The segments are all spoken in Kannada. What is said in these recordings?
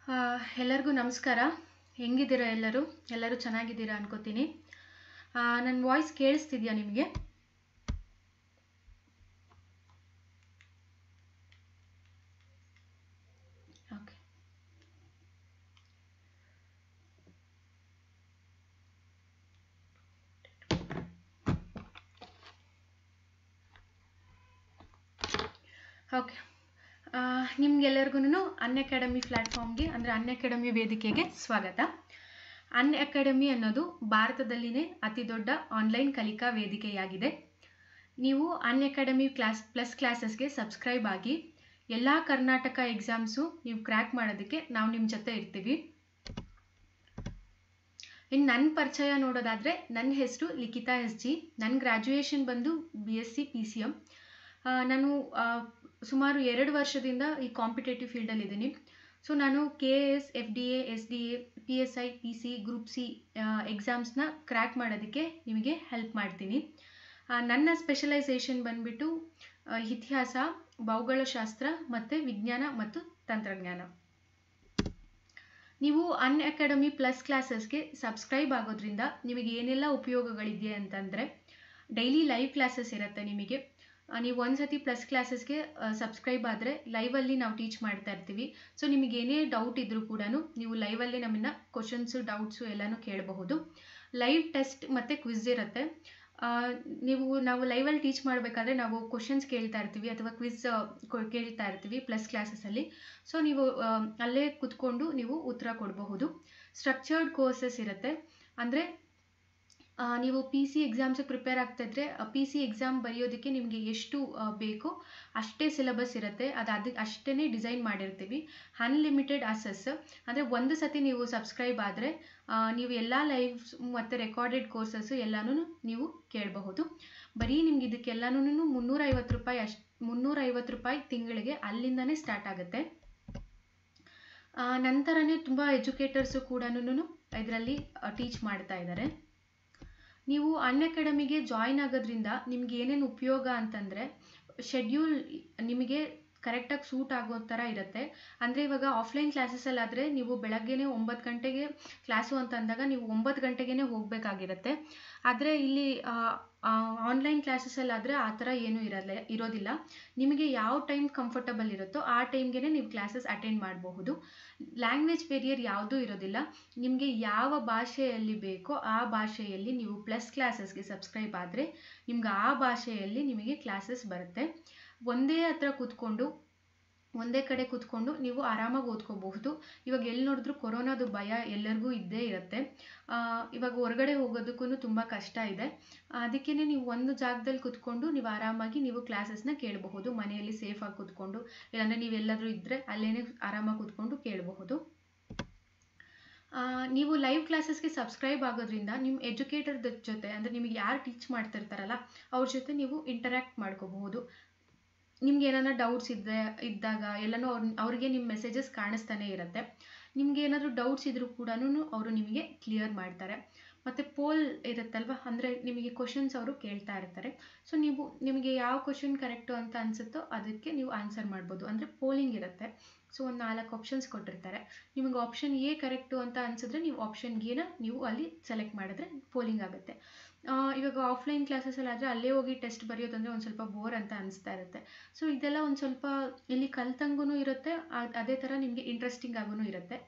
ಆ, ಎಲ್ಲರಿಗೂ ನಮಸ್ಕಾರ ಹೆಂಗಿದ್ದೀರಾ ಎಲ್ಲರೂ ಎಲ್ಲರೂ ಚೆನ್ನಾಗಿದ್ದೀರಾ ಅನ್ಕೋತೀನಿ ನನ್ನ ವಾಯ್ಸ್ ಕೇಳಿಸ್ತಿದ್ಯಾ ನಿಮಗೆ ಓಕೆ ಓಕೆ ನಿಮ್ಗೆಲ್ಲರಿಗೂ ಅನ್ ಅಕಾಡೆಮಿ ಪ್ಲ್ಯಾಟ್ಫಾರ್ಮ್ಗೆ ಅಂದರೆ ಅನ್ ಅಕಾಡೆಮಿ ವೇದಿಕೆಗೆ ಸ್ವಾಗತ ಅನ್ ಅಕಾಡೆಮಿ ಅನ್ನೋದು ಭಾರತದಲ್ಲಿನೇ ಅತಿ ದೊಡ್ಡ ಆನ್ಲೈನ್ ಕಲಿಕಾ ವೇದಿಕೆಯಾಗಿದೆ ನೀವು ಅನ್ ಅಕಾಡೆಮಿ ಕ್ಲಾಸ್ ಪ್ಲಸ್ ಕ್ಲಾಸಸ್ಗೆ ಸಬ್ಸ್ಕ್ರೈಬ್ ಆಗಿ ಎಲ್ಲ ಕರ್ನಾಟಕ ಎಕ್ಸಾಮ್ಸು ನೀವು ಕ್ರ್ಯಾಕ್ ಮಾಡೋದಕ್ಕೆ ನಾವು ನಿಮ್ಮ ಜೊತೆ ಇರ್ತೀವಿ ಇನ್ನು ನನ್ನ ಪರಿಚಯ ನೋಡೋದಾದರೆ ನನ್ನ ಹೆಸರು ಲಿಖಿತಾ ಎಸ್ ಜಿ ನನ್ನ ಗ್ರ್ಯಾಜುಯೇಷನ್ ಬಂದು B S C P C M ನಾನು ಆ, ಸುಮಾರು ಎರಡು ವರ್ಷದಿಂದ ಈ ಕಾಂಪಿಟೇಟಿವ್ ಫೀಲ್ಡಲ್ಲಿ ಇದ್ದೀನಿ ಸೊ ನಾನು K S F D A S D A P S I P C group C ಎಕ್ಸಾಮ್ಸ್ನ ಕ್ರ್ಯಾಕ್ ಮಾಡೋದಕ್ಕೆ ನಿಮಗೆ ಹೆಲ್ಪ್ ಮಾಡ್ತೀನಿ ಆ, ನನ್ನ ಸ್ಪೆಷಲೈಸೇಷನ್ ಬಂದ್ಬಿಟ್ಟು ಆ, ಇತಿಹಾಸ ಭೌಗೋಳಶಾಸ್ತ್ರ ಮತ್ತು ವಿಜ್ಞಾನ ಮತ್ತು ತಂತ್ರಜ್ಞಾನ ನೀವು ಅನ್ ಅಕಾಡೆಮಿ ಪ್ಲಸ್ ಕ್ಲಾಸಸ್ಗೆ ಸಬ್ಸ್ಕ್ರೈಬ್ ಆಗೋದ್ರಿಂದ ನಿಮಗೆ ಏನೆಲ್ಲ ಉಪಯೋಗಗಳಿದೆ ಅಂತಂದರೆ ಡೈಲಿ ಲೈವ್ ಕ್ಲಾಸಸ್ ಇರುತ್ತೆ ನಿಮಗೆ ಆ, ನೀವು ಒಂದ್ಸತಿ ಪ್ಲಸ್ ಕ್ಲಾಸಸ್ಗೆ ಸಬ್ಸ್ಕ್ರೈಬ್ ಆದರೆ ಲೈವಲ್ಲಿ ನಾವು ಟೀಚ್ ಮಾಡ್ತಾ ಇರ್ತೀವಿ ಸೊ ನಿಮಗೆ ಏನೇ ಡೌಟ್ ಇದ್ರೂ ಕೂಡ ನೀವು ಲೈವಲ್ಲೇ ನಮ್ಮನ್ನ ಕ್ವಶನ್ಸು ಡೌಟ್ಸು ಎಲ್ಲನೂ ಕೇಳಬಹುದು ಲೈವ್ ಟೆಸ್ಟ್ ಮತ್ತು ಕ್ವಿಝ್ ಇರುತ್ತೆ ಆ, ನೀವು ನಾವು ಲೈವಲ್ಲಿ ಟೀಚ್ ಮಾಡಬೇಕಾದ್ರೆ ನಾವು ಕ್ವಶನ್ಸ್ ಕೇಳ್ತಾ ಇರ್ತೀವಿ ಅಥವಾ ಕ್ವಿಝ್ ಕೇಳ್ತಾ ಇರ್ತೀವಿ ಪ್ಲಸ್ ಕ್ಲಾಸಸಲ್ಲಿ ಸೊ ನೀವು ಆ, ಅಲ್ಲೇ ಕುತ್ಕೊಂಡು ನೀವು ಉತ್ತರ ಕೊಡಬಹುದು ಸ್ಟ್ರಕ್ಚರ್ಡ್ ಕೋರ್ಸಸ್ ಇರುತ್ತೆ ಅಂದರೆ ನೀವು ಪಿ ಸಿ ಎಕ್ಸಾಮ್ಸಿಗೆ ಪ್ರಿಪೇರ್ ಆಗ್ತಾ ಇದ್ರೆ ಪಿ ಸಿ ಎಕ್ಸಾಮ್ ಬರೆಯೋದಕ್ಕೆ ನಿಮಗೆ ಎಷ್ಟು ಆ, ಬೇಕೋ ಅಷ್ಟೇ ಸಿಲೆಬಸ್ ಇರುತ್ತೆ ಅದು ಅದಕ್ಕೆ ಅಷ್ಟೇ ಡಿಸೈನ್ ಮಾಡಿರ್ತೀವಿ ಅನ್ಲಿಮಿಟೆಡ್ ಅಸೆಸ್ ಅಂದರೆ ಒಂದು ಸತಿ ನೀವು ಸಬ್ಸ್ಕ್ರೈಬ್ ಆದರೆ ನೀವು ಎಲ್ಲ ಲೈವ್ ಮತ್ತು ರೆಕಾರ್ಡೆಡ್ ಕೋರ್ಸಸ್ಸು ಎಲ್ಲನೂ ನೀವು ಕೇಳಬಹುದು ಬರೀ ನಿಮ್ಗೆ ಇದಕ್ಕೆಲ್ಲನೂ ಮುನ್ನೂರೈವತ್ತು ರೂಪಾಯಿ ಅಷ್ಟು ಮುನ್ನೂರೈವತ್ತು ರೂಪಾಯಿ ತಿಂಗಳಿಗೆ ಅಲ್ಲಿಂದನೇ ಸ್ಟಾರ್ಟ್ ಆಗುತ್ತೆ ಆ, ನಂತರನೇ ತುಂಬ ಎಜುಕೇಟರ್ಸು ಕೂಡ ಇದರಲ್ಲಿ ಟೀಚ್ ಮಾಡ್ತಾ ಇದ್ದಾರೆ ನೀವು ಅನ್ ಅಕಾಡೆಮಿಗೆ ಜಾಯಿನ್ ಆಗೋದ್ರಿಂದ ನಿಮ್ಗೆ ಏನೇನು ಉಪಯೋಗ ಅಂತಂದರೆ ಶೆಡ್ಯೂಲ್ ನಿಮಗೆ ಕರೆಕ್ಟಾಗಿ ಸೂಟ್ ಆಗೋ ಥರ ಇರುತ್ತೆ ಅಂದರೆ ಇವಾಗ ಆಫ್ಲೈನ್ ಕ್ಲಾಸಸ್ಸಲ್ಲಾದರೆ ನೀವು ಬೆಳಗ್ಗೆನೇ ಒಂಬತ್ತು ಗಂಟೆಗೆ ಕ್ಲಾಸು ಅಂತ ಅಂದಾಗ ನೀವು ಒಂಬತ್ತು ಗಂಟೆಗೇ ಹೋಗಬೇಕಾಗಿರುತ್ತೆ ಆದರೆ ಇಲ್ಲಿ ಆನ್ಲೈನ್ ಕ್ಲಾಸಸ್ಸಲ್ಲಾದರೆ ಆ ಥರ ಏನೂ ಇರಲ್ಲ ಇರೋದಿಲ್ಲ ನಿಮಗೆ ಯಾವ ಟೈಮ್ ಕಂಫರ್ಟಬಲ್ ಇರುತ್ತೋ ಆ ಟೈಮ್ಗೆ ನೀವು ಕ್ಲಾಸಸ್ ಅಟೆಂಡ್ ಮಾಡಬಹುದು ಲ್ಯಾಂಗ್ವೇಜ್ ಬೇರಿಯರ್ ಯಾವುದೂ ಇರೋದಿಲ್ಲ ನಿಮಗೆ ಯಾವ ಭಾಷೆಯಲ್ಲಿ ಬೇಕೋ ಆ ಭಾಷೆಯಲ್ಲಿ ನೀವು ಪ್ಲಸ್ ಕ್ಲಾಸಸ್ಗೆ ಸಬ್ಸ್ಕ್ರೈಬ್ ಆದರೆ ನಿಮ್ಗೆ ಆ ಭಾಷೆಯಲ್ಲಿ ನಿಮಗೆ ಕ್ಲಾಸಸ್ ಬರುತ್ತೆ ಒಂದೇ ಹತ್ರ ಕೂತ್ಕೊಂಡು ಒಂದೇ ಕಡೆ ಕೂತ್ಕೊಂಡು ನೀವು ಆರಾಮಾಗಿ ಓದ್ಕೋಬಹುದು ಇವಾಗ ಎಲ್ಲಿ ನೋಡಿದ್ರು ಕೊರೋನಾದು ಭಯ ಎಲ್ಲರಿಗೂ ಇದ್ದೇ ಇರುತ್ತೆ ಆ, ಇವಾಗ ಹೊರಗಡೆ ಹೋಗೋದಕ್ಕೂ ತುಂಬ ಕಷ್ಟ ಇದೆ ಅದಕ್ಕೇ ನೀವು ಒಂದು ಜಾಗದಲ್ಲಿ ಕೂತ್ಕೊಂಡು ನೀವು ಆರಾಮಾಗಿ ನೀವು ಕ್ಲಾಸಸ್ನ ಕೇಳಬಹುದು ಮನೆಯಲ್ಲಿ ಸೇಫಾಗಿ ಕೂತ್ಕೊಂಡು ಇಲ್ಲಾಂದರೆ ನೀವೆಲ್ಲಾದರೂ ಇದ್ದರೆ ಅಲ್ಲೇ ಆರಾಮಾಗಿ ಕೂತ್ಕೊಂಡು ಕೇಳಬಹುದು ಆ, ನೀವು ಲೈವ್ ಕ್ಲಾಸಸ್ಗೆ ಸಬ್ಸ್ಕ್ರೈಬ್ ಆಗೋದ್ರಿಂದ ನಿಮ್ಮ ಎಜುಕೇಟರ್ ಜೊತೆ ಅಂದರೆ ನಿಮಗೆ ಯಾರು ಟೀಚ್ ಮಾಡ್ತಿರ್ತಾರಲ್ಲ ಅವ್ರ ಜೊತೆ ನೀವು ಇಂಟರ್ಯಾಕ್ಟ್ ಮಾಡ್ಕೋಬಹುದು ನಿಮ್ಗೆ ಏನಾರ ಡೌಟ್ಸ್ ಇದ್ದರೆ ಇದ್ದಾಗ ಎಲ್ಲನೂ ಅವ್ರ ಅವ್ರಿಗೆ ನಿಮ್ಮ ಮೆಸೇಜಸ್ ಕಾಣಿಸ್ತಾನೆ ಇರುತ್ತೆ ನಿಮ್ಗೆ ಏನಾದರೂ ಡೌಟ್ಸ್ ಇದ್ರೂ ಕೂಡ ಅವರು ನಿಮಗೆ ಕ್ಲಿಯರ್ ಮಾಡ್ತಾರೆ ಮತ್ತು ಪೋಲ್ ಇರುತ್ತಲ್ವ ಅಂದರೆ ನಿಮಗೆ ಕ್ವಶನ್ಸ್ ಅವರು ಕೇಳ್ತಾ ಇರ್ತಾರೆ ಸೊ ನೀವು ನಿಮಗೆ ಯಾವ ಕ್ವಶನ್ ಕರೆಕ್ಟು ಅಂತ ಅನಿಸುತ್ತೋ ಅದಕ್ಕೆ ನೀವು ಆನ್ಸರ್ ಮಾಡ್ಬೋದು ಅಂದರೆ ಪೋಲಿಂಗ್ ಇರುತ್ತೆ ಸೊ ಒಂದು ನಾಲ್ಕು ಆಪ್ಷನ್ಸ್ ಕೊಟ್ಟಿರ್ತಾರೆ ನಿಮಗೆ ಆಪ್ಷನ್ ಎ ಕರೆಕ್ಟು ಅಂತ ಅನಿಸಿದ್ರೆ ನೀವು ಆಪ್ಷನ್ ಎನ ನೀವು ಅಲ್ಲಿ ಸೆಲೆಕ್ಟ್ ಮಾಡಿದ್ರೆ ಪೋಲಿಂಗ್ ಆಗುತ್ತೆ ಆ, ಇವಾಗ ಆಫ್ಲೈನ್ ಕ್ಲಾಸಸ್ಸಲ್ಲಿ ಆದರೆ ಅಲ್ಲೇ ಹೋಗಿ ಟೆಸ್ಟ್ ಬರೆಯೋದಂದರೆ ಒಂದು ಸ್ವಲ್ಪ ಬೋರ್ ಅಂತ ಅನಿಸ್ತಾ ಇರುತ್ತೆ ಸೊ ಇದೆಲ್ಲ ಒಂದು ಸ್ವಲ್ಪ ಇಲ್ಲಿ ಕಲ್ತಂಗೂ ಇರುತ್ತೆ ಅದ್- ಅದೇ ಥರ ನಿಮಗೆ ಇಂಟ್ರೆಸ್ಟಿಂಗ್ ಆಗೂ ಇರುತ್ತೆ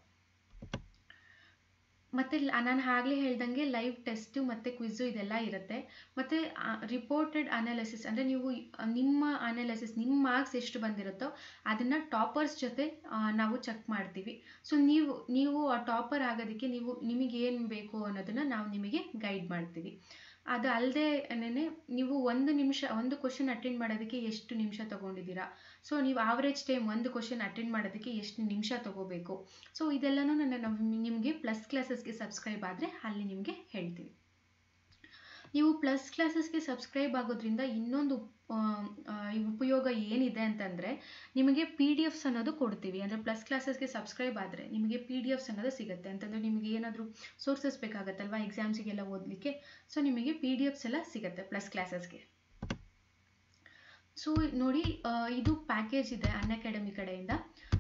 ಮತ್ತು ನಾನು ಆಗಲೇ ಹೇಳ್ದಂಗೆ ಲೈವ್ ಟೆಸ್ಟು ಮತ್ತು ಕ್ವಿಝು ಇದೆಲ್ಲ ಇರುತ್ತೆ ಮತ್ತು ರಿಪೋರ್ಟೆಡ್ ಅನಾಲಿಸಿಸ್ ಅಂದರೆ ನೀವು ಆ, ನಿಮ್ಮ ಅನಾಲಿಸಿಸ್ ನಿಮ್ಮ ಮಾರ್ಕ್ಸ್ ಎಷ್ಟು ಬಂದಿರುತ್ತೋ ಅದನ್ನು ಟಾಪರ್ಸ್ ಜೊತೆ ಆ, ನಾವು ಚೆಕ್ ಮಾಡ್ತೀವಿ ಸೊ ನೀವು ನೀವು ಆ ಟಾಪರ್ ಆಗೋದಕ್ಕೆ ನೀವು ನಿಮಗೆ ಏನು ಬೇಕು ಅನ್ನೋದನ್ನು ನಾವು ನಿಮಗೆ ಗೈಡ್ ಮಾಡ್ತೀವಿ ಅದು ಅಲ್ಲದೆ ನೀವು ಒಂದು ನಿಮಿಷ ಒಂದು ಕ್ವಶನ್ ಅಟೆಂಡ್ ಮಾಡೋದಕ್ಕೆ ಎಷ್ಟು ನಿಮಿಷ ತೊಗೊಂಡಿದ್ದೀರಾ ಸೊ ನೀವು ಆವ್ರೇಜ್ ಟೈಮ್ ಒಂದು ಕ್ವಶನ್ ಅಟೆಂಡ್ ಮಾಡೋದಕ್ಕೆ ಎಷ್ಟು ನಿಮಿಷ ತೊಗೋಬೇಕು ಸೊ ಇದೆಲ್ಲನೂ ನನ್ನ ನಾವು ನಿಮಗೆ ಪ್ಲಸ್ ಕ್ಲಾಸಸ್ಗೆ ಸಬ್ಸ್ಕ್ರೈಬ್ ಆದರೆ ಅಲ್ಲಿ ನಿಮಗೆ ಹೇಳ್ತೀವಿ ನೀವು ಪ್ಲಸ್ ಕ್ಲಾಸಸ್ಗೆ ಸಬ್ಸ್ಕ್ರೈಬ್ ಆಗೋದ್ರಿಂದ ಇನ್ನೊಂದು ಆ, ಆ, ಈ ಉಪಯೋಗ ಏನಿದೆ ಅಂತಂದರೆ ನಿಮಗೆ ಪಿ ಡಿ ಎಫ್ಸ್ ಅನ್ನೋದು ಕೊಡ್ತೀವಿ ಅಂದರೆ ಪ್ಲಸ್ ಕ್ಲಾಸಸ್ಗೆ ಸಬ್ಸ್ಕ್ರೈಬ್ ಆದರೆ ನಿಮಗೆ ಪಿ ಡಿ ಎಫ್ಸ್ ಅನ್ನೋದು ಸಿಗುತ್ತೆ ಅಂತಂದರೆ ನಿಮಗೆ ಏನಾದರೂ ಸೋರ್ಸಸ್ ಬೇಕಾಗತ್ತಲ್ವಾ ಎಕ್ಸಾಮ್ಸಿಗೆಲ್ಲ ಓದಲಿಕ್ಕೆ ಸೊ ನಿಮಗೆ ಪಿ ಡಿ ಎಫ್ಸ್ ಎಲ್ಲ ಸಿಗುತ್ತೆ ಪ್ಲಸ್ ಕ್ಲಾಸಸ್ಗೆ ಸೊ ನೋಡಿ ಆ, ಇದು ಪ್ಯಾಕೇಜ್ ಇದೆ ಅನ್ ಅಕಾಡೆಮಿ ಕಡೆಯಿಂದ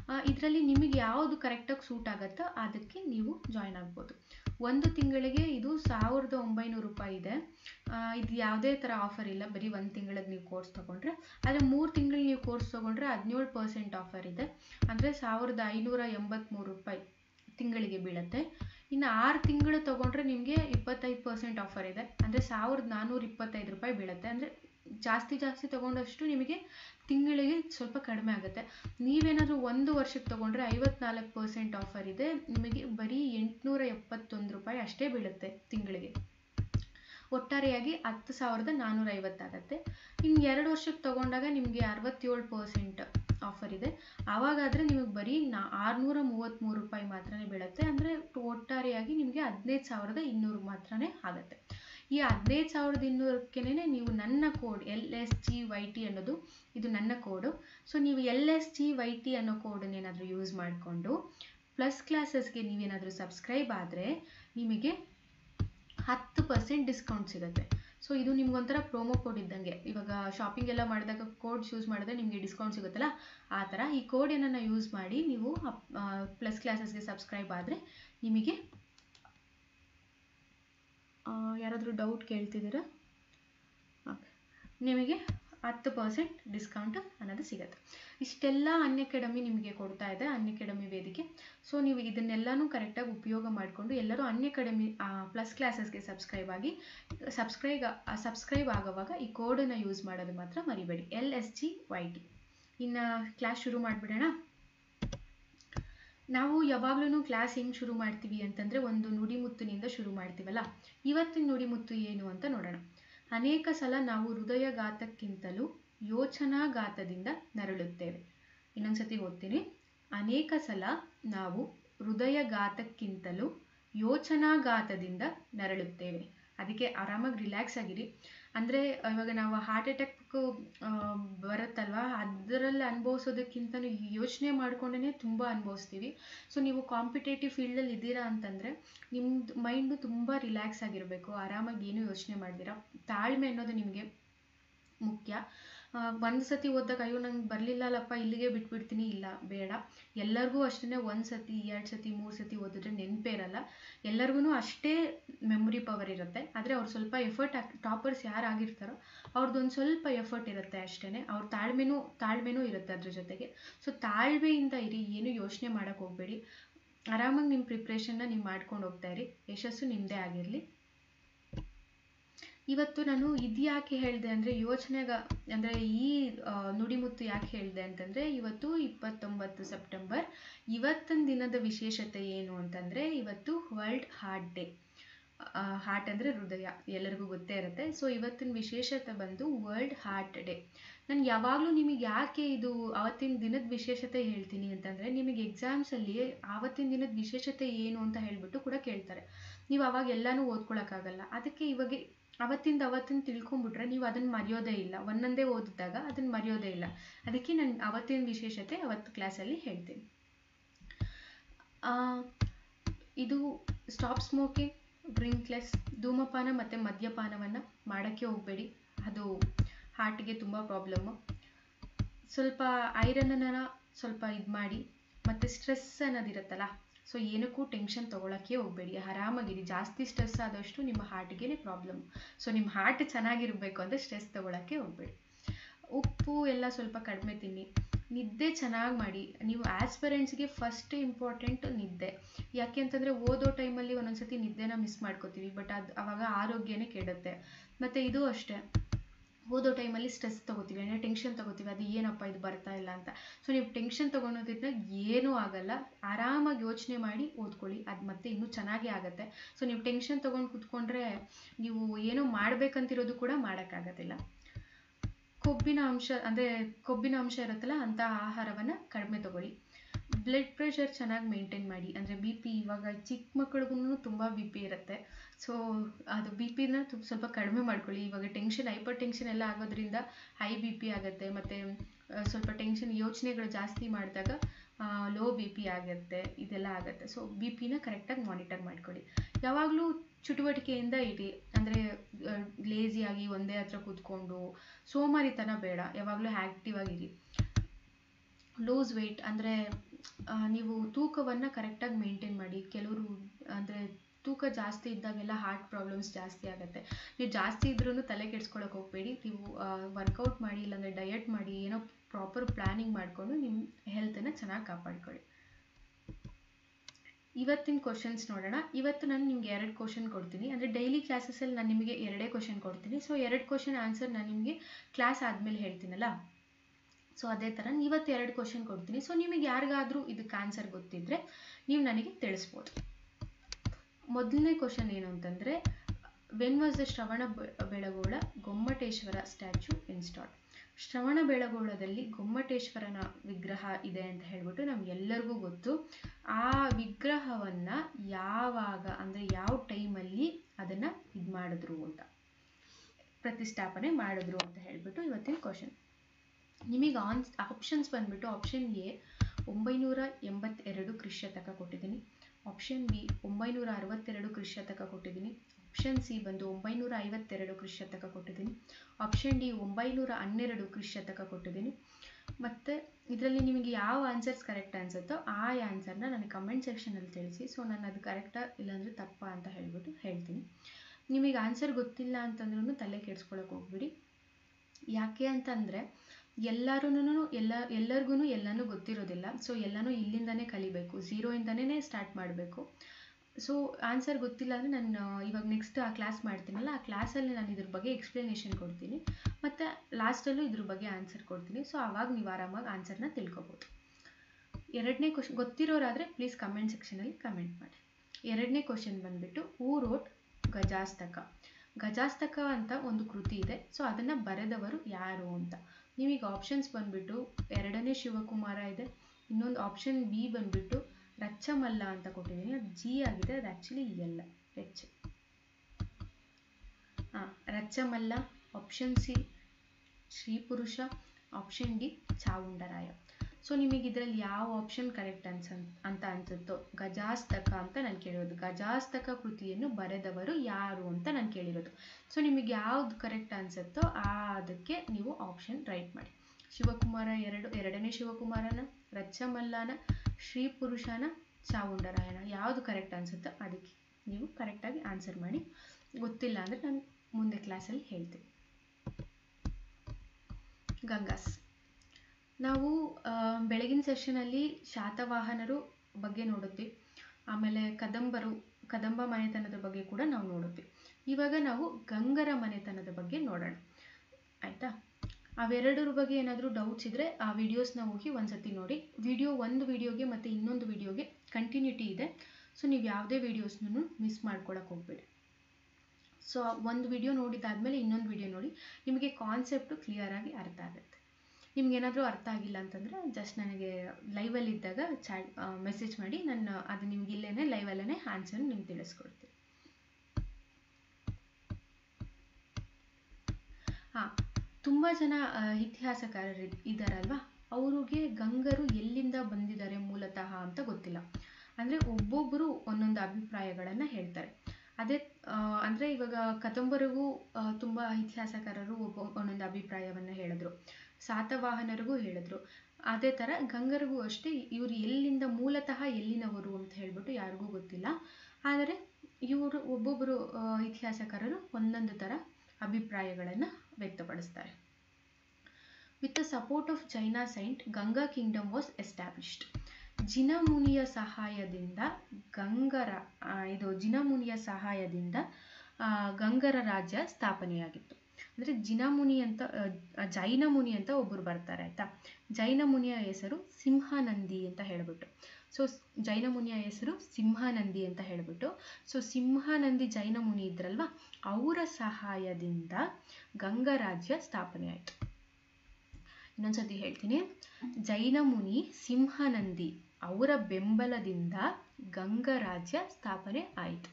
ಇದರಲ್ಲಿ ನಿಮಗೆ ಯಾವುದು ಕರೆಕ್ಟಾಗಿ ಸೂಟ್ ಆಗುತ್ತೋ ಅದಕ್ಕೆ ನೀವು ಜಾಯ್ನ್ ಆಗ್ಬೋದು ಒಂದು ತಿಂಗಳಿಗೆ ಇದು ಸಾವಿರದ ಒಂಬೈನೂರು ರೂಪಾಯಿ ಇದೆ ಇದು ಯಾವುದೇ ಥರ ಆಫರ್ ಇಲ್ಲ ಬರೀ ಒಂದು ತಿಂಗಳಿಗೆ ನೀವು ಕೋರ್ಸ್ ತೊಗೊಂಡ್ರೆ ಆದರೆ ಮೂರು ತಿಂಗಳು ನೀವು ಕೋರ್ಸ್ ತೊಗೊಂಡ್ರೆ ಹದಿನೇಳು ಪರ್ಸೆಂಟ್ ಆಫರ್ ಇದೆ ಅಂದರೆ ಸಾವಿರದ ಐನೂರ ಎಂಬತ್ತ್ಮೂರು ರೂಪಾಯಿ ತಿಂಗಳಿಗೆ ಬೀಳುತ್ತೆ ಇನ್ನು ಆರು ತಿಂಗಳು ತೊಗೊಂಡ್ರೆ ನಿಮಗೆ ಇಪ್ಪತ್ತೈದು ಪರ್ಸೆಂಟ್ ಆಫರ್ ಇದೆ ಅಂದರೆ ಸಾವಿರದ ನಾನ್ನೂರ ಇಪ್ಪತ್ತೈದು ರೂಪಾಯಿ ಬೀಳುತ್ತೆ ಅಂದರೆ ಜಾಸ್ತಿ ಜಾಸ್ತಿ ತೊಗೊಂಡಷ್ಟು ನಿಮಗೆ ತಿಂಗಳಿಗೆ ಸ್ವಲ್ಪ ಕಡಿಮೆ ಆಗುತ್ತೆ ನೀವೇನಾದರೂ ಒಂದು ವರ್ಷಕ್ಕೆ ತೊಗೊಂಡ್ರೆ ಐವತ್ನಾಲ್ಕು ಪರ್ಸೆಂಟ್ ಆಫರ್ ಇದೆ ನಿಮಗೆ ಬರೀ ಎಂಟುನೂರ ಎಪ್ಪತ್ತೊಂದು ರೂಪಾಯಿ ಅಷ್ಟೇ ಬೀಳುತ್ತೆ ತಿಂಗಳಿಗೆ ಒಟ್ಟಾರೆಯಾಗಿ ಹತ್ತು ಸಾವಿರದ ನಾನ್ನೂರ ಐವತ್ತಾಗತ್ತೆ ಇನ್ನು ಎರಡು ವರ್ಷಕ್ಕೆ ತೊಗೊಂಡಾಗ ನಿಮಗೆ ಅರವತ್ತೇಳು ಪರ್ಸೆಂಟ್ ಆಫರ್ ಇದೆ ಆವಾಗಾದರೆ ನಿಮಗೆ ಬರೀ ನಾ ಆರುನೂರ ಮೂವತ್ತ್ಮೂರು ರೂಪಾಯಿ ಮಾತ್ರನೇ ಬೀಳುತ್ತೆ ಅಂದರೆ ಒಟ್ಟಾರೆಯಾಗಿ ನಿಮಗೆ ಹದಿನೈದು ಸಾವಿರದ ಇನ್ನೂರು ಮಾತ್ರನೇ ಆಗುತ್ತೆ ಈ ಹದಿನೈದು ಸಾವಿರದ ಇನ್ನೂರಕ್ಕೇನೆ ನೀವು ನನ್ನ code L S G Y T ಅನ್ನೋದು ಇದು ನನ್ನ ಕೋಡು ಸೊ ನೀವು L S G Y T ಅನ್ನೋ ಕೋಡನ್ನೇನಾದರೂ ಯೂಸ್ ಮಾಡಿಕೊಂಡು ಪ್ಲಸ್ ಕ್ಲಾಸಸ್ಗೆ ನೀವೇನಾದರೂ ಸಬ್ಸ್ಕ್ರೈಬ್ ಆದರೆ ನಿಮಗೆ ಹತ್ತು ಪರ್ಸೆಂಟ್ ಡಿಸ್ಕೌಂಟ್ ಸಿಗುತ್ತೆ ಸೊ ಇದು ನಿಮ್ಗೊಂಥರ ಪ್ರೋಮೋ ಕೋಡ್ ಇದ್ದಂಗೆ ಇವಾಗ ಶಾಪಿಂಗ್ ಎಲ್ಲ ಮಾಡಿದಾಗ ಕೋಡ್ ಯೂಸ್ ಮಾಡಿದ್ರೆ ನಿಮಗೆ ಡಿಸ್ಕೌಂಟ್ ಸಿಗುತ್ತಲ್ಲ ಆ ಥರ ಈ ಕೋಡ್ ಏನನ್ನು ಯೂಸ್ ಮಾಡಿ ನೀವು ಪ್ಲಸ್ ಕ್ಲಾಸಸ್ಗೆ ಸಬ್ಸ್ಕ್ರೈಬ್ ಆದರೆ ನಿಮಗೆ ಯಾರಾದರೂ ಡೌಟ್ ಕೇಳ್ತಿದ್ದೀರಾ ಓಕೆ ನಿಮಗೆ ಹತ್ತು ಪರ್ಸೆಂಟ್ ಡಿಸ್ಕೌಂಟ್ ಅನ್ನೋದು ಸಿಗುತ್ತೆ ಇಷ್ಟೆಲ್ಲ ಅನ್ ಅಕಾಡೆಮಿ ನಿಮಗೆ ಕೊಡ್ತಾ ಇದೆ ಅನ್ ಅಕಾಡೆಮಿ ವೇದಿಕೆ ಸೊ ನೀವು ಇದನ್ನೆಲ್ಲನೂ ಕರೆಕ್ಟಾಗಿ ಉಪಯೋಗ ಮಾಡಿಕೊಂಡು ಎಲ್ಲರೂ ಅನ್ ಅಕಾಡೆಮಿ ಪ್ಲಸ್ ಕ್ಲಾಸಸ್ಗೆ ಸಬ್ಸ್ಕ್ರೈಬ್ ಆಗಿ ಸಬ್ಸ್ಕ್ರೈಬ್ ಸಬ್ಸ್ಕ್ರೈಬ್ ಆಗೋವಾಗ ಈ ಕೋಡನ್ನು ಯೂಸ್ ಮಾಡೋದು ಮಾತ್ರ ಮರಿಬೇಡಿ L S G Y T ಇನ್ನು ಕ್ಲಾಸ್ ಶುರು ಮಾಡಿಬಿಡೋಣ ನಾವು ಯಾವಾಗಲೂ ಕ್ಲಾಸ್ ಹೆಂಗೆ ಶುರು ಮಾಡ್ತೀವಿ ಅಂತಂದರೆ ಒಂದು ನುಡಿಮುತ್ತಿನಿಂದ ಶುರು ಮಾಡ್ತೀವಲ್ಲ ಇವತ್ತಿನ ನುಡಿಮುತ್ತು ಏನು ಅಂತ ನೋಡೋಣ ಅನೇಕ ಸಲ ನಾವು ಹೃದಯಘಾತಕ್ಕಿಂತಲೂ ಯೋಚನಾಘಾತದಿಂದ ನರಳುತ್ತೇವೆ ಇನ್ನೊಂದ್ಸತಿ ಓದ್ತೀನಿ ಅನೇಕ ಸಲ ನಾವು ಹೃದಯಘಾತಕ್ಕಿಂತಲೂ ಯೋಚನಾಘಾತದಿಂದ ನರಳುತ್ತೇವೆ ಅದಕ್ಕೆ ಆರಾಮಾಗಿ ರಿಲ್ಯಾಕ್ಸ್ ಆಗಿರಿ ಅಂದರೆ ಇವಾಗ ನಾವು ಹಾರ್ಟ್ ಅಟ್ಯಾಕ್ ಬರುತ್ತಲ್ವ ಅದರಲ್ಲಿ ಅನುಭವಿಸೋದಕ್ಕಿಂತ ಯೋಚನೆ ಮಾಡ್ಕೊಂಡೇ ತುಂಬ ಅನುಭವಿಸ್ತೀವಿ ಸೊ ನೀವು ಕಾಂಪಿಟೇಟಿವ್ ಫೀಲ್ಡಲ್ಲಿ ಇದ್ದೀರಾ ಅಂತಂದರೆ ನಿಮ್ಮದು ಮೈಂಡು ತುಂಬ ರಿಲ್ಯಾಕ್ಸ್ ಆಗಿರಬೇಕು ಆರಾಮಾಗಿ ಏನೂ ಯೋಚನೆ ಮಾಡ್ದಿರಾ ತಾಳ್ಮೆ ಅನ್ನೋದು ನಿಮಗೆ ಮುಖ್ಯ ಒಂದು ಸತಿ ಓದಿದಾಗ ಅಯ್ಯೋ ನಂಗೆ ಬರಲಿಲ್ಲಲ್ಲಪ್ಪ ಇಲ್ಲಿಗೆ ಬಿಟ್ಬಿಡ್ತೀನಿ ಇಲ್ಲ ಬೇಡ ಎಲ್ಲರಿಗೂ ಅಷ್ಟೇ ಒಂದು ಸತಿ ಎರಡು ಸತಿ ಮೂರು ಸತಿ ಓದಿದ್ರೆ ನೆನಪೇ ಇರಲ್ಲ ಎಲ್ಲರಿಗೂ ಅಷ್ಟೇ ಮೆಮೊರಿ ಪವರ್ ಇರುತ್ತೆ ಆದರೆ ಅವ್ರು ಸ್ವಲ್ಪ ಎಫರ್ಟ್ ಹಾಕಿ ಟಾಪರ್ಸ್ ಯಾರು ಆಗಿರ್ತಾರೋ ಅವ್ರದ್ದೊಂದು ಸ್ವಲ್ಪ ಎಫರ್ಟ್ ಇರುತ್ತೆ ಅಷ್ಟೇ ಅವ್ರ ತಾಳ್ಮೆನೂ ತಾಳ್ಮೆನೂ ಇರುತ್ತೆ ಅದ್ರ ಜೊತೆಗೆ ಸೊ ತಾಳ್ಮೆಯಿಂದ ಇರಿ ಏನು ಯೋಚನೆ ಮಾಡೋಕ್ಕೆ ಹೋಗಬೇಡಿ ಆರಾಮಾಗಿ ನಿಮ್ಮ ಪ್ರಿಪ್ರೇಷನ್ನ ನೀವು ಮಾಡ್ಕೊಂಡು ಹೋಗ್ತಾ ಇರಿ ಯಶಸ್ಸು ನಿಮ್ಮದೇ ಆಗಿರಲಿ ಇವತ್ತು ನಾನು ಇದು ಯಾಕೆ ಹೇಳಿದೆ ಅಂದರೆ ಯೋಚನೆಗ ಅಂದರೆ ಈ ನುಡಿಮುತ್ತು ಯಾಕೆ ಹೇಳಿದೆ ಅಂತಂದರೆ ಇವತ್ತು ಇಪ್ಪತ್ತೊಂಬತ್ತು ಸೆಪ್ಟೆಂಬರ್ ಇವತ್ತಿನ ದಿನದ ವಿಶೇಷತೆ ಏನು ಅಂತಂದರೆ ಇವತ್ತು ವರ್ಲ್ಡ್ ಹಾರ್ಟ್ ಡೇ ಹಾರ್ಟ್ ಅಂದರೆ ಹೃದಯ ಎಲ್ಲರಿಗೂ ಗೊತ್ತೇ ಇರುತ್ತೆ ಸೊ ಇವತ್ತಿನ ವಿಶೇಷತೆ ಬಂದು ವರ್ಲ್ಡ್ ಹಾರ್ಟ್ ಡೇ ನಾನು ಯಾವಾಗಲೂ ನಿಮಗೆ ಯಾಕೆ ಇದು ಆವತ್ತಿನ ದಿನದ ವಿಶೇಷತೆ ಹೇಳ್ತೀನಿ ಅಂತಂದರೆ ನಿಮಗೆ ಎಕ್ಸಾಮ್ಸಲ್ಲಿ ಆವತ್ತಿನ ದಿನದ ವಿಶೇಷತೆ ಏನು ಅಂತ ಹೇಳಿಬಿಟ್ಟು ಕೂಡ ಕೇಳ್ತಾರೆ ನೀವು ಅವಾಗ ಎಲ್ಲನೂ ಓದ್ಕೊಳಕ್ಕಾಗಲ್ಲ ಅದಕ್ಕೆ ಇವಾಗ ಅವತ್ತಿಂದ ಅವತ್ತಿನ ತಿಳ್ಕೊಂಬಿಟ್ರೆ ನೀವು ಅದನ್ನು ಮರೆಯೋದೇ ಇಲ್ಲ ಒಂದೊಂದೇ ಓದಿದಾಗ ಅದನ್ನು ಮರೆಯೋದೇ ಇಲ್ಲ ಅದಕ್ಕೆ ನಾನು ಅವತ್ತಿನ ವಿಶೇಷತೆ ಅವತ್ತು ಕ್ಲಾಸಲ್ಲಿ ಹೇಳ್ತೀನಿ ಇದು ಸ್ಟಾಪ್ ಸ್ಮೋಕಿಂಗ್ ಡ್ರಿಂಕ್ಲೆಸ್ ಧೂಮಪಾನ ಮತ್ತು ಮದ್ಯಪಾನವನ್ನು ಮಾಡೋಕ್ಕೆ ಹೋಗಬೇಡಿ ಅದು ಹಾರ್ಟಿಗೆ ತುಂಬ ಪ್ರಾಬ್ಲಮ್ಮು ಸ್ವಲ್ಪ ಐರನನ್ನು ಸ್ವಲ್ಪ ಇದು ಮಾಡಿ ಮತ್ತು ಸ್ಟ್ರೆಸ್ ಅನ್ನೋದಿರುತ್ತಲ್ಲ ಸೊ ಏನಕ್ಕೂ ಟೆನ್ಷನ್ ತೊಗೊಳಕ್ಕೆ ಹೋಗಬೇಡಿ ಆರಾಮಾಗಿರಿ ಜಾಸ್ತಿ ಸ್ಟ್ರೆಸ್ ಆದಷ್ಟು ನಿಮ್ಮ ಹಾರ್ಟಿಗೆ ಪ್ರಾಬ್ಲಮ್ ಸೊ ನಿಮ್ಮ ಹಾರ್ಟ್ ಚೆನ್ನಾಗಿರಬೇಕು ಅಂದರೆ ಸ್ಟ್ರೆಸ್ ತೊಗೊಳಕ್ಕೆ ಹೋಗಬೇಡಿ ಉಪ್ಪು ಎಲ್ಲ ಸ್ವಲ್ಪ ಕಡಿಮೆ ತಿನ್ನಿ ನಿದ್ದೆ ಚೆನ್ನಾಗಿ ಮಾಡಿ ನೀವು ಆಸ್ಪರೆಂಟ್ಸ್ಗೆ ಫಸ್ಟ್ ಇಂಪಾರ್ಟೆಂಟ್ ನಿದ್ದೆ ಯಾಕೆ ಅಂತಂದರೆ ಓದೋ ಟೈಮಲ್ಲಿ ಒಂದೊಂದ್ಸತಿ ನಿದ್ದೆನ ಮಿಸ್ ಮಾಡ್ಕೋತೀವಿ ಬಟ್ ಅದು ಆವಾಗ ಆರೋಗ್ಯನೇ ಕೆಡುತ್ತೆ ಮತ್ತು ಇದು ಅಷ್ಟೇ ಓದೋ ಟೈಮಲ್ಲಿ ಸ್ಟ್ರೆಸ್ ತೊಗೋತೀವಿ ಅಂದರೆ ಟೆನ್ಷನ್ ತೊಗೋತೀವಿ ಅದು ಏನಪ್ಪ ಇದು ಬರ್ತಾ ಇಲ್ಲ ಅಂತ ಸೊ ನೀವು ಟೆನ್ಷನ್ ತೊಗೊಳೋದ್ರಿಂದ ಏನೂ ಆಗಲ್ಲ ಆರಾಮಾಗಿ ಯೋಚನೆ ಮಾಡಿ ಓದ್ಕೊಳ್ಳಿ ಅದು ಮತ್ತೆ ಇನ್ನೂ ಚೆನ್ನಾಗೇ ಆಗುತ್ತೆ ಸೊ ನೀವು ಟೆನ್ಷನ್ ತೊಗೊಂಡು ಕೂತ್ಕೊಂಡ್ರೆ ನೀವು ಏನೋ ಮಾಡಬೇಕಂತಿರೋದು ಕೂಡ ಮಾಡೋಕ್ಕಾಗೋದಿಲ್ಲ ಕೊಬ್ಬಿನ ಅಂಶ ಅಂದರೆ ಕೊಬ್ಬಿನ ಅಂಶ ಇರುತ್ತಲ್ಲ ಅಂಥ ಆಹಾರವನ್ನು ಕಡಿಮೆ ತಗೊಳ್ಳಿ ಬ್ಲಡ್ ಪ್ರೆಷರ್ ಚೆನ್ನಾಗಿ ಮೇಂಟೈನ್ ಮಾಡಿ ಅಂದರೆ ಬಿ ಪಿ ಇವಾಗ ಚಿಕ್ಕ ಮಕ್ಳಿಗೂ ತುಂಬ ಬಿ ಪಿ ಇರುತ್ತೆ ಸೊ ಅದು ಬಿ ಪಿನ ಸ್ವಲ್ಪ ಕಡಿಮೆ ಮಾಡ್ಕೊಳ್ಳಿ ಇವಾಗ ಟೆನ್ಷನ್ ಹೈಪರ್ ಟೆನ್ಷನ್ ಎಲ್ಲ ಆಗೋದ್ರಿಂದ ಹೈ ಬಿ ಪಿ ಆಗುತ್ತೆ ಮತ್ತು ಸ್ವಲ್ಪ ಟೆನ್ಷನ್ ಯೋಚನೆಗಳು ಜಾಸ್ತಿ ಮಾಡಿದಾಗ ಲೋ ಬಿ ಪಿ ಆಗುತ್ತೆ ಇದೆಲ್ಲ ಆಗುತ್ತೆ ಸೊ ಬಿ ಪಿನ ಕರೆಕ್ಟಾಗಿ ಮಾನಿಟರ್ ಮಾಡ್ಕೊಳ್ಳಿ ಯಾವಾಗಲೂ ಚಟುವಟಿಕೆಯಿಂದ ಇರಿ ಅಂದರೆ ಲೇಸಿಯಾಗಿ ಒಂದೇ ಹತ್ರ ಕೂತ್ಕೊಂಡು ಸೋಮಾರಿತನ ಬೇಡ ಯಾವಾಗಲೂ ಆ್ಯಕ್ಟಿವ್ ಆಗಿರಿ ಲೂಸ್ ವೆಯ್ಟ್ ಅಂದರೆ ನೀವು ತೂಕವನ್ನು ಕರೆಕ್ಟಾಗಿ ಮೇಂಟೈನ್ ಮಾಡಿ ಕೆಲವರು ಅಂದರೆ ತೂಕ ಜಾಸ್ತಿ ಇದ್ದಾಗೆಲ್ಲ ಹಾರ್ಟ್ ಪ್ರಾಬ್ಲಮ್ಸ್ ಜಾಸ್ತಿ ಆಗುತ್ತೆ ನೀವು ಜಾಸ್ತಿ ಇದ್ರೂ ತಲೆ ಕೆಡ್ಸ್ಕೊಳಕ್ಕೆ ಹೋಗಬೇಡಿ ನೀವು ವರ್ಕೌಟ್ ಮಾಡಿ ಇಲ್ಲಾಂದರೆ ಡಯಟ್ ಮಾಡಿ ಏನೋ ಪ್ರಾಪರ್ ಪ್ಲ್ಯಾನಿಂಗ್ ಮಾಡಿಕೊಂಡು ನಿಮ್ಮ ಹೆಲ್ತನ್ನು ಚೆನ್ನಾಗಿ ಕಾಪಾಡ್ಕೊಳ್ಳಿ ಇವತ್ತಿನ ಕ್ವಶನ್ಸ್ ನೋಡೋಣ ಇವತ್ತು ನಾನು ನಿಮ್ಗೆ ಎರಡು ಕ್ವಶನ್ ಕೊಡ್ತೀನಿ ಅಂದರೆ ಡೈಲಿ ಕ್ಲಾಸಸಲ್ಲಿ ನಾನು ನಿಮಗೆ ಎರಡೇ ಕ್ವಶನ್ ಕೊಡ್ತೀನಿ ಸೊ ಎರಡು ಕ್ವಶನ್ ಆನ್ಸರ್ ನಾನು ನಿಮಗೆ ಕ್ಲಾಸ್ ಆದಮೇಲೆ ಹೇಳ್ತೀನಲ್ಲ ಸೊ ಅದೇ ಥರ ಇವತ್ತು ಎರಡು ಕ್ವಶನ್ ಕೊಡ್ತೀನಿ ಸೊ ನಿಮಗೆ ಯಾರಿಗಾದರೂ ಇದಕ್ಕೆ ಆನ್ಸರ್ ಗೊತ್ತಿದ್ದರೆ ನೀವು ನನಗೆ ತಿಳಿಸ್ಬೋದು ಮೊದಲನೇ ಕ್ವಶನ್ ಏನು ಅಂತಂದರೆ ವೆನ್ ವಾಸ್ ದ ಶ್ರವಣ ಬೆಳಗೋಳ ಗೊಮ್ಮಟೇಶ್ವರ ಸ್ಟ್ಯಾಚ್ಯೂ ಇನ್ಸ್ಟಾಲ್ಡ್ ಶ್ರವಣ ಬೆಳಗೋಳದಲ್ಲಿ ಗೊಮ್ಮಟೇಶ್ವರನ ವಿಗ್ರಹ ಇದೆ ಅಂತ ಹೇಳ್ಬಿಟ್ಟು ನಮ್ಗೆಲ್ಲರಿಗೂ ಗೊತ್ತು ಆ ವಿಗ್ರಹವನ್ನು ಯಾವಾಗ ಅಂದರೆ ಯಾವ ಟೈಮಲ್ಲಿ ಅದನ್ನು ಇದು ಮಾಡಿದ್ರು ಅಂತ ಪ್ರತಿಷ್ಠಾಪನೆ ಮಾಡಿದ್ರು ಅಂತ ಹೇಳ್ಬಿಟ್ಟು ಇವತ್ತಿನ ಕ್ವಶನ್ ನಿಮಗೆ ಆನ್ ಆಪ್ಷನ್ಸ್ ಬಂದ್ಬಿಟ್ಟು ಆಪ್ಷನ್ ಎ ಒಂಬೈನೂರ ಎಂಬತ್ತೆರಡು ಕ್ರಿಶ್ಯತಕ ಕೊಟ್ಟಿದ್ದೀನಿ ಆಪ್ಷನ್ ಬಿ ಒಂಬೈನೂರ ಅರವತ್ತೆರಡು ಕ್ರಿಶ್ಯತಕ ಕೊಟ್ಟಿದ್ದೀನಿ ಆಪ್ಷನ್ ಸಿ ಬಂದು ಒಂಬೈನೂರ ಐವತ್ತೆರಡು ಕ್ರಿಶ್ಯತಕ ಕೊಟ್ಟಿದ್ದೀನಿ ಆಪ್ಷನ್ ಡಿ ಒಂಬೈನೂರ ಹನ್ನೆರಡು ಕ್ರಿಶ್ಯತಕ ಕೊಟ್ಟಿದ್ದೀನಿ ಮತ್ತು ಇದರಲ್ಲಿ ನಿಮಗೆ ಯಾವ ಆನ್ಸರ್ಸ್ ಕರೆಕ್ಟ್ ಅನ್ಸುತ್ತೋ ಆ ಆನ್ಸರ್ನ ನನಗೆ ಕಮೆಂಟ್ ಸೆಕ್ಷನಲ್ಲಿ ತಿಳಿಸಿ ಸೊ ನಾನು ಅದು ಕರೆಕ್ಟಾ ಇಲ್ಲಾಂದರೆ ತಪ್ಪಾ ಅಂತ ಹೇಳ್ಬಿಟ್ಟು ಹೇಳ್ತೀನಿ ನಿಮಗೆ ಆನ್ಸರ್ ಗೊತ್ತಿಲ್ಲ ಅಂತಂದ್ರೂ ತಲೆ ಕೆಡ್ಸ್ಕೊಳಕ್ಕೆ ಹೋಗ್ಬಿಡಿ ಯಾಕೆ ಅಂತಂದರೆ ಎಲ್ಲರೂ ಎಲ್ಲ ಎಲ್ಲರಿಗೂ ಎಲ್ಲನೂ ಗೊತ್ತಿರೋದಿಲ್ಲ ಸೊ ಎಲ್ಲನೂ ಇಲ್ಲಿಂದನೇ ಕಲಿಬೇಕು ಝೀರೋಯಿಂದನೇ ಸ್ಟಾರ್ಟ್ ಮಾಡಬೇಕು ಸೊ ಆನ್ಸರ್ ಗೊತ್ತಿಲ್ಲ ಅಂದರೆ ನಾನು ಇವಾಗ ನೆಕ್ಸ್ಟ್ ಆ ಕ್ಲಾಸ್ ಮಾಡ್ತೀನಲ್ಲ ಆ ಕ್ಲಾಸಲ್ಲಿ ನಾನು ಇದ್ರ ಬಗ್ಗೆ ಎಕ್ಸ್ಪ್ಲನೇಷನ್ ಕೊಡ್ತೀನಿ ಮತ್ತು ಲಾಸ್ಟಲ್ಲೂ ಇದ್ರ ಬಗ್ಗೆ ಆನ್ಸರ್ ಕೊಡ್ತೀನಿ ಸೊ ಆವಾಗ ನೀವು ಆರಾಮಾಗಿ ಆನ್ಸರ್ನ ತಿಳ್ಕೊಬೋದು ಎರಡನೇ ಕ್ವಶನ್ ಗೊತ್ತಿರೋರಾದರೆ ಪ್ಲೀಸ್ ಕಮೆಂಟ್ ಸೆಕ್ಷನಲ್ಲಿ ಕಮೆಂಟ್ ಮಾಡಿ ಎರಡನೇ ಕ್ವಶನ್ ಬಂದುಬಿಟ್ಟು ಹೂ ರೋಟ್ ಗಜಾಸ್ತಕ ಗಜಾಸ್ತಕ ಅಂತ ಒಂದು ಕೃತಿ ಇದೆ ಸೊ ಅದನ್ನು ಬರೆದವರು ಯಾರು ಅಂತ ನಿಮಗೆ ಆಪ್ಷನ್ಸ್ ಬಂದುಬಿಟ್ಟು ಎರಡನೇ ಶಿವಕುಮಾರ ಇದೆ ಇನ್ನೊಂದು ಆಪ್ಷನ್ ಬಿ ಬಂದುಬಿಟ್ಟು ರಚ್ಚಮಲ್ಲ ಅಂತ ಕೊಟ್ಟಿದ್ದೀನಿ ಅದು ಜಿ ಆಗಿದೆ ಅದು ಆ್ಯಕ್ಚುಲಿ ಎಲ್ಲ ಎಚ್ ಹಾಂ Rachamalla option C Shripurusha option D Chavundaraya so ನಿಮಗೆ ಇದರಲ್ಲಿ ಯಾವ ಆಪ್ಷನ್ ಕರೆಕ್ಟ್ ಅನ್ಸ ಅಂತ ಅನ್ಸುತ್ತೋ ಗಜಾಸ್ತಕ ಅಂತ ನಾನು ಕೇಳಿರೋದು ಗಜಾಸ್ತಕ ಕೃತಿಯನ್ನು ಬರೆದವರು ಯಾರು ಅಂತ ನಾನು ಕೇಳಿರೋದು ಸೊ ನಿಮಗೆ ಯಾವ್ದು ಕರೆಕ್ಟ್ ಅನ್ಸುತ್ತೋ ಆ ಅದಕ್ಕೆ ನೀವು ಆಪ್ಷನ್ ರೈಟ್ ಮಾಡಿ ಶಿವಕುಮಾರ ಎರಡು ಎರಡನೇ ಶಿವಕುಮಾರನ ರಚ್ಚಮಲ್ಲನ ಶ್ರೀ ಪುರುಷನ ಚಾವುಂಡರಾಯನ ಯಾವುದು ಕರೆಕ್ಟ್ ಅನ್ಸುತ್ತೋ ಅದಕ್ಕೆ ನೀವು ಕರೆಕ್ಟಾಗಿ ಆನ್ಸರ್ ಮಾಡಿ ಗೊತ್ತಿಲ್ಲ ಅಂದರೆ ನಾನು ಮುಂದೆ ಕ್ಲಾಸಲ್ಲಿ ಹೇಳ್ತೀನಿ ಗಂಗಾಸ್ ನಾವು ಬೆಳಗಿನ ಸೆಷನಲ್ಲಿ ಶಾತವಾಹನರು ಬಗ್ಗೆ ನೋಡುತ್ತೀವಿ ಆಮೇಲೆ ಕದಂಬರು ಕದಂಬ ಮನೆತನದ ಬಗ್ಗೆ ಕೂಡ ನಾವು ನೋಡುತ್ತೀವಿ ಇವಾಗ ನಾವು ಗಂಗರ ಮನೆತನದ ಬಗ್ಗೆ ನೋಡೋಣ ಆಯಿತಾ ಅವೆರಡರ ಬಗ್ಗೆ ಏನಾದರೂ ಡೌಟ್ಸ್ ಇದ್ದರೆ ಆ ವಿಡಿಯೋಸ್ನ ಹೋಗಿ ಒಂದ್ಸತಿ ನೋಡಿ ವಿಡಿಯೋ ಒಂದು ವಿಡಿಯೋಗೆ ಮತ್ತು ಇನ್ನೊಂದು ವಿಡಿಯೋಗೆ ಕಂಟಿನ್ಯೂಟಿ ಇದೆ ಸೊ ನೀವು ಯಾವುದೇ ವೀಡಿಯೋಸ್ನೂ ಮಿಸ್ ಮಾಡ್ಕೊಳಕ್ಕೆ ಹೋಗ್ಬೇಡಿ ಸೊ ಒಂದು ವಿಡಿಯೋ ನೋಡಿದಾದ್ಮೇಲೆ ಇನ್ನೊಂದು ವಿಡಿಯೋ ನೋಡಿ ನಿಮಗೆ ಕಾನ್ಸೆಪ್ಟು ಕ್ಲಿಯರಾಗಿ ಅರ್ಥ ಆಗುತ್ತೆ ನಿಮ್ಗೇನಾದರೂ ಅರ್ಥ ಆಗಿಲ್ಲ ಅಂತಂದರೆ ಜಸ್ಟ್ ನನಗೆ ಲೈವಲ್ಲಿ ಇದ್ದಾಗ ಚಾಟ್ ಮೆಸೇಜ್ ಮಾಡಿ ನಾನು ಅದು ನಿಮ್ಗೆ ಇಲ್ಲೇ ಲೈವಲ್ಲೇ ಆನ್ಸರ್ ನಿಮ್ಗೆ ತಿಳಿಸ್ಕೊಡ್ತೀನಿ ಹಾಂ ತುಂಬ ಜನ ಇತಿಹಾಸಕಾರರು ಇದ್ದಾರಲ್ವಾ ಅವ್ರಿಗೆ ಗಂಗರು ಎಲ್ಲಿಂದ ಬಂದಿದ್ದಾರೆ ಮೂಲತಃ ಅಂತ ಗೊತ್ತಿಲ್ಲ ಅಂದರೆ ಒಬ್ಬೊಬ್ಬರು ಒಂದೊಂದು ಅಭಿಪ್ರಾಯಗಳನ್ನು ಹೇಳ್ತಾರೆ ಅದೇ ಅಂದರೆ ಇವಾಗ ಕದಂಬರಿಗೂ ತುಂಬ ಇತಿಹಾಸಕಾರರು ಒಬ್ಬ ಒಂದೊಂದು ಅಭಿಪ್ರಾಯವನ್ನು ಹೇಳಿದ್ರು ಸಾತವಾಹನರಿಗೂ ಹೇಳಿದ್ರು ಅದೇ ಥರ ಗಂಗರಿಗೂ ಅಷ್ಟೇ ಇವರು ಎಲ್ಲಿಂದ ಮೂಲತಃ ಎಲ್ಲಿನವರು ಅಂತ ಹೇಳ್ಬಿಟ್ಟು ಯಾರಿಗೂ ಗೊತ್ತಿಲ್ಲ ಆದರೆ ಇವರು ಒಬ್ಬೊಬ್ಬರು ಇತಿಹಾಸಕಾರರು ಒಂದೊಂದು ಥರ ಅಭಿಪ್ರಾಯಗಳನ್ನು ವ್ಯಕ್ತಪಡಿಸ್ತಾರೆ with the support of Jaina saint Ganga kingdom was established ಜಿನಮುನಿಯ ಸಹಾಯದಿಂದ ಗಂಗರ ಇದು ಜಿನಮುನಿಯ ಸಹಾಯದಿಂದ ಗಂಗರ ರಾಜ್ಯ ಸ್ಥಾಪನೆಯಾಗಿತ್ತು ಅಂದರೆ ಜಿನಮುನಿ ಅಂತ ಜೈನ ಮುನಿ ಅಂತ ಒಬ್ಬರು ಬರ್ತಾರೆ ಆಯಿತಾ ಜೈನ ಮುನಿಯ ಹೆಸರು ಸಿಂಹಾನಂದಿ ಅಂತ ಹೇಳಿಬಿಟ್ಟು ಸೊ ಜೈನ ಮುನಿಯ ಹೆಸರು ಸಿಂಹಾನಂದಿ ಅಂತ ಹೇಳಿಬಿಟ್ಟು ಸೊ ಸಿಂಹಾನಂದಿ ಜೈನ ಮುನಿ ಇದ್ರಲ್ವ ಅವರ ಸಹಾಯದಿಂದ ಗಂಗಾ ರಾಜ್ಯ ಸ್ಥಾಪನೆ ಆಯಿತು ಇನ್ನೊಂದ್ಸತಿ ಹೇಳ್ತೀನಿ ಜೈನ ಮುನಿ ಸಿಂಹಾನಂದಿ ಅವರ ಬೆಂಬಲದಿಂದ ಗಂಗಾ ರಾಜ್ಯ ಸ್ಥಾಪನೆ ಆಯಿತು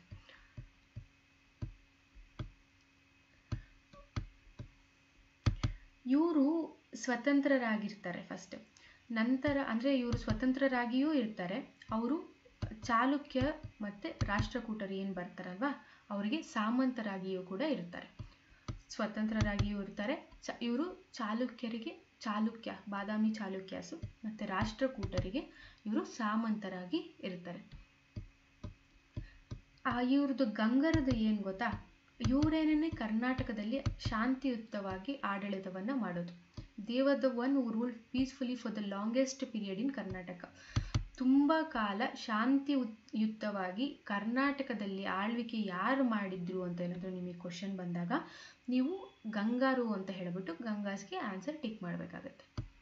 ಇವರು ಸ್ವತಂತ್ರರಾಗಿರ್ತಾರೆ ಫಸ್ಟ್ ನಂತರ ಅಂದರೆ ಇವರು ಸ್ವತಂತ್ರರಾಗಿಯೂ ಇರ್ತಾರೆ ಅವರು ಚಾಲುಕ್ಯ ಮತ್ತು ರಾಷ್ಟ್ರಕೂಟರು ಏನು ಬರ್ತಾರಲ್ವಾ ಅವರಿಗೆ ಸಾಮಂತರಾಗಿಯೂ ಕೂಡ ಇರ್ತಾರೆ ಸ್ವತಂತ್ರರಾಗಿಯೂ ಇರ್ತಾರೆ ಚ ಇವರು ಚಾಲುಕ್ಯರಿಗೆ ಚಾಲುಕ್ಯ ಬಾದಾಮಿ ಚಾಲುಕ್ಯಾಸು ಮತ್ತು ರಾಷ್ಟ್ರಕೂಟರಿಗೆ ಇವರು ಸಾಮಂತರಾಗಿ ಇರ್ತಾರೆ ಆ ಇವ್ರದ್ದು ಗಂಗರದು ಏನು ಗೊತ್ತಾ ಇವರೇನೇ ಕರ್ನಾಟಕದಲ್ಲಿ ಶಾಂತಿಯುತವಾಗಿ ಆಡಳಿತವನ್ನು ಮಾಡೋದು they were the one who rule peacefully for the longest period in Karnataka ತುಂಬ ಕಾಲ ಶಾಂತಿಯುತವಾಗಿ ಕರ್ನಾಟಕದಲ್ಲಿ ಆಳ್ವಿಕೆ ಯಾರು ಮಾಡಿದ್ರು ಅಂತ ಏನಾದರೂ ನಿಮಗೆ ಕ್ವಶನ್ ಬಂದಾಗ ನೀವು ಗಂಗಾರು ಅಂತ ಹೇಳ್ಬಿಟ್ಟು ಗಂಗಾಸ್ಗೆ ಆನ್ಸರ್ ಟಿಕ್ ಮಾಡಬೇಕಾಗತ್ತೆ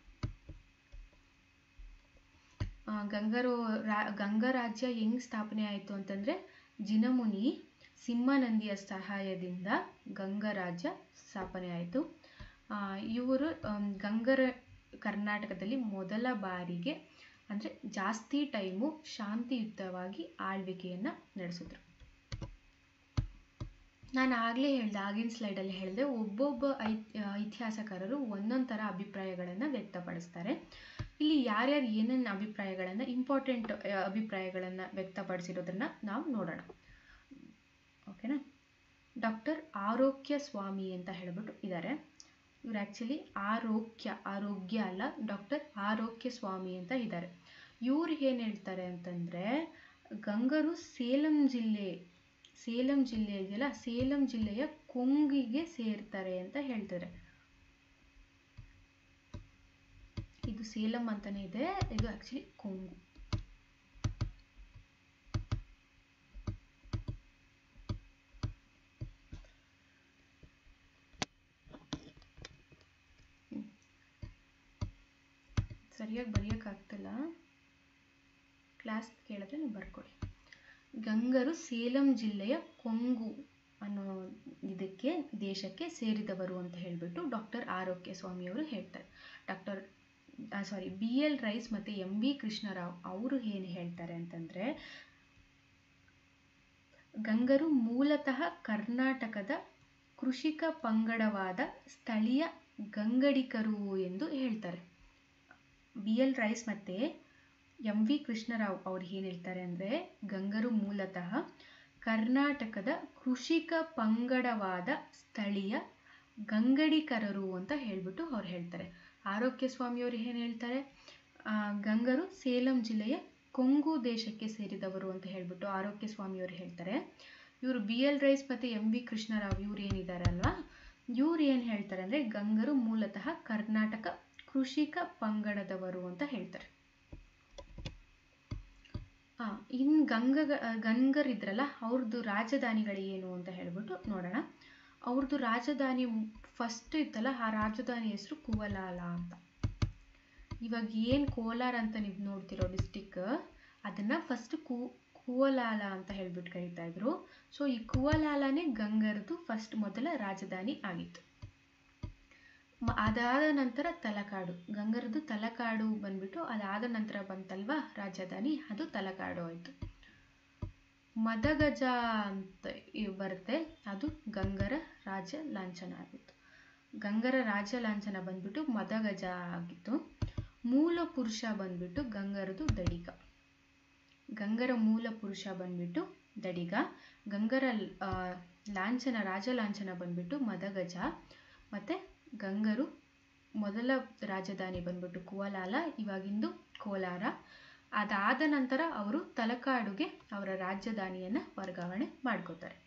ಗಂಗರು ರಾ ಗಂಗಾ ರಾಜ್ಯ ಹೆಂಗ್ ಸ್ಥಾಪನೆ ಆಯಿತು ಅಂತಂದರೆ ಜಿನಮುನಿ ಸಿಂಹನಂದಿಯ ಸಹಾಯದಿಂದ ಗಂಗಾ ರಾಜ್ಯ ಸ್ಥಾಪನೆ ಆಯಿತು ಇವರು ಗಂಗರ ಕರ್ನಾಟಕದಲ್ಲಿ ಮೊದಲ ಬಾರಿಗೆ ಅಂದರೆ ಜಾಸ್ತಿ ಟೈಮು ಶಾಂತಿಯುತವಾಗಿ ಆಳ್ವಿಕೆಯನ್ನು ನಡೆಸಿದ್ರು ನಾನು ಆಗಲೇ ಹೇಳಿದೆ ಆಗಿನ ಸ್ಲೈಡಲ್ಲಿ ಹೇಳಿದೆ ಒಬ್ಬೊಬ್ಬ ಐ ಇತಿಹಾಸಕಾರರು ಒಂದೊಂದು ಥರ ಅಭಿಪ್ರಾಯಗಳನ್ನು ವ್ಯಕ್ತಪಡಿಸ್ತಾರೆ ಇಲ್ಲಿ ಯಾರ್ಯಾರು ಏನೇನು ಅಭಿಪ್ರಾಯಗಳನ್ನು ಇಂಪಾರ್ಟೆಂಟ್ ಅಭಿಪ್ರಾಯಗಳನ್ನು ವ್ಯಕ್ತಪಡಿಸಿರೋದನ್ನ ನಾವು ನೋಡೋಣ ಓಕೆನಾ ಡಾಕ್ಟರ್ ಆರೋಗ್ಯ ಸ್ವಾಮಿ ಅಂತ ಹೇಳ್ಬಿಟ್ಟು ಇದ್ದಾರೆ ಇವ್ರು ಆ್ಯಕ್ಚುಲಿ ಆರೋಗ್ಯ ಆರೋಗ್ಯ ಅಲ್ಲ ಡಾಕ್ಟರ್ ಆರೋಗ್ಯ ಸ್ವಾಮಿ ಅಂತ ಇದ್ದಾರೆ ಇವ್ರು ಏನು ಹೇಳ್ತಾರೆ ಅಂತಂದರೆ ಗಂಗರು ಸೇಲಂ ಜಿಲ್ಲೆ ಸೇಲಂ ಜಿಲ್ಲೆ ಇದೆಯಲ್ಲ ಸೇಲಂ ಜಿಲ್ಲೆಯ ಕೊಂಗಿಗೆ ಸೇರ್ತಾರೆ ಅಂತ ಹೇಳ್ತಾರೆ ಇದು ಸೇಲಂ ಅಂತಾನೆ ಇದೆ ಇದು ಆ್ಯಕ್ಚುಲಿ ಕೊಂಗು ಸರಿಯಾಗಿ ಬರೆಯೋಕ್ಕಾಗ್ತಿಲ್ಲ ಕ್ಲಾಸ್ ಕೇಳಿದ್ರೆ ನೀವು ಬರ್ಕೊಳ್ಳಿ ಗಂಗರು ಸೇಲಂ ಜಿಲ್ಲೆಯ ಕೊಂಗು ಅನ್ನೋ ಇದಕ್ಕೆ ದೇಶಕ್ಕೆ ಸೇರಿದವರು ಅಂತ ಹೇಳಿಬಿಟ್ಟು ಡಾಕ್ಟರ್ ಆರೋಗ್ಯ ಸ್ವಾಮಿಯವರು ಹೇಳ್ತಾರೆ doctor sorry B L Rice ಮತ್ತು ಎಂ ಬಿ ಕೃಷ್ಣರಾವ್ ಅವರು ಏನು ಹೇಳ್ತಾರೆ ಅಂತಂದರೆ ಗಂಗರು ಮೂಲತಃ ಕರ್ನಾಟಕದ ಕೃಷಿಕ ಪಂಗಡವಾದ ಸ್ಥಳೀಯ ಗಂಗಡಿಕರು ಎಂದು ಹೇಳ್ತಾರೆ ಬಿ ಎಲ್ ರೈಸ್ ಮತ್ತು ಎಂ ವಿ ಕೃಷ್ಣರಾವ್ ಅವ್ರು ಏನು ಹೇಳ್ತಾರೆ ಅಂದರೆ ಗಂಗರು ಮೂಲತಃ ಕರ್ನಾಟಕದ ಕೃಷಿಕ ಪಂಗಡವಾದ ಸ್ಥಳೀಯ ಗಂಗಡಿಕರರು ಅಂತ ಹೇಳ್ಬಿಟ್ಟು ಅವ್ರು ಹೇಳ್ತಾರೆ ಆರೋಗ್ಯ ಸ್ವಾಮಿಯವರು ಏನು ಹೇಳ್ತಾರೆ ಗಂಗರು ಸೇಲಂ ಜಿಲ್ಲೆಯ ಕೊಂಗು ದೇಶಕ್ಕೆ ಸೇರಿದವರು ಅಂತ ಹೇಳ್ಬಿಟ್ಟು ಆರೋಗ್ಯ ಸ್ವಾಮಿಯವರು ಹೇಳ್ತಾರೆ ಇವರು ಬಿ ಎಲ್ ರೈಸ್ ಮತ್ತು ಎಂ ವಿ ಕೃಷ್ಣರಾವ್ ಇವ್ರು ಏನಿದ್ದಾರೆ ಅಲ್ವಾ ಇವ್ರು ಏನು ಹೇಳ್ತಾರೆ ಅಂದರೆ ಗಂಗರು ಮೂಲತಃ ಕರ್ನಾಟಕ ಕೃಷಿಕ ಪಂಗಡದವರು ಅಂತ ಹೇಳ್ತಾರೆ ಆ ಇನ್ನು ಗಂಗ ಗಂಗರ್ ಇದ್ರಲ್ಲ ಅವ್ರದ್ದು ರಾಜಧಾನಿಗಳು ಏನು ಅಂತ ಹೇಳ್ಬಿಟ್ಟು ನೋಡೋಣ ಅವ್ರದ್ದು ರಾಜಧಾನಿ ಫಸ್ಟ್ ಇತ್ತಲ್ಲ ಆ ರಾಜಧಾನಿ ಹೆಸರು ಕುವಲಾಲ ಅಂತ ಇವಾಗ ಏನು ಕೋಲಾರ ಅಂತ ನೀವು ನೋಡ್ತಿರೋ ಡಿಸ್ಟಿಕ್ ಅದನ್ನು ಫಸ್ಟ್ ಕು ಕುವಲಾಲ ಅಂತ ಹೇಳ್ಬಿಟ್ಟು ಕರೀತಾ ಇದ್ರು ಸೊ ಈ ಕುವಲಾಲನೇ ಗಂಗರದು ಫಸ್ಟ್ ಮೊದಲ ರಾಜಧಾನಿ ಆಗಿತ್ತು ಅದಾದ ನಂತರ ತಲಕಾಡು ಗಂಗರದು ತಲಕಾಡು ಬಂದ್ಬಿಟ್ಟು ಅದಾದ ನಂತರ ಬಂತಲ್ವಾ ರಾಜಧಾನಿ ಅದು ತಲಕಾಡು ಆಯಿತು ಮದಗಜ ಅಂತ ಬರುತ್ತೆ ಅದು ಗಂಗರ ರಾಜ ಲಾಂಛನ ಆಗಿತ್ತು ಗಂಗರ ರಾಜ ಲಾಂಛನ ಬಂದ್ಬಿಟ್ಟು ಮದಗಜ ಆಗಿತ್ತು ಮೂಲ ಪುರುಷ ಬಂದ್ಬಿಟ್ಟು ಗಂಗರದು ದಡಿಗ ಗಂಗರ ಮೂಲ ಪುರುಷ ಬಂದ್ಬಿಟ್ಟು ದಡಿಗ ಗಂಗರ ಲಾಂಛನ ರಾಜ ಲಾಂಛನ ಬಂದ್ಬಿಟ್ಟು ಮದಗಜ ಮತ್ತು ಗಂಗರು ಮೊದಲ ರಾಜಧಾನಿ ಬಂದ್ಬಿಟ್ಟು ಕುವಲಾಲ ಇವಾಗಿಂದು ಕೋಲಾರ ಅದಾದ ನಂತರ ಅವರು ತಲಕಾಡುಗೆ ಅವರ ರಾಜಧಾನಿಯನ್ನು ವರ್ಗಾವಣೆ ಮಾಡ್ಕೋತಾರೆ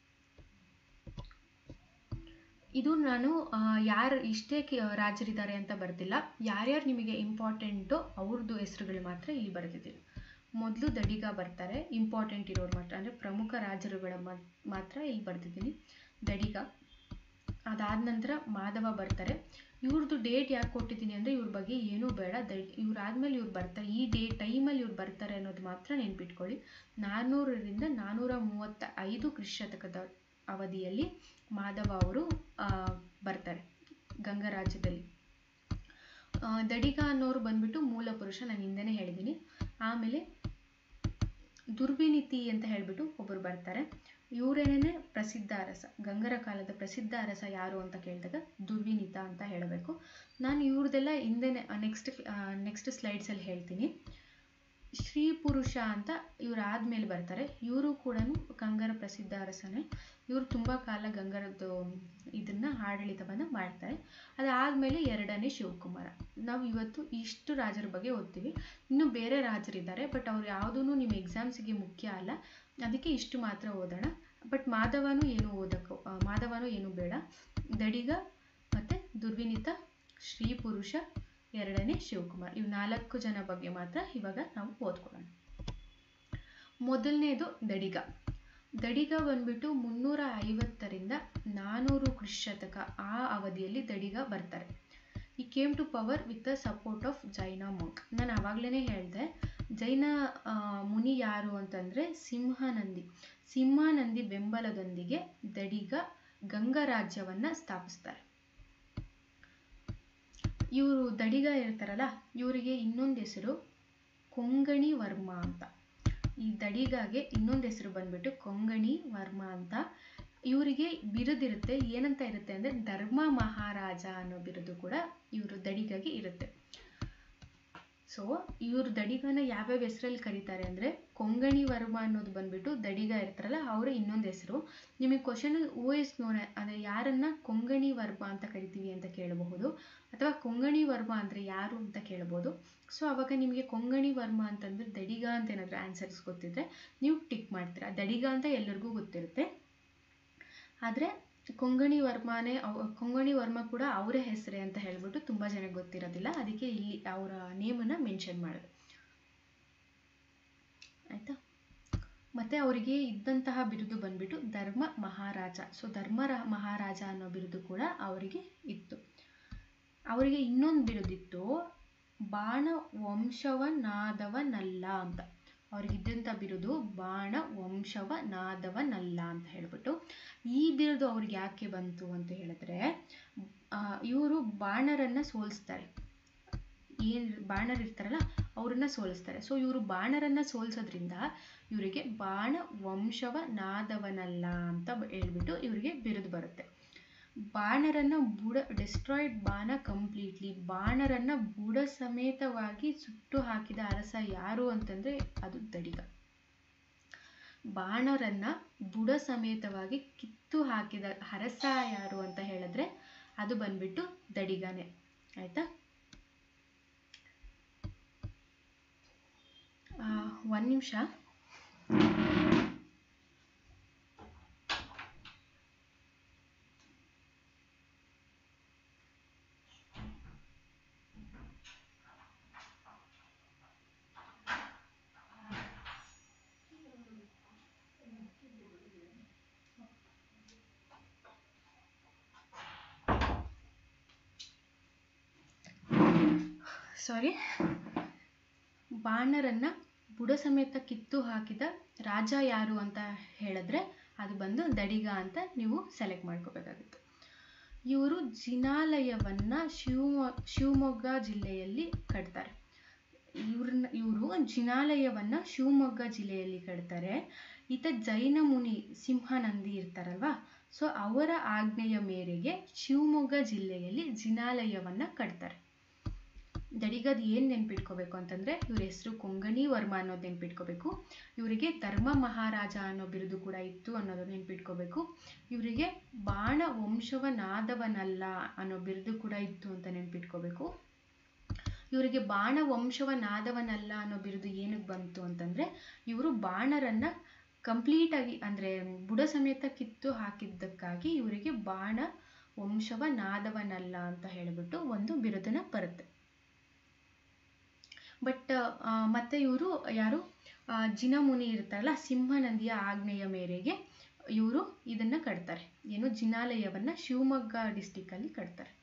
ಇದು ನಾನು ಯಾರು ಇಷ್ಟೇ ರಾಜರಿದ್ದಾರೆ ಅಂತ ಬರ್ತಿಲ್ಲ ಯಾರ್ಯಾರು ನಿಮಗೆ ಇಂಪಾರ್ಟೆಂಟು ಅವ್ರದ್ದು ಹೆಸರುಗಳು ಮಾತ್ರ ಇಲ್ಲಿ ಬರೆದಿದ್ದೀನಿ ಮೊದಲು ದಡಿಗ ಬರ್ತಾರೆ ಇಂಪಾರ್ಟೆಂಟ್ ಇರೋರು ಮಾತ್ರ ಅಂದರೆ ಪ್ರಮುಖ ರಾಜರುಗಳ ಮಾತ್ರ ಇಲ್ಲಿ ಬರೆದಿದ್ದೀನಿ ದಡಿಗ ಅದಾದ ನಂತರ ಮಾಧವ ಬರ್ತಾರೆ ಇವ್ರದ್ದು ಡೇಟ್ ಯಾಕೆ ಕೊಟ್ಟಿದ್ದೀನಿ ಅಂದರೆ ಇವ್ರ ಬಗ್ಗೆ ಏನೂ ಬೇಡ ದ ಇವ್ರಾದ್ಮೇಲೆ ಇವ್ರು ಬರ್ತಾರೆ ಈ ಡೇ ಟೈಮಲ್ಲಿ ಇವ್ರು ಬರ್ತಾರೆ ಅನ್ನೋದು ಮಾತ್ರ ನೆನ್ಪಿಟ್ಕೊಳ್ಳಿ ನಾನ್ನೂರರಿಂದ ನಾನ್ನೂರ ಮೂವತ್ತ ಐದು ಕ್ರಿಶತಕದ ಅವಧಿಯಲ್ಲಿ ಮಾಧವ ಅವರು ಬರ್ತಾರೆ ಗಂಗಾ ರಾಜ್ಯದಲ್ಲಿ ದಡಿಗ ಅನ್ನೋರು ಬಂದ್ಬಿಟ್ಟು ಮೂಲ ಪುರುಷ ನಾನು ಹಿಂದೆನೇ ಹೇಳಿದ್ದೀನಿ ಆಮೇಲೆ ದುರ್ವಿನೀತಿ ಅಂತ ಹೇಳ್ಬಿಟ್ಟು ಒಬ್ಬರು ಬರ್ತಾರೆ ಇವರೇನೇ ಪ್ರಸಿದ್ಧ ಅರಸ ಗಂಗರ ಕಾಲದ ಪ್ರಸಿದ್ಧ ಅರಸ ಯಾರು ಅಂತ ಕೇಳಿದಾಗ ದುರ್ವಿನೀತ ಅಂತ ಹೇಳಬೇಕು ನಾನು ಇವ್ರದ್ದೆಲ್ಲ ಹಿಂದೆನೆ ನೆಕ್ಸ್ಟ್ ನೆಕ್ಸ್ಟ್ ಸ್ಲೈಡ್ಸಲ್ಲಿ ಹೇಳ್ತೀನಿ ಶ್ರೀ ಪುರುಷ ಅಂತ ಇವ್ರು ಆದ್ಮೇಲೆ ಬರ್ತಾರೆ ಇವರು ಕೂಡ ಗಂಗರ ಪ್ರಸಿದ್ಧ ಅರಸನೇ ಇವರು ತುಂಬ ಕಾಲ ಗಂಗರದ್ದು ಇದನ್ನ ಆಡಳಿತವನ್ನು ಮಾಡ್ತಾರೆ ಅದಾದಮೇಲೆ ಎರಡನೇ ಶಿವಕುಮಾರ ನಾವು ಇವತ್ತು ಇಷ್ಟು ರಾಜರ ಬಗ್ಗೆ ಓದ್ತೀವಿ ಇನ್ನು ಬೇರೆ ರಾಜರಿದ್ದಾರೆ ಬಟ್ ಅವ್ರು ಯಾವುದೂ ನಿಮ್ಮ ಎಕ್ಸಾಮ್ಸಿಗೆ ಮುಖ್ಯ ಅಲ್ಲ ಅದಕ್ಕೆ ಇಷ್ಟು ಮಾತ್ರ ಓದೋಣ ಬಟ್ ಮಾಧವನು ಏನು ಓದಕ್ಕೋ ಆ, ಮಾಧವನು ಏನು ಬೇಡ ದಡಿಗ ಮತ್ತು ದುರ್ವಿನಿತ ಶ್ರೀ ಪುರುಷ ಎರಡನೇ ಶಿವಕುಮಾರ್ ಇವು ನಾಲ್ಕು ಜನ ಬಗ್ಗೆ ಮಾತ್ರ ಇವಾಗ ನಾವು ಓದ್ಕೊಳ್ಳೋಣ ಮೊದಲನೇದು ದಡಿಗ ದಡಿಗ ಬಂದ್ಬಿಟ್ಟು ಮುನ್ನೂರ ಐವತ್ತರಿಂದ ನಾನ್ನೂರು ಕ್ರಿಶತಕ ಆ ಅವಧಿಯಲ್ಲಿ ದಡಿಗ ಬರ್ತಾರೆ ಈ came to power with the support of Jaina monk ನಾನು ಆವಾಗಲೇ ಹೇಳಿದೆ ಜೈನ ಆ, ಮುನಿ ಯಾರು ಅಂತಂದರೆ ಸಿಂಹನಂದಿ ಸಿಂಹಾನಂದಿ ಬೆಂಬಲದೊಂದಿಗೆ ದಡಿಗ ಗಂಗರಾಜ್ಯವನ್ನು ಸ್ಥಾಪಿಸ್ತಾರೆ ಇವರು ದಡಿಗ ಇರ್ತಾರಲ್ಲ ಇವರಿಗೆ ಇನ್ನೊಂದು ಹೆಸರು ಕೊಂಗಣಿ ವರ್ಮ ಅಂತ ಈ ದಡಿಗಾಗೆ ಇನ್ನೊಂದು ಹೆಸರು ಬಂದ್ಬಿಟ್ಟು ಕೊಂಗಣಿ ವರ್ಮ ಅಂತ ಇವರಿಗೆ ಬಿರುದಿರುತ್ತೆ ಏನಂತ ಇರುತ್ತೆ ಅಂದರೆ ಧರ್ಮ ಮಹಾರಾಜ ಅನ್ನೋ ಬಿರುದು ಕೂಡ ಇವರು ದಡಿಗಾಗಿ ಇರುತ್ತೆ ಸೊ ಇವರು ದಡಿಗನ ಯಾವ್ಯಾವ ಹೆಸರಲ್ಲಿ ಕರೀತಾರೆ ಅಂದರೆ ಕೊಂಗಣಿ ವರ್ಮ ಅನ್ನೋದು ಬಂದ್ಬಿಟ್ಟು ದಡಿಗ ಇರ್ತಾರಲ್ಲ ಅವರ ಇನ್ನೊಂದು ಹೆಸರು ನಿಮಗೆ ಕ್ವಶನ್ ಓ ಎಸ್ ನೋಡ ಅಂದರೆ ಯಾರನ್ನ ಕೊಂಗಣಿ ವರ್ಮ ಅಂತ ಕರಿತೀವಿ ಅಂತ ಕೇಳಬಹುದು ಅಥವಾ ಕೊಂಗಣಿ ವರ್ಮ ಅಂದರೆ ಯಾರು ಅಂತ ಕೇಳ್ಬೋದು ಸೊ ಅವಾಗ ನಿಮಗೆ ಕೊಂಗಣಿ ವರ್ಮ ಅಂತಂದ್ರೆ ದಡಿಗ ಅಂತ ಏನಾದರೂ ಆನ್ಸರ್ಸ್ ಗೊತ್ತಿದ್ರೆ ನೀವು ಟಿಕ್ ಮಾಡ್ತೀರಾ ದಡಿಗ ಅಂತ ಎಲ್ಲರಿಗೂ ಗೊತ್ತಿರುತ್ತೆ ಆದರೆ ಕೊಂಗಣಿ ವರ್ಮನೇ ಅವ್ ಕೊಂಗಣಿ ವರ್ಮ ಕೂಡ ಅವರ ಹೆಸರೇ ಅಂತ ಹೇಳ್ಬಿಟ್ಟು ತುಂಬ ಜನಕ್ಕೆ ಗೊತ್ತಿರೋದಿಲ್ಲ ಅದಕ್ಕೆ ಇಲ್ಲಿ ಅವರ ನೇಮನ್ನು ಮೆನ್ಷನ್ ಮಾಡಿದೆ ಆಯಿತಾ ಮತ್ತು ಅವರಿಗೆ ಇದ್ದಂತಹ ಬಿರುದು ಬಂದ್ಬಿಟ್ಟು ಧರ್ಮ ಮಹಾರಾಜ ಸೊ ಧರ್ಮ ರ- ಮಹಾರಾಜ ಅನ್ನೋ ಬಿರುದು ಕೂಡ ಅವರಿಗೆ ಇತ್ತು ಅವರಿಗೆ ಇನ್ನೊಂದು ಬಿರುದಿತ್ತು ಬಾಣ ವಂಶವನಾದವನಲ್ಲ ಅಂತ ಅವ್ರಿಗಿದ್ದಂಥ ಬಿರುದು ಬಾಣ ವಂಶವನಾದವನಲ್ಲ ಅಂತ ಹೇಳ್ಬಿಟ್ಟು ಈ ಬಿರುದು ಅವ್ರಿಗೆ ಯಾಕೆ ಬಂತು ಅಂತ ಹೇಳಿದ್ರೆ ಇವರು ಬಾಣರನ್ನ ಸೋಲಿಸ್ತಾರೆ ಏನು ಬಾಣರ್ ಇರ್ತಾರಲ್ಲ ಅವ್ರನ್ನ ಸೋಲಿಸ್ತಾರೆ ಸೊ ಇವರು ಬಾಣರನ್ನ ಸೋಲ್ಸೋದ್ರಿಂದ ಇವರಿಗೆ ಬಾಣ ವಂಶವನಾದವನಲ್ಲ ಅಂತ ಬ- ಹೇಳ್ಬಿಟ್ಟು ಇವರಿಗೆ ಬಿರುದು ಬರುತ್ತೆ ಬಾಣರನ್ನ ಬುಡ ಡೆಸ್ಟ್ರಾಯ್ಡ್ ಬಾಣ ಕಂಪ್ಲೀಟ್ಲಿ ಬಾಣರನ್ನ ಬುಡ ಸಮೇತವಾಗಿ ಸುಟ್ಟು ಹಾಕಿದ ಅರಸ ಯಾರು ಅಂತಂದ್ರೆ ಅದು ದಡಿಗ ಬಾಣರನ್ನ ಬುಡ ಸಮೇತವಾಗಿ ಕಿತ್ತು ಹಾಕಿದ ಅರಸ ಯಾರು ಅಂತ ಹೇಳಿದ್ರೆ ಅದು ಬಂದ್ಬಿಟ್ಟು ದಡಿಗನೇ ಆಯ್ತಾ ಆ, ಒಂದ್ ನಿಮಿಷ ಸಾರಿ ಬಾಣರನ್ನ ಬುಡ ಸಮೇತ ಕಿತ್ತು ಹಾಕಿದ ರಾಜ ಯಾರು ಅಂತ ಹೇಳಿದ್ರೆ ಅದು ಬಂದು ದಡಿಗ ಅಂತ ನೀವು ಸೆಲೆಕ್ಟ್ ಮಾಡ್ಕೋಬೇಕಾಗುತ್ತೆ ಇವರು ಜಿನಾಲಯವನ್ನ ಶಿವಮೊ ಶಿವಮೊಗ್ಗ ಜಿಲ್ಲೆಯಲ್ಲಿ ಕಟ್ತಾರೆ ಇವ್ರನ್ನ ಇವರು ಜಿನಾಲಯವನ್ನ ಶಿವಮೊಗ್ಗ ಜಿಲ್ಲೆಯಲ್ಲಿ ಕಟ್ತಾರೆ ಈತ ಜೈನ ಮುನಿ ಸಿಂಹನಂದಿ ಇರ್ತಾರಲ್ವಾ ಸೊ ಅವರ ಆಜ್ಞೆಯ ಮೇರೆಗೆ ಶಿವಮೊಗ್ಗ ಜಿಲ್ಲೆಯಲ್ಲಿ ಜಿನಾಲಯವನ್ನ ಕಟ್ತಾರೆ ದಡಿಗದ್ ಏನು ನೆನ್ಪಿಟ್ಕೋಬೇಕು ಅಂತಂದ್ರೆ ಇವ್ರ ಹೆಸರು ಕೊಂಗಣಿ ವರ್ಮ ಅನ್ನೋದು ನೆನ್ಪಿಟ್ಕೋಬೇಕು ಇವರಿಗೆ ಧರ್ಮ ಮಹಾರಾಜ ಅನ್ನೋ ಬಿರುದು ಕೂಡ ಇತ್ತು ಅನ್ನೋದು ನೆನ್ಪಿಟ್ಕೋಬೇಕು ಇವರಿಗೆ ಬಾಣ ವಂಶವನಾದವನಲ್ಲ ಅನ್ನೋ ಬಿರುದು ಕೂಡ ಇತ್ತು ಅಂತ ನೆನ್ಪಿಟ್ಕೋಬೇಕು ಇವರಿಗೆ ಬಾಣ ವಂಶವನಾದವನಲ್ಲ ಅನ್ನೋ ಬಿರುದು ಏನಕ್ಕೆ ಬಂತು ಅಂತಂದ್ರೆ ಇವರು ಬಾಣರನ್ನ ಕಂಪ್ಲೀಟ್ ಆಗಿ ಅಂದ್ರೆ ಬುಡ ಸಮೇತ ಕಿತ್ತು ಹಾಕಿದ್ದಕ್ಕಾಗಿ ಇವರಿಗೆ ಬಾಣ ವಂಶವನಾದವನಲ್ಲ ಅಂತ ಹೇಳ್ಬಿಟ್ಟು ಒಂದು ಬಿರುದನ್ನ ಬರುತ್ತೆ ಬಟ್ ಮತ್ತೆ ಇವರು ಯಾರು ಆ, ಜಿನಮುನಿ ಇರ್ತಾರಲ್ಲ ಸಿಂಹನದಿಯ ಆಜ್ಞೆಯ ಮೇರೆಗೆ ಇವರು ಇದನ್ನ ಕಟ್ತಾರೆ ಏನು ಜಿನಾಲಯವನ್ನ ಶಿವಮೊಗ್ಗ ಡಿಸ್ಟಿಕ್ ಅಲ್ಲಿ ಕಟ್ತಾರೆ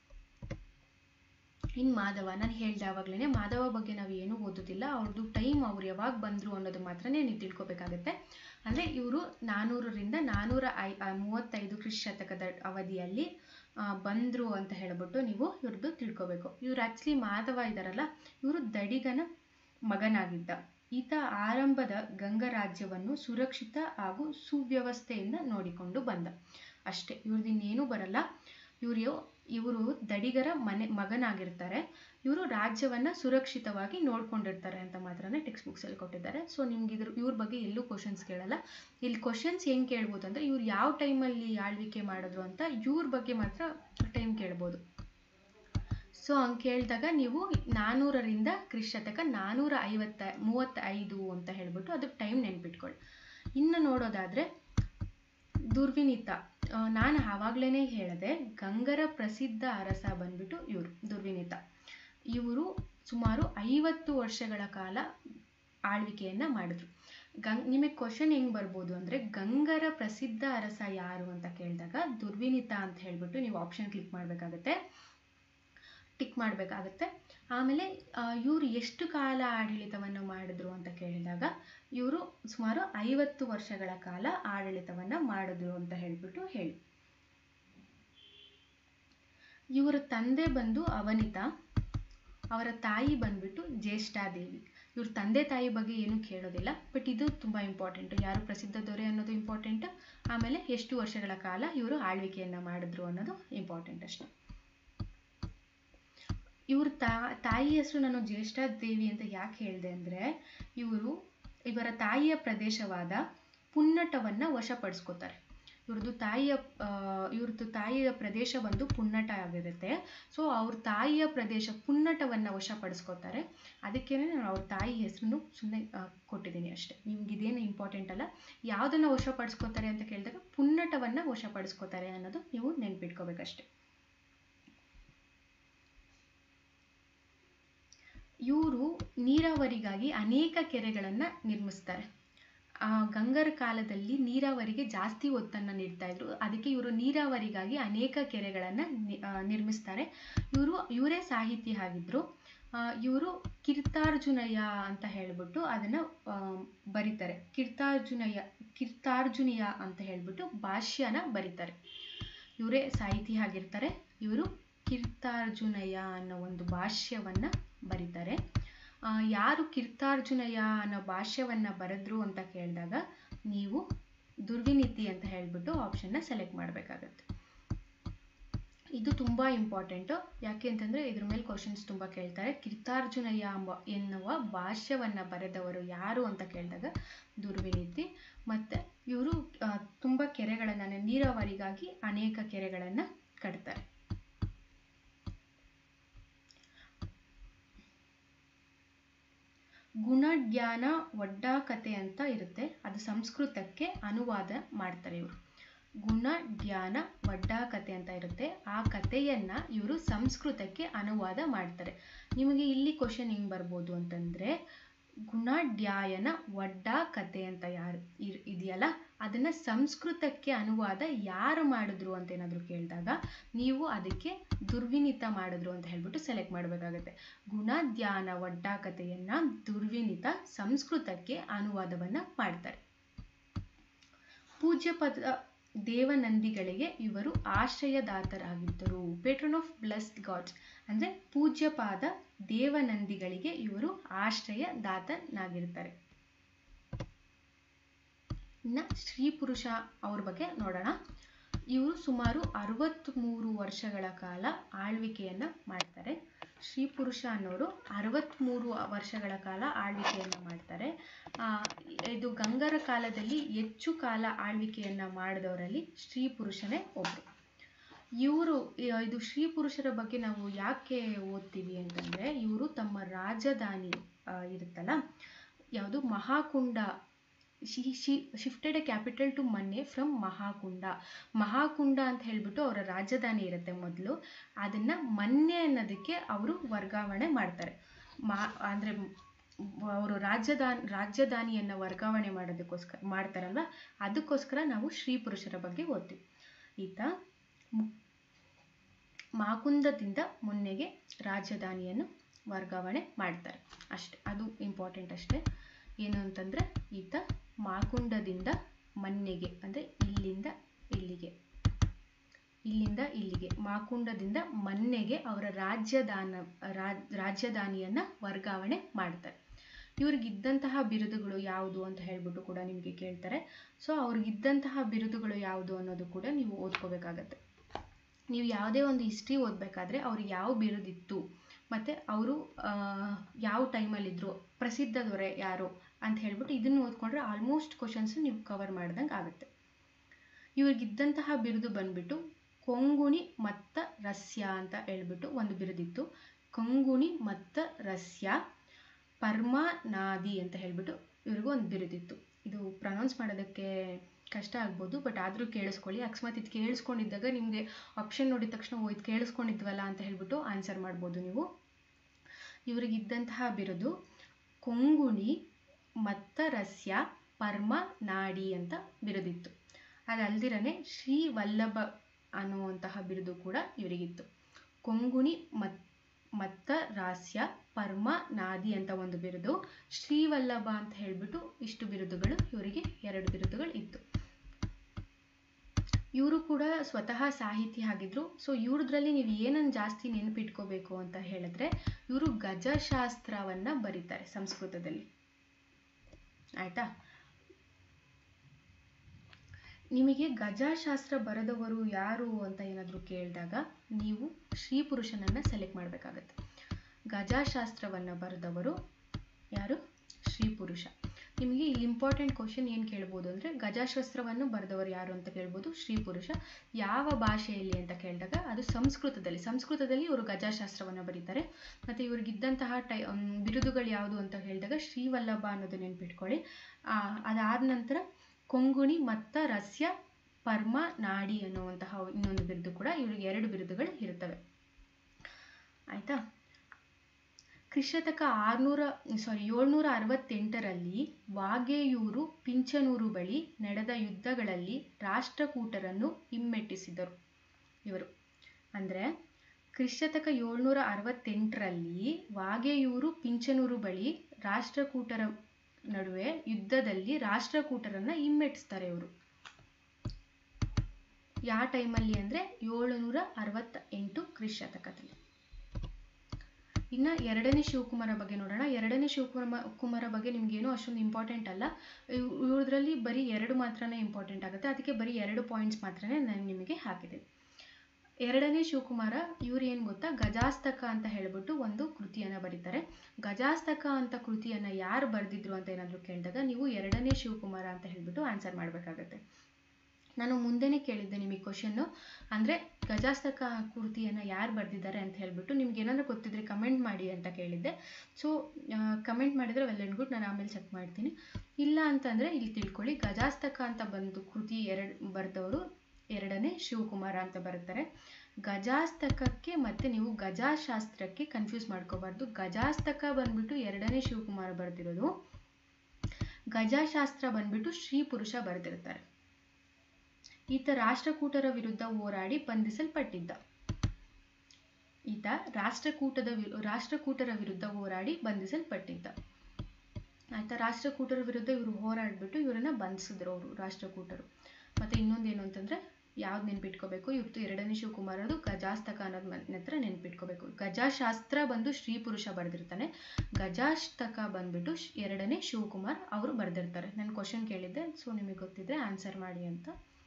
ಇನ್ ಮಾಧವ ನಾನು ಹೇಳ್ದೆ ಆವಾಗ್ಲೇನೆ ಮಾಧವ ಬಗ್ಗೆ ನಾವು ಏನೂ ಓದೋದಿಲ್ಲ ಅವ್ರದ್ದು ಟೈಮ್ ಅವ್ರು ಯಾವಾಗ ಬಂದ್ರು ಅನ್ನೋದು ಮಾತ್ರನೇ ನೀವು ತಿಳ್ಕೊಬೇಕಾಗತ್ತೆ ಅಂದ್ರೆ ಇವರು ನಾನೂರರಿಂದ ನಾನೂರ ಐ ಆ, ಮೂವತ್ತೈದು ಕ್ರಿಶ್ ಶತಕದ ಅವಧಿಯಲ್ಲಿ ಆ, ಬಂದ್ರು ಅಂತ ಹೇಳ್ಬಿಟ್ಟು ನೀವು ಇವ್ರದ್ದು ತಿಳ್ಕೊಬೇಕು ಇವ್ರು ಆಕ್ಚುಲಿ ಮಾಧವ ಇದಾರಲ್ಲ ಇವರು ದಡಿಗನ ಮಗನಾಗಿದ್ದ ಈತ ಆರಂಭದ ಗಂಗ ರಾಜ್ಯವನ್ನು ಸುರಕ್ಷಿತ ಹಾಗೂ ಸುವ್ಯವಸ್ಥೆಯಿಂದ ನೋಡಿಕೊಂಡು ಬಂದ ಅಷ್ಟೇ ಇವ್ರದ್ದು ಇನ್ನೇನು ಬರಲ್ಲ ಇವರು ಇವರು ದಡಿಗರ ಮನೆ ಮಗನಾಗಿರ್ತಾರೆ ಇವರು ರಾಜ್ಯವನ್ನು ಸುರಕ್ಷಿತವಾಗಿ ನೋಡ್ಕೊಂಡಿರ್ತಾರೆ ಅಂತ ಮಾತ್ರನೇ ಟೆಕ್ಸ್ಟ್ ಬುಕ್ಸಲ್ಲಿ ಕೊಟ್ಟಿದ್ದಾರೆ ಸೊ ನಿಮ್ಗೆ ಇದ್ರ ಇವ್ರ ಬಗ್ಗೆ ಎಲ್ಲೂ ಕ್ವಶನ್ಸ್ ಕೇಳಲ್ಲ ಇಲ್ಲಿ ಕ್ವಶನ್ಸ್ ಹೆಂಗೆ ಕೇಳ್ಬೋದು ಅಂದರೆ ಇವ್ರು ಯಾವ ಟೈಮಲ್ಲಿ ಆಳ್ವಿಕೆ ಮಾಡಿದ್ರು ಅಂತ ಇವ್ರ ಬಗ್ಗೆ ಮಾತ್ರ ಟೈಮ್ ಕೇಳ್ಬೋದು ಸೊ ಹಂಗೆ ಕೇಳಿದಾಗ ನೀವು ನಾನ್ನೂರರಿಂದ ಕ್ರಿಶತಕ ನಾನ್ನೂರ ಐವತ್ತ ಮೂವತ್ತೈದು ಅಂತ ಹೇಳ್ಬಿಟ್ಟು ಅದು ಟೈಮ್ ನೆನ್ಪಿಟ್ಕೊಳ್ಳಿ ಇನ್ನು ನೋಡೋದಾದರೆ ದುರ್ವಿನೀತ ನಾನು ಆವಾಗಲೇ ಹೇಳಿದೆ ಗಂಗರ ಪ್ರಸಿದ್ಧ ಅರಸ ಬಂದ್ಬಿಟ್ಟು ಇವರು ದುರ್ವಿನೀತ ಇವರು ಸುಮಾರು ಐವತ್ತು ವರ್ಷಗಳ ಕಾಲ ಆಳ್ವಿಕೆಯನ್ನು ಮಾಡಿದ್ರು ಗಂಗ್ ನಿಮಗೆ ಕ್ವಶನ್ ಹೆಂಗೆ ಬರ್ಬೋದು ಅಂದರೆ ಗಂಗರ ಪ್ರಸಿದ್ಧ ಅರಸ ಯಾರು ಅಂತ ಕೇಳಿದಾಗ ದುರ್ವಿನೀತ ಅಂತ ಹೇಳ್ಬಿಟ್ಟು ನೀವು ಆಪ್ಷನ್ ಕ್ಲಿಕ್ ಮಾಡಬೇಕಾಗತ್ತೆ ಟಿಕ್ ಮಾಡಬೇಕಾಗತ್ತೆ ಆಮೇಲೆ ಇವರು ಎಷ್ಟು ಕಾಲ ಆಡಳಿತವನ್ನು ಮಾಡಿದ್ರು ಅಂತ ಕೇಳಿದಾಗ ಇವರು ಸುಮಾರು ಐವತ್ತು ವರ್ಷಗಳ ಕಾಲ ಆಡಳಿತವನ್ನು ಮಾಡಿದ್ರು ಅಂತ ಹೇಳ್ಬಿಟ್ಟು ಹೇಳಿ ಇವರ ತಂದೆ ಬಂದು ಅವನಿತ ಅವರ ತಾಯಿ ಬಂದ್ಬಿಟ್ಟು ಜ್ಯೇಷ್ಠಾದೇವಿ ಇವ್ರ ತಂದೆ ತಾಯಿ ಬಗ್ಗೆ ಏನು ಕೇಳೋದಿಲ್ಲ ಬಟ್ ಇದು ತುಂಬ ಇಂಪಾರ್ಟೆಂಟು ಯಾರು ಪ್ರಸಿದ್ಧ ದೊರೆ ಅನ್ನೋದು ಇಂಪಾರ್ಟೆಂಟ್ ಆಮೇಲೆ ಎಷ್ಟು ವರ್ಷಗಳ ಕಾಲ ಇವರು ಆಳ್ವಿಕೆಯನ್ನು ಮಾಡಿದ್ರು ಅನ್ನೋದು ಇಂಪಾರ್ಟೆಂಟ್ ಅಷ್ಟೆ ಇವ್ರ ತಾ ತಾಯಿ ಹೆಸರು ನಾನು ಜ್ಯೇಷ್ಠಾದೇವಿ ಅಂತ ಯಾಕೆ ಹೇಳಿದೆ ಅಂದರೆ ಇವರು ಇವರ ತಾಯಿಯ ಪ್ರದೇಶವಾದ ಪುನ್ನಟವನ್ನು ವಶಪಡಿಸ್ಕೋತಾರೆ ಇವ್ರದ್ದು ತಾಯಿಯ ಇವ್ರದ್ದು ತಾಯಿಯ ಪ್ರದೇಶ ಬಂದು ಪುನ್ನಟ ಆಗಿರುತ್ತೆ ಸೊ ಅವ್ರ ತಾಯಿಯ ಪ್ರದೇಶ ಪುನ್ನಟವನ್ನು ವಶಪಡಿಸ್ಕೋತಾರೆ ಅದಕ್ಕೇನೆ ನಾನು ಅವ್ರ ತಾಯಿ ಹೆಸರನ್ನು ಸುಮ್ಮನೆ ಕೊಟ್ಟಿದ್ದೀನಿ ಅಷ್ಟೇ ನಿಮ್ಗೆ ಇದೇನು ಇಂಪಾರ್ಟೆಂಟ್ ಅಲ್ಲ ಯಾವುದನ್ನು ವಶಪಡಿಸ್ಕೋತಾರೆ ಅಂತ ಕೇಳಿದಾಗ ಪುನ್ನಟವನ್ನು ವಶಪಡಿಸ್ಕೋತಾರೆ ಅನ್ನೋದು ನೀವು ನೆನ್ಪಿಟ್ಕೋಬೇಕಷ್ಟೆ ಇವರು ನೀರಾವರಿಗಾಗಿ ಅನೇಕ ಕೆರೆಗಳನ್ನು ನಿರ್ಮಿಸ್ತಾರೆ ಗಂಗರ ಕಾಲದಲ್ಲಿ ನೀರಾವರಿಗೆ ಜಾಸ್ತಿ ಒತ್ತನ್ನು ನೀಡ್ತಾ ಇದ್ರು ಅದಕ್ಕೆ ಇವರು ನೀರಾವರಿಗಾಗಿ ಅನೇಕ ಕೆರೆಗಳನ್ನು ನಿರ್ಮಿಸ್ತಾರೆ ಇವರು ಇವರೇ ಸಾಹಿತಿ ಆಗಿದ್ರು ಇವರು ಕಿರ್ತಾರ್ಜುನಯ ಅಂತ ಹೇಳ್ಬಿಟ್ಟು ಅದನ್ನು ಬರೀತಾರೆ ಕಿರ್ತಾರ್ಜುನಯ ಕಿರ್ತಾರ್ಜುನಿಯ ಅಂತ ಹೇಳ್ಬಿಟ್ಟು ಭಾಷ್ಯನ ಬರೀತಾರೆ ಇವರೇ ಸಾಹಿತಿ ಆಗಿರ್ತಾರೆ ಇವರು ಕಿರ್ತಾರ್ಜುನಯ ಅನ್ನೋ ಒಂದು ಭಾಷ್ಯವನ್ನು ಬರೀತಾರೆ ಯಾರು ಕಿರ್ತಾರ್ಜುನಯ ಅನ್ನೋ ಭಾಷ್ಯವನ್ನು ಬರೆದ್ರು ಅಂತ ಕೇಳಿದಾಗ ನೀವು ದುರ್ವಿನೀತಿ ಅಂತ ಹೇಳ್ಬಿಟ್ಟು ಆಪ್ಷನ್ನ ಸೆಲೆಕ್ಟ್ ಮಾಡಬೇಕಾಗತ್ತೆ ಇದು ತುಂಬ ಇಂಪಾರ್ಟೆಂಟು ಯಾಕೆ ಅಂತಂದರೆ ಇದ್ರ ಮೇಲೆ ಕ್ವಶನ್ಸ್ ತುಂಬ ಕೇಳ್ತಾರೆ ಕಿರ್ತಾರ್ಜುನಯ್ಯ ಎಂಬ ಎನ್ನುವ ಭಾಷ್ಯವನ್ನು ಬರೆದವರು ಯಾರು ಅಂತ ಕೇಳಿದಾಗ ದುರ್ವಿನೀತಿ ಮತ್ತು ಇವರು ತುಂಬ ಕೆರೆಗಳನ್ನು ನೀರಾವರಿಗಾಗಿ ಅನೇಕ ಕೆರೆಗಳನ್ನು ಕಟ್ತಾರೆ ಗುಣಜ್ಞಾನ ಒಡ್ಡಾಕತೆ ಅಂತ ಇರುತ್ತೆ ಅದು ಸಂಸ್ಕೃತಕ್ಕೆ ಅನುವಾದ ಮಾಡ್ತಾರೆ ಇವರು ಗುಣ ಜ್ಞಾನ ಒಡ್ಡಾಕತೆ ಅಂತ ಇರುತ್ತೆ ಆ ಕಥೆಯನ್ನ ಇವರು ಸಂಸ್ಕೃತಕ್ಕೆ ಅನುವಾದ ಮಾಡ್ತಾರೆ ನಿಮಗೆ ಇಲ್ಲಿ ಕ್ವಶನ್ ಹೆಂಗ್ ಬರ್ಬೋದು ಅಂತಂದ್ರೆ ಗುಣಡ್ಯಾಯನ ಒಡ್ಡಾ ಕತೆ ಅಂತ ಯಾರು ಇದೆಯಲ್ಲ ಅದನ್ನ ಸಂಸ್ಕೃತಕ್ಕೆ ಅನುವಾದ ಯಾರು ಮಾಡಿದ್ರು ಅಂತ ಏನಾದರೂ ಕೇಳಿದಾಗ ನೀವು ಅದಕ್ಕೆ ದುರ್ವಿನಿತ ಮಾಡಿದ್ರು ಅಂತ ಹೇಳ್ಬಿಟ್ಟು ಸೆಲೆಕ್ಟ್ ಮಾಡಬೇಕಾಗತ್ತೆ ಗುಣಧ್ಯಾನ ಒಡ್ಡಾ ಕಥೆಯನ್ನ ದುರ್ವಿನಿತ ಸಂಸ್ಕೃತಕ್ಕೆ ಅನುವಾದವನ್ನ ಮಾಡ್ತಾರೆ ಪೂಜ್ಯ ಪದ ದೇವನಂದಿಗಳಿಗೆ ಇವರು ಆಶ್ರಯದಾತರಾಗಿದ್ದರು ಪೇಟ್ರನ್ ಆಫ್ ಬ್ಲೆಸ್ಡ್ ಗಾಡ್ಸ್ ಅಂದರೆ ಪೂಜ್ಯಪಾದ ದೇವನಂದಿಗಳಿಗೆ ಇವರು ಆಶ್ರಯದಾತನಾಗಿರ್ತಾರೆ ಇನ್ನು ಸ್ತ್ರೀ ಪುರುಷ ಅವ್ರ ಬಗ್ಗೆ ನೋಡೋಣ ಇವರು ಸುಮಾರು ಅರವತ್ತ್ಮೂರು ವರ್ಷಗಳ ಕಾಲ ಆಳ್ವಿಕೆಯನ್ನು ಮಾಡ್ತಾರೆ ಶ್ರೀ ಪುರುಷ ಅನ್ನೋರು ಅರವತ್ತ್ಮೂರು ವರ್ಷಗಳ ಕಾಲ ಆಳ್ವಿಕೆಯನ್ನು ಮಾಡ್ತಾರೆ ಇದು ಗಂಗರ ಕಾಲದಲ್ಲಿ ಹೆಚ್ಚು ಕಾಲ ಆಳ್ವಿಕೆಯನ್ನು ಮಾಡಿದವರಲ್ಲಿ ಸ್ತ್ರೀ ಪುರುಷನೇ ಒಬ್ಬರು ಇವರು ಇದು ಶ್ರೀ ಪುರುಷರ ಬಗ್ಗೆ ನಾವು ಯಾಕೆ ಓದ್ತೀವಿ ಅಂತಂದರೆ ಇವರು ತಮ್ಮ ರಾಜಧಾನಿ ಇರುತ್ತಲ್ಲ ಯಾವುದು ಮಹಾಕುಂಡ ಶಿ ಶಿ shifted a capital to Manne from Mahakunda Mahakunda ಅಂತ ಹೇಳ್ಬಿಟ್ಟು ಅವರ ರಾಜಧಾನಿ ಇರುತ್ತೆ ಮೊದಲು ಅದನ್ನು ಮನ್ನೆ ಅನ್ನೋದಕ್ಕೆ ಅವರು ವರ್ಗಾವಣೆ ಮಾಡ್ತಾರೆ ಮಾ ಅಂದರೆ ಅವರು ರಾಜಧಾನಿ ರಾಜಧಾನಿಯನ್ನು ವರ್ಗಾವಣೆ ಮಾಡೋದಕ್ಕೋಸ್ಕರ ಮಾಡ್ತಾರಲ್ವ ಅದಕ್ಕೋಸ್ಕರ ನಾವು ಶ್ರೀ ಪುರುಷರ ಬಗ್ಗೆ ಓದ್ತೀವಿ ಈತ ಮಾಕುಂದದಿಂದ ಮುನ್ನೆಗೆ ರಾಜಧಾನಿಯನ್ನು ವರ್ಗಾವಣೆ ಮಾಡ್ತಾರೆ ಅಷ್ಟೆ ಅದು ಇಂಪಾರ್ಟೆಂಟ್ ಅಷ್ಟೇ ಏನು ಅಂತಂದರೆ ಈತ ಮಾಕುಂಡದಿಂದ ಮನ್ನೆಗೆ ಅಂದರೆ ಇಲ್ಲಿಂದ ಇಲ್ಲಿಗೆ ಇಲ್ಲಿಂದ ಇಲ್ಲಿಗೆ ಮಾಕುಂಡದಿಂದ ಮನ್ನೆಗೆ ಅವರ ರಾಜ್ಯದಾನ ರಾಜಧಾನಿಯನ್ನು ವರ್ಗಾವಣೆ ಮಾಡ್ತಾರೆ ಇವ್ರಿಗಿದ್ದಂತಹ ಬಿರುದುಗಳು ಯಾವುದು ಅಂತ ಹೇಳ್ಬಿಟ್ಟು ಕೂಡ ನಿಮಗೆ ಕೇಳ್ತಾರೆ ಸೊ ಅವ್ರಿಗಿದ್ದಂತಹ ಬಿರುದುಗಳು ಯಾವುದು ಅನ್ನೋದು ಕೂಡ ನೀವು ಓದ್ಕೋಬೇಕಾಗತ್ತೆ ನೀವು ಯಾವುದೇ ಒಂದು ಹಿಸ್ಟ್ರಿ ಓದಬೇಕಾದ್ರೆ ಅವ್ರಿಗೆ ಯಾವ ಬಿರುದಿತ್ತು ಮತ್ತು ಅವರು ಯಾವ ಟೈಮಲ್ಲಿದ್ದರು ಪ್ರಸಿದ್ಧ ದೊರೆ ಯಾರು ಅಂತ ಹೇಳ್ಬಿಟ್ಟು ಇದನ್ನು ಓದ್ಕೊಂಡ್ರೆ ಆಲ್ಮೋಸ್ಟ್ ಕ್ವಶನ್ಸ್ ನೀವು ಕವರ್ ಮಾಡ್ದಂಗೆ ಆಗುತ್ತೆ ಇವ್ರಿಗಿದ್ದಂತಹ ಬಿರುದು ಬಂದ್ಬಿಟ್ಟು ಕೊಂಗುಣಿ ಮತ್ತ ರಸ್ಯ ಅಂತ ಹೇಳ್ಬಿಟ್ಟು ಒಂದು ಬಿರುದಿತ್ತು ಕೊಂಗುಣಿ ಮತ್ತ ರಸ್ಯ ಪರ್ಮನಾದಿ ಅಂತ ಹೇಳ್ಬಿಟ್ಟು ಇವ್ರಿಗೂ ಒಂದು ಬಿರುದಿತ್ತು ಇದು ಪ್ರನೌನ್ಸ್ ಮಾಡೋದಕ್ಕೆ ಕಷ್ಟ ಆಗ್ಬೋದು ಬಟ್ ಆದರೂ ಕೇಳಿಸ್ಕೊಳ್ಳಿ ಅಕಸ್ಮಾತ್ ಇದು ಕೇಳಿಸ್ಕೊಂಡಿದ್ದಾಗ ನಿಮಗೆ ಆಪ್ಷನ್ ನೋಡಿದ ತಕ್ಷಣ ಓ ಇದು ಕೇಳಿಸ್ಕೊಂಡಿದ್ವಲ್ಲ ಅಂತ ಹೇಳ್ಬಿಟ್ಟು ಆನ್ಸರ್ ಮಾಡ್ಬೋದು ನೀವು ಇವರಿಗಿದ್ದಂತಹ ಬಿರುದು ಕೊಂಗುಣಿ ಮತ್ತ ರಸ್ಯ ಪರ್ಮ ನಾಡಿ ಅಂತ ಬಿರುದಿತ್ತು ಅದಲ್ದಿರನೆ ಶ್ರೀ ವಲ್ಲಭ ಅನ್ನುವಂತಹ ಬಿರುದು ಕೂಡ ಇವರಿಗಿತ್ತು ಕೊಂಗುಣಿ ಮತ್ ಮತ್ತ ರಾಸ್ಯ ಪರ್ಮ ನಾದಿ ಅಂತ ಒಂದು ಬಿರುದು ಶ್ರೀವಲ್ಲಭ ಅಂತ ಹೇಳ್ಬಿಟ್ಟು ಇಷ್ಟು ಬಿರುದುಗಳು ಇವರಿಗೆ ಎರಡು ಬಿರುದುಗಳು ಇತ್ತು ಇವರು ಕೂಡ ಸ್ವತಃ ಸಾಹಿತಿ ಆಗಿದ್ರು ಸೊ ಇವ್ರದ್ರಲ್ಲಿ ನೀವು ಏನನ್ನು ಜಾಸ್ತಿ ನೆನಪಿಟ್ಕೋಬೇಕು ಅಂತ ಹೇಳಿದ್ರೆ ಇವರು ಗಜಶಾಸ್ತ್ರವನ್ನ ಬರೀತಾರೆ ಸಂಸ್ಕೃತದಲ್ಲಿ ಆಯ್ತಾ ನಿಮಗೆ ಗಜಶಾಸ್ತ್ರ ಬರೆದವರು ಯಾರು ಅಂತ ಏನಾದರೂ ಕೇಳಿದಾಗ ನೀವು ಶ್ರೀ ಪುರುಷನನ್ನ ಸೆಲೆಕ್ಟ್ ಮಾಡಬೇಕಾಗತ್ತೆ ಗಜಶಾಸ್ತ್ರವನ್ನು ಬರೆದವರು ಯಾರು ಶ್ರೀ ಪುರುಷ ನಿಮಗೆ ಇಲ್ಲಿ ಇಂಪಾರ್ಟೆಂಟ್ ಕ್ವಶನ್ ಏನು ಕೇಳ್ಬೋದು ಅಂದರೆ ಗಜಶಾಸ್ತ್ರವನ್ನು ಬರೆದವರು ಯಾರು ಅಂತ ಕೇಳ್ಬೋದು ಶ್ರೀ ಪುರುಷ ಯಾವ ಭಾಷೆಯಲ್ಲಿ ಅಂತ ಕೇಳಿದಾಗ ಅದು ಸಂಸ್ಕೃತದಲ್ಲಿ ಸಂಸ್ಕೃತದಲ್ಲಿ ಇವರು ಗಜಶಾಸ್ತ್ರವನ್ನು ಬರೀತಾರೆ ಮತ್ತು ಇವ್ರಿಗಿದ್ದಂತಹ ಟೈ ಬಿರುದುಗಳು ಯಾವುದು ಅಂತ ಹೇಳಿದಾಗ ಶ್ರೀವಲ್ಲಭ ಅನ್ನೋದು ನೆನ್ಪಿಟ್ಕೊಳ್ಳಿ ಅದಾದ ನಂತರ ಕೊಂಗುಣಿ ಮತ್ತು ರಸ್ಯ ಪರ್ಮ ನಾಡಿ ಅನ್ನುವಂತಹ ಇನ್ನೊಂದು ಬಿರುದು ಕೂಡ ಇವರಿಗೆ ಎರಡು ಬಿರುದುಗಳು ಇರುತ್ತವೆ ಆಯ್ತಾ ಕ್ರಿಶತಕ ಆರ್ನೂರ ಸಾರಿ ಏಳ್ನೂರ ಅರವತ್ತೆಂಟರಲ್ಲಿ ವಾಗೆಯೂರು ಪಿಂಚನೂರು ಬಳಿ ನಡೆದ ಯುದ್ಧಗಳಲ್ಲಿ ರಾಷ್ಟ್ರಕೂಟರನ್ನು ಹಿಮ್ಮೆಟ್ಟಿಸಿದರು ಇವರು ಅಂದರೆ ಕ್ರಿಶತಕ ಏಳ್ನೂರ ಅರವತ್ತೆಂಟರಲ್ಲಿ ವಾಗೆಯೂರು ಪಿಂಚನೂರು ಬಳಿ ರಾಷ್ಟ್ರಕೂಟರ ನಡುವೆ ಯುದ್ಧದಲ್ಲಿ ರಾಷ್ಟ್ರಕೂಟರನ್ನ ಹಿಮ್ಮೆಟ್ಟಿಸ್ತಾರೆ ಇವರು ಯಾವ ಟೈಮಲ್ಲಿ ಅಂದರೆ ಏಳುನೂರ ಅರವತ್ತ ಎಂಟು ಕ್ರಿಶತಕದಲ್ಲಿ ಇನ್ನು ಎರಡನೇ ಶಿವಕುಮಾರ ಬಗ್ಗೆ ನೋಡೋಣ ಎರಡನೇ ಶಿವಕುಮಾರ ಕುಮಾರ ಬಗ್ಗೆ ನಿಮ್ಗೇನು ಅಷ್ಟೊಂದು ಇಂಪಾರ್ಟೆಂಟ್ ಅಲ್ಲ ಇವ್ರದ್ರಲ್ಲಿ ಬರೀ ಎರಡು ಮಾತ್ರನೇ ಇಂಪಾರ್ಟೆಂಟ್ ಆಗುತ್ತೆ ಅದಕ್ಕೆ ಬರೀ ಎರಡು ಪಾಯಿಂಟ್ಸ್ ಮಾತ್ರನೇ ನಾನು ನಿಮಗೆ ಹಾಕಿದ್ದೀನಿ ಎರಡನೇ ಶಿವಕುಮಾರ ಇವ್ರು ಏನು ಗೊತ್ತಾ ಗಜಾಸ್ತಕ ಅಂತ ಹೇಳ್ಬಿಟ್ಟು ಒಂದು ಕೃತಿಯನ್ನು ಬರೀತಾರೆ ಗಜಾಸ್ತಕ ಅಂತ ಕೃತಿಯನ್ನು ಯಾರು ಬರೆದಿದ್ರು ಅಂತ ಏನಾದರೂ ಕೇಳಿದಾಗ ನೀವು ಎರಡನೇ ಶಿವಕುಮಾರ ಅಂತ ಹೇಳ್ಬಿಟ್ಟು ಆನ್ಸರ್ ಮಾಡಬೇಕಾಗತ್ತೆ ನಾನು ಮುಂದೆನೇ ಕೇಳಿದ್ದೆ ನಿಮಗೆ ಕ್ವಶನ್ನು ಅಂದರೆ ಗಜಾಸ್ತಕ ಕೃತಿಯನ್ನು ಯಾರು ಬರೆದಿದ್ದಾರೆ ಅಂತ ಹೇಳ್ಬಿಟ್ಟು ನಿಮ್ಗೆ ಏನಾದರೂ ಗೊತ್ತಿದ್ರೆ ಕಮೆಂಟ್ ಮಾಡಿ ಅಂತ ಕೇಳಿದ್ದೆ ಸೊ ಕಮೆಂಟ್ ಮಾಡಿದರೆ ವೆಲ್ ಆ್ಯಂಡ್ ಗುಡ್ ನಾನು ಆಮೇಲೆ ಚೆಕ್ ಮಾಡ್ತೀನಿ ಇಲ್ಲ ಅಂತಂದರೆ ಇಲ್ಲಿ ತಿಳ್ಕೊಳ್ಳಿ ಗಜಾಸ್ತಕ ಅಂತ ಬಂದು ಕೃತಿ ಎರಡು ಬರೆದವರು ಎರಡನೇ ಶಿವಕುಮಾರ ಅಂತ ಬರುತ್ತಾರೆ ಗಜಾಸ್ತಕಕ್ಕೆ ಮತ್ತೆ ನೀವು ಗಜಾಶಾಸ್ತ್ರಕ್ಕೆ ಕನ್ಫ್ಯೂಸ್ ಮಾಡ್ಕೋಬಾರ್ದು ಗಜಾಸ್ತಕ ಬಂದ್ಬಿಟ್ಟು ಎರಡನೇ ಶಿವಕುಮಾರ ಬರೆದಿರೋದು ಗಜಾಶಾಸ್ತ್ರ ಬಂದ್ಬಿಟ್ಟು ಶ್ರೀ ಪುರುಷ ಬರೆದಿರ್ತಾರೆ ಈತ ರಾಷ್ಟ್ರಕೂಟರ ವಿರುದ್ಧ ಹೋರಾಡಿ ಬಂಧಿಸಲ್ಪಟ್ಟಿದ್ದ ಈತ ರಾಷ್ಟ್ರಕೂಟದ ರಾಷ್ಟ್ರಕೂಟರ ವಿರುದ್ಧ ಹೋರಾಡಿ ಬಂಧಿಸಲ್ಪಟ್ಟಿದ್ದ ಆಯ್ತಾ ರಾಷ್ಟ್ರಕೂಟರ ವಿರುದ್ಧ ಇವರು ಹೋರಾಡ್ಬಿಟ್ಟು ಇವರನ್ನ ಬಂಧಿಸಿದ್ರು ಅವರು ರಾಷ್ಟ್ರಕೂಟರು ಮತ್ತೆ ಇನ್ನೊಂದೇನು ಅಂತಂದ್ರೆ ಯಾವ್ದು ನೆನ್ಪಿಟ್ಕೋಬೇಕು ಇವ್ರದ್ದು ಎರಡನೇ ಶಿವಕುಮಾರದು ಗಜಾಸ್ತಕ ಅನ್ನೋದು ಹತ್ರ ನೆನ್ಪಿಟ್ಕೋಬೇಕು ಗಜಾಶಾಸ್ತ್ರ ಬಂದು ಶ್ರೀ ಪುರುಷ ಬರೆದಿರ್ತಾನೆ ಗಜಾಸ್ತಕ ಬಂದ್ಬಿಟ್ಟು ಎರಡನೇ ಶಿವಕುಮಾರ್ ಅವರು ಬರೆದಿರ್ತಾರೆ ನಾನು ಕ್ವಶನ್ ಕೇಳಿದ್ದೆ ಸೊ ನಿಮಗೆ ಗೊತ್ತಿದ್ರೆ ಆನ್ಸರ್ ಮಾಡಿ ಅಂತ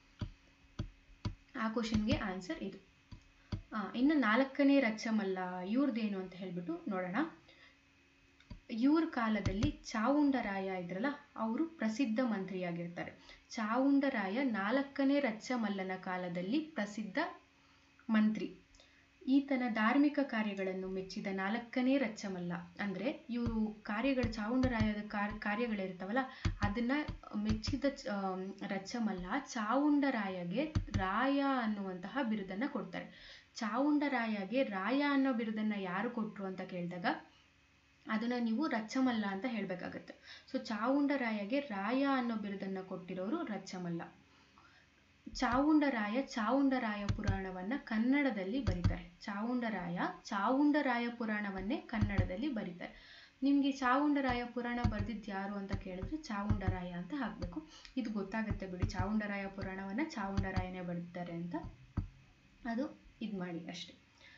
ಆ ಕ್ವಶನ್ಗೆ ಆನ್ಸರ್ ಇದು ಇನ್ನು ನಾಲ್ಕನೇ ರಚ್ಚಮಲ್ಲ ಇವ್ರದ್ದೇನು ಅಂತ ಹೇಳ್ಬಿಟ್ಟು ನೋಡೋಣ ಇವ್ರ ಕಾಲದಲ್ಲಿ ಚಾವುಂಡರಾಯ ಇದ್ರಲ್ಲ ಅವರು ಪ್ರಸಿದ್ಧ ಮಂತ್ರಿಯಾಗಿರ್ತಾರೆ ಚಾವುಂಡರಾಯ ನಾಲ್ಕನೇ ರಚ್ಚಮಲ್ಲನ ಕಾಲದಲ್ಲಿ ಪ್ರಸಿದ್ಧ ಮಂತ್ರಿ ಈತನ ಧಾರ್ಮಿಕ ಕಾರ್ಯಗಳನ್ನು ಮೆಚ್ಚಿದ ನಾಲ್ಕನೇ ರಚ್ಚಮಲ್ಲ ಅಂದರೆ ಇವರು ಕಾರ್ಯಗಳು ಚಾವುಂಡರಾಯದ ಕಾರ್ಯಗಳಿರ್ತಾವಲ್ಲ ಅದನ್ನ ಮೆಚ್ಚಿದ ರಚ್ಚಮಲ್ಲ ಚಾವುಂಡರಾಯಗೆ ರಾಯ ಅನ್ನುವಂತಹ ಬಿರುದನ್ನ ಕೊಡ್ತಾರೆ ಚಾವುಂಡರಾಯಗೆ ರಾಯ ಅನ್ನೋ ಬಿರುದನ್ನ ಯಾರು ಕೊಟ್ರು ಅಂತ ಕೇಳಿದಾಗ ಅದನ್ನ ನೀವು ರಚ್ಚಮಲ್ಲ ಅಂತ ಹೇಳಬೇಕಾಗತ್ತೆ ಸೊ ಚಾವುಂಡರಾಯಗೆ ರಾಯ ಅನ್ನೋ ಬಿರುದನ್ನ ಕೊಟ್ಟಿರೋರು ರಚ್ಚಮಲ್ಲ ಚಾವುಂಡರಾಯ ಚಾವುಂಡರಾಯ ಪುರಾಣವನ್ನ ಕನ್ನಡದಲ್ಲಿ ಬರೀತಾರೆ ಚಾವುಂಡರಾಯ ಚಾವುಂಡರಾಯ ಪುರಾಣವನ್ನೇ ಕನ್ನಡದಲ್ಲಿ ಬರೀತಾರೆ ನಿಮಗೆ ಚಾವುಂಡರಾಯ ಪುರಾಣ ಬರೆದಿದ್ದು ಯಾರು ಅಂತ ಕೇಳಿದ್ರೆ ಚಾವುಂಡರಾಯ ಅಂತ ಹಾಕಬೇಕು ಇದು ಗೊತ್ತಾಗುತ್ತೆ ಬಿಡಿ ಚಾವುಂಡರಾಯ ಪುರಾಣವನ್ನ ಚಾವುಂಡರಾಯನೇ ಬರೆದಿದ್ದಾರೆ ಅಂತ ಅದು ಇದು ಮಾಡಿ ಅಷ್ಟೆ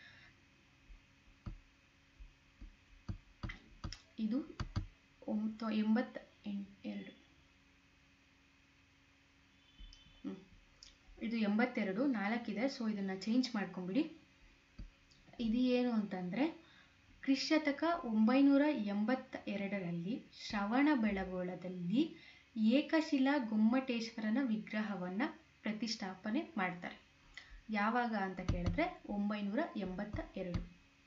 ಇದು ಒಂಬತ್ತು ಎಂಬತ್ತ ಎರಡು ಇದು ಎಂಬತ್ತೆರಡು ನಾಲ್ಕಿದೆ ಸೊ ಇದನ್ನು ಚೇಂಜ್ ಮಾಡ್ಕೊಂಬಿಡಿ ಇದು ಏನು ಅಂತಂದರೆ ಕ್ರಿಶತಕ ಒಂಬೈನೂರ ಎಂಬತ್ತ ಎರಡರಲ್ಲಿ ಶ್ರವಣ ಬೆಳಗೊಳದಲ್ಲಿ ಏಕಶಿಲಾ ಗೊಮ್ಮಟೇಶ್ವರನ ವಿಗ್ರಹವನ್ನು ಪ್ರತಿಷ್ಠಾಪನೆ ಮಾಡ್ತಾರೆ ಯಾವಾಗ ಅಂತ ಕೇಳಿದ್ರೆ ಒಂಬೈನೂರ ಎಂಬತ್ತ ಎರಡು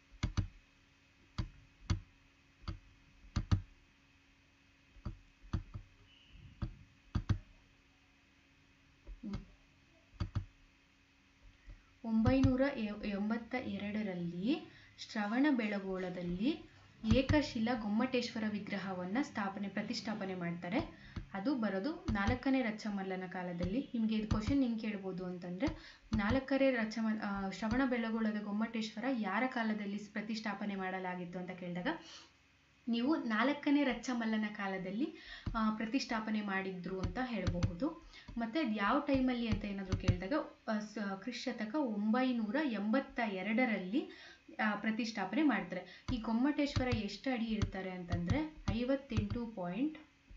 ಒಂಬೈನೂರ ಎಂಬತ್ತ ಎರಡರಲ್ಲಿ ಶ್ರವಣ ಬೆಳಗೋಳದಲ್ಲಿ ಏಕಶಿಲಾ ಗೊಮ್ಮಟೇಶ್ವರ ವಿಗ್ರಹವನ್ನು ಸ್ಥಾಪನೆ ಪ್ರತಿಷ್ಠಾಪನೆ ಮಾಡ್ತಾರೆ ಅದು ಬರೋದು ನಾಲ್ಕನೇ ರಚ್ಚಮಲ್ಲನ ಕಾಲದಲ್ಲಿ ನಿಮಗೆ ಇದು ಕ್ವಶನ್ ಹೆಂಗೆ ಕೇಳ್ಬೋದು ಅಂತಂದರೆ ನಾಲ್ಕನೇ ರಚ್ಚಮ ಶ್ರವಣ ಬೆಳಗೊಳದ ಗೊಮ್ಮಟೇಶ್ವರ ಯಾರ ಕಾಲದಲ್ಲಿ ಪ್ರತಿಷ್ಠಾಪನೆ ಮಾಡಲಾಗಿತ್ತು ಅಂತ ಕೇಳಿದಾಗ ನೀವು ನಾಲ್ಕನೇ ರಚ್ಚಮಲ್ಲನ ಕಾಲದಲ್ಲಿ ಪ್ರತಿಷ್ಠಾಪನೆ ಮಾಡಿದ್ರು ಅಂತ ಹೇಳಬಹುದು ಮತ್ತು ಅದು ಯಾವ ಟೈಮಲ್ಲಿ ಅಂತ ಏನಾದರೂ ಕೇಳಿದಾಗ ಕ್ರಿಶತಕ ಒಂಬೈನೂರ ಎಂಬತ್ತ ಎರಡರಲ್ಲಿ ಪ್ರತಿಷ್ಠಾಪನೆ ಮಾಡ್ತಾರೆ ಈ ಗೊಮ್ಮಟೇಶ್ವರ ಎಷ್ಟು ಅಡಿ ಇರ್ತಾರೆ ಅಂತಂದರೆ ಐವತ್ತೆಂಟು ಪಾಯಿಂಟ್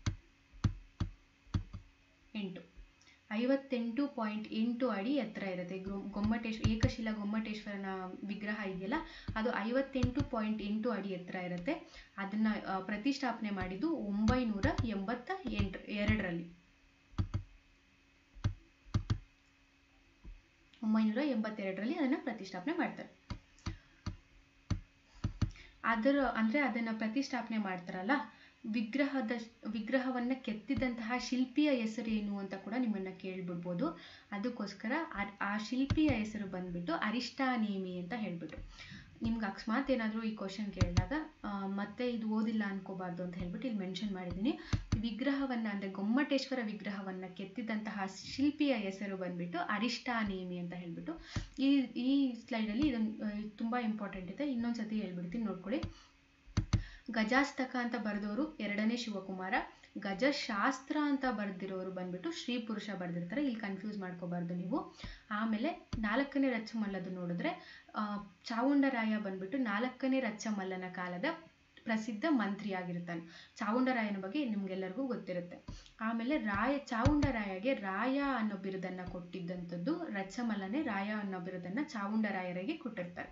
ಎಂಟು ಐವತ್ತೆಂಟು ಪಾಯಿಂಟ್ ಎಂಟು ಅಡಿ ಎತ್ತರ ಇರುತ್ತೆ ಗೊಮ್ಮಟೇಶ್ವ ಏಕಶಿಲಾ ಗೊಮ್ಮಟೇಶ್ವರನ ವಿಗ್ರಹ ಇದೆಯಲ್ಲ ಅದು ಐವತ್ತೆಂಟು ಪಾಯಿಂಟ್ ಎಂಟು ಅಡಿ ಎತ್ತರ ಇರುತ್ತೆ ಅದನ್ನ ಪ್ರತಿಷ್ಠಾಪನೆ ಮಾಡಿದ್ದು ಒಂಬೈನೂರ ಎಂಬತ್ತ ಎಂಟು ಎರಡರಲ್ಲಿ ಒಂಬೈನೂರ ಎಂಬತ್ತೆರಡರಲ್ಲಿ ಅದನ್ನು ಪ್ರತಿಷ್ಠಾಪನೆ ಮಾಡ್ತಾರೆ ಅದರ ಅಂದರೆ ಅದನ್ನು ಪ್ರತಿಷ್ಠಾಪನೆ ಮಾಡ್ತಾರಲ್ಲ ವಿಗ್ರಹದ ವಿಗ್ರಹವನ್ನು ಕೆತ್ತಿದಂತಹ ಶಿಲ್ಪಿಯ ಹೆಸರೇನು ಅಂತ ಕೂಡ ನಿಮ್ಮನ್ನು ಕೇಳಿಬಿಡ್ಬೋದು ಅದಕ್ಕೋಸ್ಕರ ಆ ಶಿಲ್ಪಿಯ ಹೆಸರು ಬಂದ್ಬಿಟ್ಟು ಅರಿಷ್ಟಾನೇಮಿ ಅಂತ ಹೇಳ್ಬಿಟ್ಟು ನಿಮ್ಗೆ ಅಕಸ್ಮಾತ್ ಏನಾದರೂ ಈ ಕ್ವಶನ್ ಕೇಳಿದಾಗ ಮತ್ತೆ ಇದು ಓದಿಲ್ಲ ಅನ್ಕೋಬಾರ್ದು ಅಂತ ಹೇಳ್ಬಿಟ್ಟು ಇಲ್ಲಿ ಮೆನ್ಷನ್ ಮಾಡಿದ್ದೀನಿ ವಿಗ್ರಹವನ್ನು ಅಂದರೆ ಗೊಮ್ಮಟೇಶ್ವರ ವಿಗ್ರಹವನ್ನು ಕೆತ್ತಿದಂತಹ ಶಿಲ್ಪಿಯ ಹೆಸರು ಬಂದ್ಬಿಟ್ಟು ಅರಿಷ್ಟಾನೇಮಿ ಅಂತ ಹೇಳ್ಬಿಟ್ಟು ಈ ಈ ಸ್ಲೈಡಲ್ಲಿ ಇದನ್ನು ತುಂಬ ಇಂಪಾರ್ಟೆಂಟ್ ಇದೆ ಇನ್ನೊಂದು ಸತಿ ಹೇಳ್ಬಿಡ್ತೀನಿ ನೋಡ್ಕೊಳ್ಳಿ ಗಜಾಸ್ತಕ ಅಂತ ಬರೆದವರು ಎರಡನೇ ಶಿವಕುಮಾರ ಗಜಶಾಸ್ತ್ರ ಅಂತ ಬರೆದಿರೋರು ಬಂದ್ಬಿಟ್ಟು ಶ್ರೀ ಪುರುಷ ಬರೆದಿರ್ತಾರೆ ಇಲ್ಲಿ ಕನ್ಫ್ಯೂಸ್ ಮಾಡ್ಕೋಬಾರ್ದು ನೀವು ಆಮೇಲೆ ನಾಲ್ಕನೇ ರಚ್ಚಮಲ್ಲದು ನೋಡಿದ್ರೆ ಚಾವುಂಡರಾಯ ಬಂದ್ಬಿಟ್ಟು ನಾಲ್ಕನೇ ರಚ್ಚಮಲ್ಲನ ಕಾಲದ ಪ್ರಸಿದ್ಧ ಮಂತ್ರಿ ಆಗಿರ್ತಾನೆ ಚಾವುಂಡರಾಯನ ಬಗ್ಗೆ ನಿಮ್ಗೆಲ್ಲರಿಗೂ ಗೊತ್ತಿರುತ್ತೆ ಆಮೇಲೆ ರಾಯ ಚಾವುಂಡರಾಯಗೆ ರಾಯ ಅನ್ನೋ ಬಿರುದನ್ನ ಕೊಟ್ಟಿದ್ದಂಥದ್ದು ರಚ್ಚಮಲ್ಲನೆ ರಾಯ ಅನ್ನೋ ಬಿರುದನ್ನ ಚಾವುಂಡರಾಯರಿಗೆ ಕೊಟ್ಟಿರ್ತಾರೆ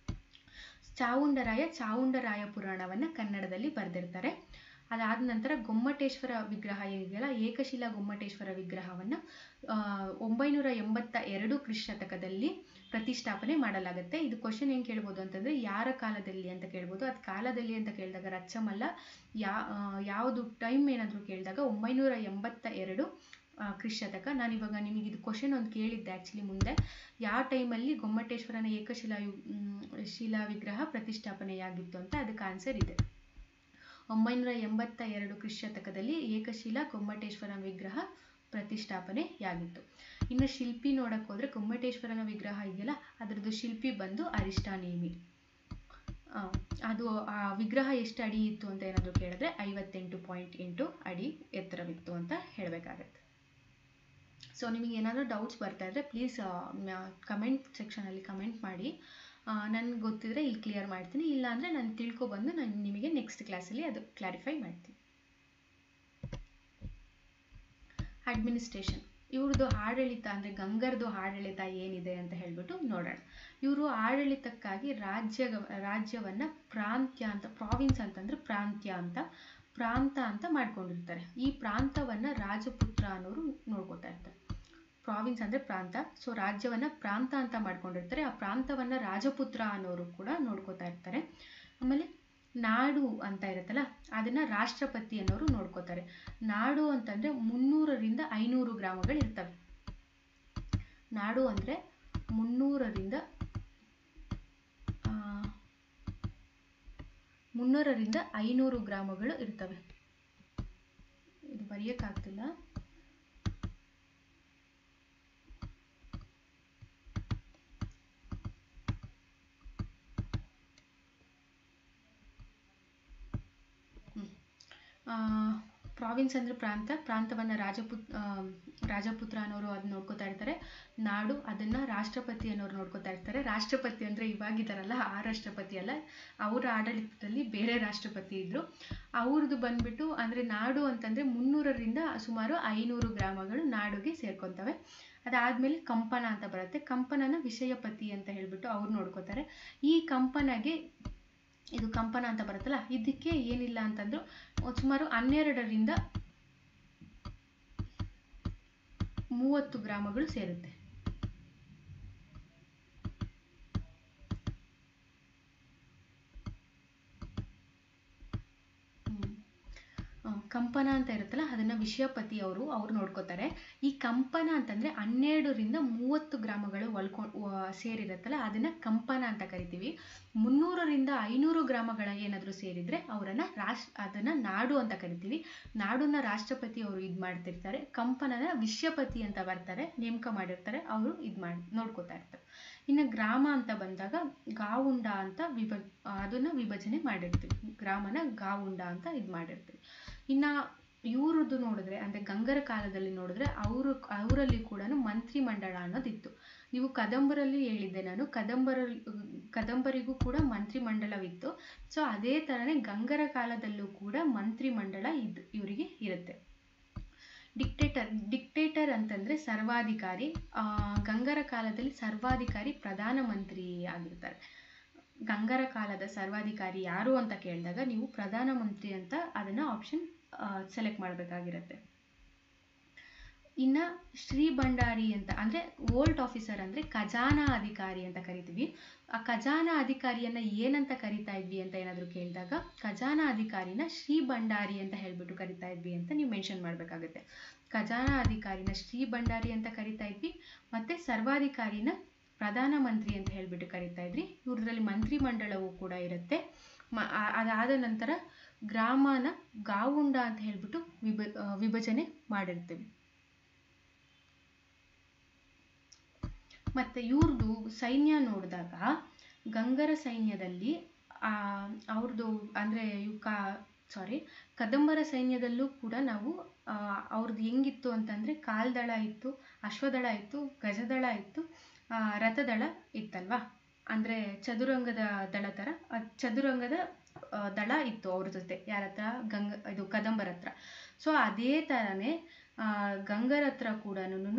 ಚಾವುಂಡರಾಯ ಚಾವುಂಡರಾಯ ಪುರಾಣವನ್ನು ಕನ್ನಡದಲ್ಲಿ ಬರೆದಿರ್ತಾರೆ ಅದಾದ ನಂತರ ಗೊಮ್ಮಟೇಶ್ವರ ವಿಗ್ರಹ ಏನಿದೆಯಲ್ಲ ಏಕಶಿಲಾ ಗೊಮ್ಮಟೇಶ್ವರ ವಿಗ್ರಹವನ್ನು ಒಂಬೈನೂರ ಎಂಬತ್ತ ಎರಡು ಕ್ರಿಶತಕದಲ್ಲಿ ಪ್ರತಿಷ್ಠಾಪನೆ ಮಾಡಲಾಗುತ್ತೆ ಇದು ಕ್ವಶನ್ ಏನು ಕೇಳ್ಬೋದು ಅಂತಂದರೆ ಯಾರ ಕಾಲದಲ್ಲಿ ಅಂತ ಕೇಳ್ಬೋದು ಅದು ಕಾಲದಲ್ಲಿ ಅಂತ ಕೇಳಿದಾಗ ರಚ್ಚಮಲ್ಲ ಯಾ ಯಾವುದು ಟೈಮ್ ಏನಾದರೂ ಕೇಳಿದಾಗ ಒಂಬೈನೂರ ಎಂಬತ್ತ ಎರಡು ಕ್ರಿಶತಕ ನಾನು ಇವಾಗ ನಿಮಗೆ ಇದು ಕ್ವಶನ್ ಒಂದು ಕೇಳಿದ್ದೆ ಆ್ಯಕ್ಚುಲಿ ಮುಂದೆ ಯಾವ ಟೈಮಲ್ಲಿ ಗೊಮ್ಮಟೇಶ್ವರನ ಏಕಶಿಲಾ ಶಿಲಾ ವಿಗ್ರಹ ಪ್ರತಿಷ್ಠಾಪನೆಯಾಗಿತ್ತು ಅಂತ ಅದಕ್ಕೆ ಆನ್ಸರ್ ಇದೆ ಒಂಬೈನೂರ ಎಂಬತ್ತ ಎರಡು ಕ್ರಿಶತಕದಲ್ಲಿ ಏಕಶಿಲಾ ಗೊಮ್ಮಟೇಶ್ವರ ವಿಗ್ರಹ ಪ್ರತಿಷ್ಠಾಪನೆಯಾಗಿತ್ತು ಇನ್ನು ಶಿಲ್ಪಿ ನೋಡಕ್ಕೆ ಹೋದ್ರೆ ಗೊಮ್ಮಟೇಶ್ವರನ ವಿಗ್ರಹ ಇದೆಯಲ್ಲ ಅದರದ್ದು ಶಿಲ್ಪಿ ಬಂದು ಅರಿಷ್ಟಾನೇಮಿ ಅದು ಆ ವಿಗ್ರಹ ಎಷ್ಟು ಅಡಿ ಇತ್ತು ಅಂತ ಏನಾದರೂ ಕೇಳಿದ್ರೆ ಐವತ್ತೆಂಟು ಪಾಯಿಂಟ್ ಎಂಟು ಅಡಿ ಎತ್ತರವಿತ್ತು ಅಂತ ಹೇಳಬೇಕಾಗತ್ತೆ ಸೊ ನಿಮಗೆ ಏನಾದರೂ ಡೌಟ್ಸ್ ಬರ್ತಾ ಇದ್ದರೆ ಪ್ಲೀಸ್ ಕಮೆಂಟ್ ಸೆಕ್ಷನಲ್ಲಿ ಕಮೆಂಟ್ ಮಾಡಿ ನನಗೆ ಗೊತ್ತಿದ್ರೆ ಇಲ್ಲಿ ಕ್ಲಿಯರ್ ಮಾಡ್ತೀನಿ ಇಲ್ಲಾಂದರೆ ನಾನು ತಿಳ್ಕೊಬಂದು ನಾನು ನಿಮಗೆ ನೆಕ್ಸ್ಟ್ ಕ್ಲಾಸಲ್ಲಿ ಅದು ಕ್ಲಾರಿಫೈ ಮಾಡ್ತೀನಿ ಅಡ್ಮಿನಿಸ್ಟ್ರೇಷನ್ ಇವ್ರದ್ದು ಆಡಳಿತ ಅಂದರೆ ಗಂಗರ್ದು ಆಡಳಿತ ಏನಿದೆ ಅಂತ ಹೇಳ್ಬಿಟ್ಟು ನೋಡೋಣ ಇವರು ಆಡಳಿತಕ್ಕಾಗಿ ರಾಜ್ಯ ರಾಜ್ಯವನ್ನು ಪ್ರಾಂತ್ಯ ಅಂತ ಪ್ರಾವಿನ್ಸ್ ಅಂತಂದರೆ ಪ್ರಾಂತ್ಯ ಅಂತ ಪ್ರಾಂತ ಅಂತ ಮಾಡ್ಕೊಂಡಿರ್ತಾರೆ ಈ ಪ್ರಾಂತವನ್ನು ರಾಜಪುತ್ರ ಅನ್ನೋರು ನೋಡ್ಕೋತಾ ಇರ್ತಾರೆ ಪ್ರಾವಿನ್ಸ್ ಅಂದರೆ ಪ್ರಾಂತ ಸೊ ರಾಜ್ಯವನ್ನು ಪ್ರಾಂತ ಅಂತ ಮಾಡ್ಕೊಂಡಿರ್ತಾರೆ ಆ ಪ್ರಾಂತವನ್ನು ರಾಜಪುತ್ರ ಅನ್ನೋರು ಕೂಡ ನೋಡ್ಕೋತಾ ಇರ್ತಾರೆ ಆಮೇಲೆ ನಾಡು ಅಂತ ಇರುತ್ತಲ್ಲ ಅದನ್ನು ರಾಷ್ಟ್ರಪತಿ ಅನ್ನೋರು ನೋಡ್ಕೋತಾರೆ ನಾಡು ಅಂತಂದರೆ ಮುನ್ನೂರರಿಂದ ಐನೂರು ಗ್ರಾಮಗಳು ಇರ್ತವೆ ನಾಡು ಅಂದರೆ ಮುನ್ನೂರರಿಂದ ಮುನ್ನೂರರಿಂದ ಐನೂರು ಗ್ರಾಮಗಳು ಇರ್ತವೆ ಇದು ಬರೆಯೋಕ್ಕಾಗ್ತಿಲ್ಲ ಪ್ರಾವಿನ್ಸ್ ಅಂದರೆ ಪ್ರಾಂತ ಪ್ರಾಂತವನ್ನು ರಾಜಪುತ್ ರಾಜಪುತ್ರ ಅನ್ನೋರು ಅದು ನೋಡ್ಕೋತಾ ಇರ್ತಾರೆ ನಾಡು ಅದನ್ನು ರಾಷ್ಟ್ರಪತಿ ಅನ್ನೋರು ನೋಡ್ಕೋತಾ ಇರ್ತಾರೆ ರಾಷ್ಟ್ರಪತಿ ಅಂದರೆ ಇವಾಗಿದ್ದಾರಲ್ಲ ಆ ರಾಷ್ಟ್ರಪತಿ ಅಲ್ಲ ಅವರ ಆಡಳಿತದಲ್ಲಿ ಬೇರೆ ರಾಷ್ಟ್ರಪತಿ ಇದ್ದರು ಅವ್ರದ್ದು ಬಂದ್ಬಿಟ್ಟು ಅಂದರೆ ನಾಡು ಅಂತಂದರೆ ಮುನ್ನೂರರಿಂದ ಸುಮಾರು ಐನೂರು ಗ್ರಾಮಗಳು ನಾಡುಗೆ ಸೇರ್ಕೊತವೆ ಅದಾದಮೇಲೆ ಕಂಪನ ಅಂತ ಬರುತ್ತೆ ಕಂಪನನ ವಿಷಯಪತಿ ಅಂತ ಹೇಳ್ಬಿಟ್ಟು ಅವ್ರು ನೋಡ್ಕೋತಾರೆ ಈ ಕಂಪನಗೆ ಇದು ಕಂಪನ ಅಂತ ಬರುತ್ತಲ್ಲ ಇದಕ್ಕೆ ಏನಿಲ್ಲ ಅಂತಂದ್ರು ಸುಮಾರು ಹನ್ನೆರಡರಿಂದ ಮೂವತ್ತು ಗ್ರಾಮಗಳು ಸೇರುತ್ತೆ ಕಂಪನ ಅಂತ ಇರುತ್ತಲ್ಲ ಅದನ್ನ ವಿಷಯಪತಿ ಅವರು ಅವ್ರು ನೋಡ್ಕೋತಾರೆ ಈ ಕಂಪನ ಅಂತಂದ್ರೆ ಹನ್ನೆರಡರಿಂದ ಮೂವತ್ತು ಗ್ರಾಮಗಳು ಒಳ್ಕೊಂಡು ಸೇರಿರುತ್ತಲ್ಲ ಅದನ್ನ ಕಂಪನ ಅಂತ ಕರಿತೀವಿ ಮುನ್ನೂರರಿಂದ ಐನೂರು ಗ್ರಾಮಗಳ ಏನಾದರೂ ಸೇರಿದ್ರೆ ಅವರನ್ನ ರಾಷ್ಟ್ರ ಅದನ್ನ ನಾಡು ಅಂತ ಕರಿತೀವಿ ನಾಡನ್ನ ರಾಷ್ಟ್ರಪತಿ ಅವರು ಇದು ಮಾಡ್ತಿರ್ತಾರೆ ಕಂಪನನ ವಿಷಯಪತಿ ಅಂತ ಬರ್ತಾರೆ ನೇಮಕ ಮಾಡಿರ್ತಾರೆ ಅವರು ಇದು ಮಾಡಿ ನೋಡ್ಕೋತಾ ಇರ್ತಾರೆ ಇನ್ನು ಗ್ರಾಮ ಅಂತ ಬಂದಾಗ ಗಾವುಂಡ ಅಂತ ವಿಭ ಅದನ್ನ ವಿಭಜನೆ ಮಾಡಿರ್ತೀವಿ ಗ್ರಾಮನ ಗಾವುಂಡ ಅಂತ ಇದು ಮಾಡಿರ್ತೀವಿ ಇನ್ನ ಇವ್ರದ್ದು ನೋಡಿದ್ರೆ ಅಂದ್ರೆ ಗಂಗರ ಕಾಲದಲ್ಲಿ ನೋಡಿದ್ರೆ ಅವರು ಅವರಲ್ಲಿ ಕೂಡ ಮಂತ್ರಿ ಮಂಡಳ ಅನ್ನೋದಿತ್ತು ನೀವು ಕದಂಬರಲ್ಲಿ ಹೇಳಿದ್ದೆ ನಾನು ಕದಂಬರ ಕದಂಬರಿಗೂ ಕೂಡ ಮಂತ್ರಿ ಮಂಡಲವಿತ್ತು ಸೊ ಅದೇ ತರನೇ ಗಂಗರ ಕಾಲದಲ್ಲೂ ಕೂಡ ಮಂತ್ರಿ ಮಂಡಳ ಇದ್ ಇವರಿಗೆ ಇರುತ್ತೆ ಡಿಕ್ಟೇಟರ್ ಡಿಕ್ಟೇಟರ್ ಅಂತಂದ್ರೆ ಸರ್ವಾಧಿಕಾರಿ ಆ ಗಂಗರ ಕಾಲದಲ್ಲಿ ಸರ್ವಾಧಿಕಾರಿ ಪ್ರಧಾನಮಂತ್ರಿ ಆಗಿರ್ತಾರೆ ಗಂಗರ ಕಾಲದ ಸರ್ವಾಧಿಕಾರಿ ಯಾರು ಅಂತ ಕೇಳಿದಾಗ ನೀವು ಪ್ರಧಾನಮಂತ್ರಿ ಅಂತ ಅದನ್ನ ಆಪ್ಷನ್ ಸೆಲೆಕ್ಟ್ ಮಾಡಬೇಕಾಗಿರುತ್ತೆ ಇನ್ನ ಶ್ರೀ ಭಂಡಾರಿ ಅಂತ ಅಂದ್ರೆ ವೋಲ್ಟ್ ಆಫೀಸರ್ ಅಂದ್ರೆ ಖಜಾನಾ ಅಧಿಕಾರಿ ಅಂತ ಕರಿತೀವಿ ಆ ಖಜಾನಾ ಅಧಿಕಾರಿಯನ್ನ ಏನಂತ ಕರಿತಾ ಇದ್ವಿ ಅಂತ ಏನಾದ್ರು ಕೇಳಿದಾಗ ಖಜಾನಾ ಅಧಿಕಾರಿನ ಶ್ರೀ ಭಂಡಾರಿ ಅಂತ ಹೇಳ್ಬಿಟ್ಟು ಕರಿತಾ ಇದ್ವಿ ಅಂತ ನೀವು ಮೆನ್ಷನ್ ಮಾಡ್ಬೇಕಾಗುತ್ತೆ ಖಜಾನಾ ಅಧಿಕಾರಿನ ಶ್ರೀ ಭಂಡಾರಿ ಅಂತ ಕರಿತಾ ಇದ್ವಿ ಮತ್ತೆ ಸರ್ವಾಧಿಕಾರಿನ ಪ್ರಧಾನ ಮಂತ್ರಿ ಅಂತ ಹೇಳ್ಬಿಟ್ಟು ಕರಿತಾ ಇದ್ರಿ ಇವ್ರದ್ರಲ್ಲಿ ಮಂತ್ರಿ ಮಂಡಳವು ಕೂಡ ಇರುತ್ತೆ ಮ ಅದಾದ ನಂತರ ಗ್ರಾಮನ ಗಾವುಂಡ ಅಂತ ಹೇಳ್ಬಿಟ್ಟು ವಿಭ ವಿಭಜನೆ ಮಾಡಿರ್ತೀವಿ ಮತ್ತೆ ಇವ್ರದ್ದು ಸೈನ್ಯ ನೋಡಿದಾಗ ಗಂಗರ ಸೈನ್ಯದಲ್ಲಿ ಆ ಅವ್ರದ್ದು ಅಂದ್ರೆ ಇವ್ ಕಾ ಸಾರಿ ಕದಂಬರ ಸೈನ್ಯದಲ್ಲೂ ಕೂಡ ನಾವು ಅವ್ರದ್ದು ಹೆಂಗಿತ್ತು ಅಂತಂದ್ರೆ ಕಾಲ್ದಳ ಇತ್ತು ಅಶ್ವದಳ ಇತ್ತು ಗಜದಳ ಇತ್ತು ರಥದಳ ಇತ್ತಲ್ವಾ ಅಂದ್ರೆ ಚದುರಂಗದ ದಳ ತರ ಚದುರಂಗದ ದಳ ಇತ್ತು ಅವ್ರ ಜೊತೆ ಯಾರ ಹತ್ರ ಗಂಗ ಇದು ಕದಂಬರ ಹತ್ರ ಸೊ ಅದೇ ತರನೇ ಆ ಗಂಗರ ಹತ್ರ ಕೂಡ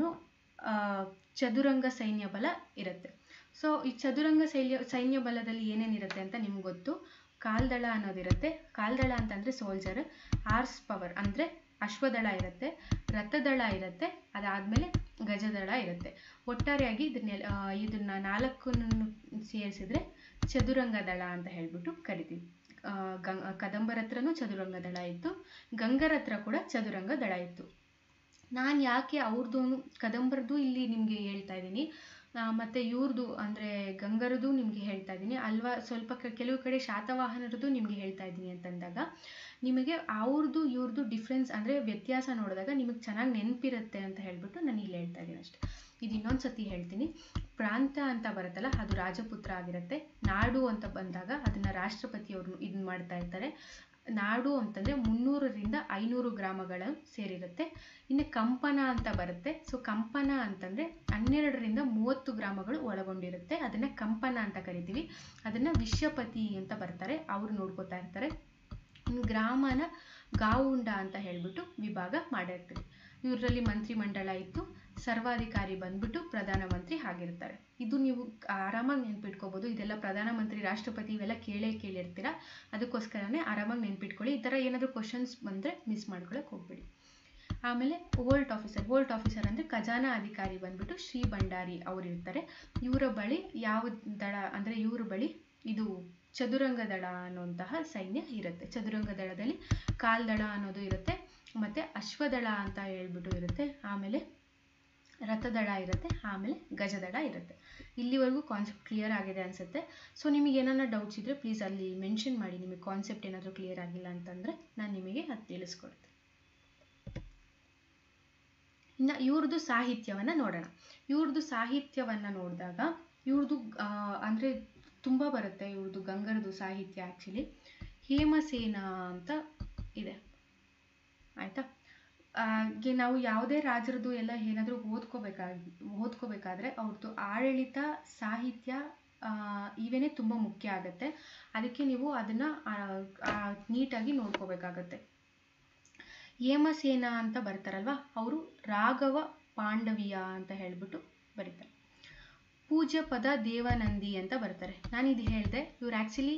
ಚದುರಂಗ ಸೈನ್ಯ ಬಲ ಇರುತ್ತೆ ಸೊ ಈ ಚದುರಂಗ ಸೈನ್ಯ ಸೈನ್ಯ ಬಲದಲ್ಲಿ ಏನೇನಿರುತ್ತೆ ಅಂತ ನಿಮ್ಗೆ ಗೊತ್ತು ಕಾಲ್ದಳ ಅನ್ನೋದಿರುತ್ತೆ ಕಾಲ್ದಳ ಅಂತಂದ್ರೆ ಸೋಲ್ಜರ್ ಆರ್ಸ್ ಪವರ್ ಅಂದ್ರೆ ಅಶ್ವದಳ ಇರುತ್ತೆ ರಥದಳ ಇರುತ್ತೆ ಅದಾದ್ಮೇಲೆ ಗಜದಳ ಇರುತ್ತೆ ಒಟ್ಟಾರೆಯಾಗಿ ಇದನ್ನೆಲ್ಲ ಇದನ್ನ ನಾಲ್ಕನ್ನು ಸೇರಿಸಿದ್ರೆ ಚದುರಂಗ ದಳ ಅಂತ ಹೇಳ್ಬಿಟ್ಟು ಕರಿತೀವಿ ಗಂಗ ಕದಂಬರ ಹತ್ರನೂ ಚದುರಂಗ ದಳ ಇತ್ತು ಗಂಗರ ಹತ್ರ ಕೂಡ ಚದುರಂಗ ದಳ ಇತ್ತು ನಾನು ಯಾಕೆ ಅವ್ರದ್ದು ಕದಂಬರದ್ದು ಇಲ್ಲಿ ನಿಮಗೆ ಹೇಳ್ತಾ ಇದ್ದೀನಿ ಮತ್ತೆ ಇವ್ರದ್ದು ಅಂದ್ರೆ ಗಂಗರದು ನಿಮ್ಗೆ ಹೇಳ್ತಾ ಇದ್ದೀನಿ ಅಲ್ವಾ ಸ್ವಲ್ಪ ಕೆಲವು ಕಡೆ ಶಾತವಾಹನರದ್ದು ನಿಮ್ಗೆ ಹೇಳ್ತಾ ಇದ್ದೀನಿ ಅಂತಂದಾಗ ನಿಮಗೆ ಅವ್ರದ್ದು ಇವ್ರದ್ದು ಡಿಫ್ರೆನ್ಸ್ ಅಂದ್ರೆ ವ್ಯತ್ಯಾಸ ನೋಡಿದಾಗ ನಿಮಗೆ ಚೆನ್ನಾಗಿ ನೆನಪಿರುತ್ತೆ ಅಂತ ಹೇಳ್ಬಿಟ್ಟು ನಾನು ಇಲ್ಲಿ ಹೇಳ್ತಾ ಇದ್ದೀನಿ ಅಷ್ಟೆ ಇದು ಇನ್ನೊಂದ್ಸತಿ ಹೇಳ್ತೀನಿ ಪ್ರಾಂತ ಅಂತ ಬರುತ್ತಲ್ಲ ಅದು ರಾಜಪುತ್ರ ಆಗಿರುತ್ತೆ ನಾಡು ಅಂತ ಬಂದಾಗ ಅದನ್ನ ರಾಷ್ಟ್ರಪತಿಯವರು ಇದನ್ನ ಮಾಡ್ತಾ ಇರ್ತಾರೆ ನಾಡು ಅಂತಂದ್ರೆ ಮುನ್ನೂರರಿಂದ ಐನೂರು ಗ್ರಾಮಗಳು ಸೇರಿರುತ್ತೆ ಇನ್ನು ಕಂಪನ ಅಂತ ಬರುತ್ತೆ ಸೊ ಕಂಪನ ಅಂತಂದ್ರೆ ಹನ್ನೆರಡರಿಂದ ಮೂವತ್ತು ಗ್ರಾಮಗಳು ಒಳಗೊಂಡಿರುತ್ತೆ ಅದನ್ನ ಕಂಪನ ಅಂತ ಕರಿತೀವಿ ಅದನ್ನ ವಿಶ್ವಪತಿ ಅಂತ ಬರ್ತಾರೆ ಅವ್ರು ನೋಡ್ಕೋತಾ ಇರ್ತಾರೆ ಗ್ರಾಮನ ಗಾವುಂಡ ಅಂತ ಹೇಳ್ಬಿಟ್ಟು ವಿಭಾಗ ಮಾಡಿರ್ತೀವಿ ಇವರಲ್ಲಿ ಮಂತ್ರಿ ಮಂಡಳ ಇತ್ತು ಸರ್ವಾಧಿಕಾರಿ ಬಂದ್ಬಿಟ್ಟು ಪ್ರಧಾನಮಂತ್ರಿ ಆಗಿರ್ತಾರೆ ಇದು ನೀವು ಆರಾಮಾಗಿ ನೆನ್ಪಿಟ್ಕೋಬಹುದು ಇದೆಲ್ಲ ಪ್ರಧಾನಮಂತ್ರಿ ರಾಷ್ಟ್ರಪತಿ ಇವೆಲ್ಲ ಕೇಳೇ ಕೇಳಿರ್ತೀರಾ ಅದಕ್ಕೋಸ್ಕರನೇ ಆರಾಮಾಗಿ ನೆನ್ಪಿಟ್ಕೊಳ್ಳಿ ಈ ಥರ ಏನಾದರೂ ಕ್ವಶನ್ಸ್ ಬಂದರೆ ಮಿಸ್ ಮಾಡ್ಕೊಳಕ್ ಹೋಗ್ಬೇಡಿ ಆಮೇಲೆ ವೋಲ್ಟ್ ಆಫೀಸರ್ ವೋಲ್ಟ್ ಆಫೀಸರ್ ಅಂದ್ರೆ ಖಜಾನಾ ಅಧಿಕಾರಿ ಬಂದ್ಬಿಟ್ಟು ಶ್ರೀ ಭಂಡಾರಿ ಅವ್ರು ಇರ್ತಾರೆ ಇವರ ಬಳಿ ಯಾವ ದಳ ಅಂದ್ರೆ ಇವ್ರ ಬಳಿ ಇದು ಚದುರಂಗ ದಳ ಅನ್ನುವಂತಹ ಸೈನ್ಯ ಇರುತ್ತೆ ಚದುರಂಗ ದಳದಲ್ಲಿ ಕಾಲ್ದಳ ಅನ್ನೋದು ಇರುತ್ತೆ ಮತ್ತೆ ಅಶ್ವದಳ ಅಂತ ಹೇಳ್ಬಿಟ್ಟು ಇರುತ್ತೆ ಆಮೇಲೆ ರಥದಳ ಇರುತ್ತೆ ಆಮೇಲೆ ಗಜದಳ ಇರುತ್ತೆ ಇಲ್ಲಿವರೆಗೂ ಕಾನ್ಸೆಪ್ಟ್ ಕ್ಲಿಯರ್ ಆಗಿದೆ ಅನ್ಸುತ್ತೆ ಸೊ ನಿಮಗೆ ಏನಾರ ಡೌಟ್ಸ್ ಇದ್ರೆ ಪ್ಲೀಸ್ ಅಲ್ಲಿ ಮೆನ್ಷನ್ ಮಾಡಿ ನಿಮಗೆ ಕಾನ್ಸೆಪ್ಟ್ ಏನಾದರೂ ಕ್ಲಿಯರ್ ಆಗಿಲ್ಲ ಅಂತಂದ್ರೆ ನಾನು ನಿಮಗೆ ಅದು ತಿಳಿಸ್ಕೊಡ್ತೀನಿ ಇನ್ನು ಇವ್ರದ್ದು ಸಾಹಿತ್ಯವನ್ನ ನೋಡೋಣ ಇವ್ರದ್ದು ಸಾಹಿತ್ಯವನ್ನ ನೋಡಿದಾಗ ಇವ್ರದ್ದು ಅಂದ್ರೆ ತುಂಬ ಬರುತ್ತೆ ಇವ್ರದ್ದು ಗಂಗರದು ಸಾಹಿತ್ಯ ಆ್ಯಕ್ಚುಲಿ ಹೇಮಸೇನ ಅಂತ ಇದೆ ಆಯ್ತಾ ನಾವು ಯಾವುದೇ ರಾಜರದು ಎಲ್ಲ ಏನಾದರೂ ಓದ್ಕೋಬೇಕಾಗಿ ಓದ್ಕೋಬೇಕಾದ್ರೆ ಅವ್ರದ್ದು ಆಡಳಿತ ಸಾಹಿತ್ಯ ಇವೇನೇ ತುಂಬ ಮುಖ್ಯ ಆಗುತ್ತೆ ಅದಕ್ಕೆ ನೀವು ಅದನ್ನ ನೀಟಾಗಿ ನೋಡ್ಕೋಬೇಕಾಗತ್ತೆ ಹೇಮಸೇನ ಅಂತ ಬರ್ತಾರಲ್ವ ಅವರು ರಾಘವ ಪಾಂಡವಿಯ ಅಂತ ಹೇಳ್ಬಿಟ್ಟು ಬರೀತಾರೆ ಪೂಜ್ಯ ಪದ ದೇವನಂದಿ ಅಂತ ಬರ್ತಾರೆ ನಾನು ಇದು ಹೇಳಿದೆ ಇವ್ರು ಆ್ಯಕ್ಚುಲಿ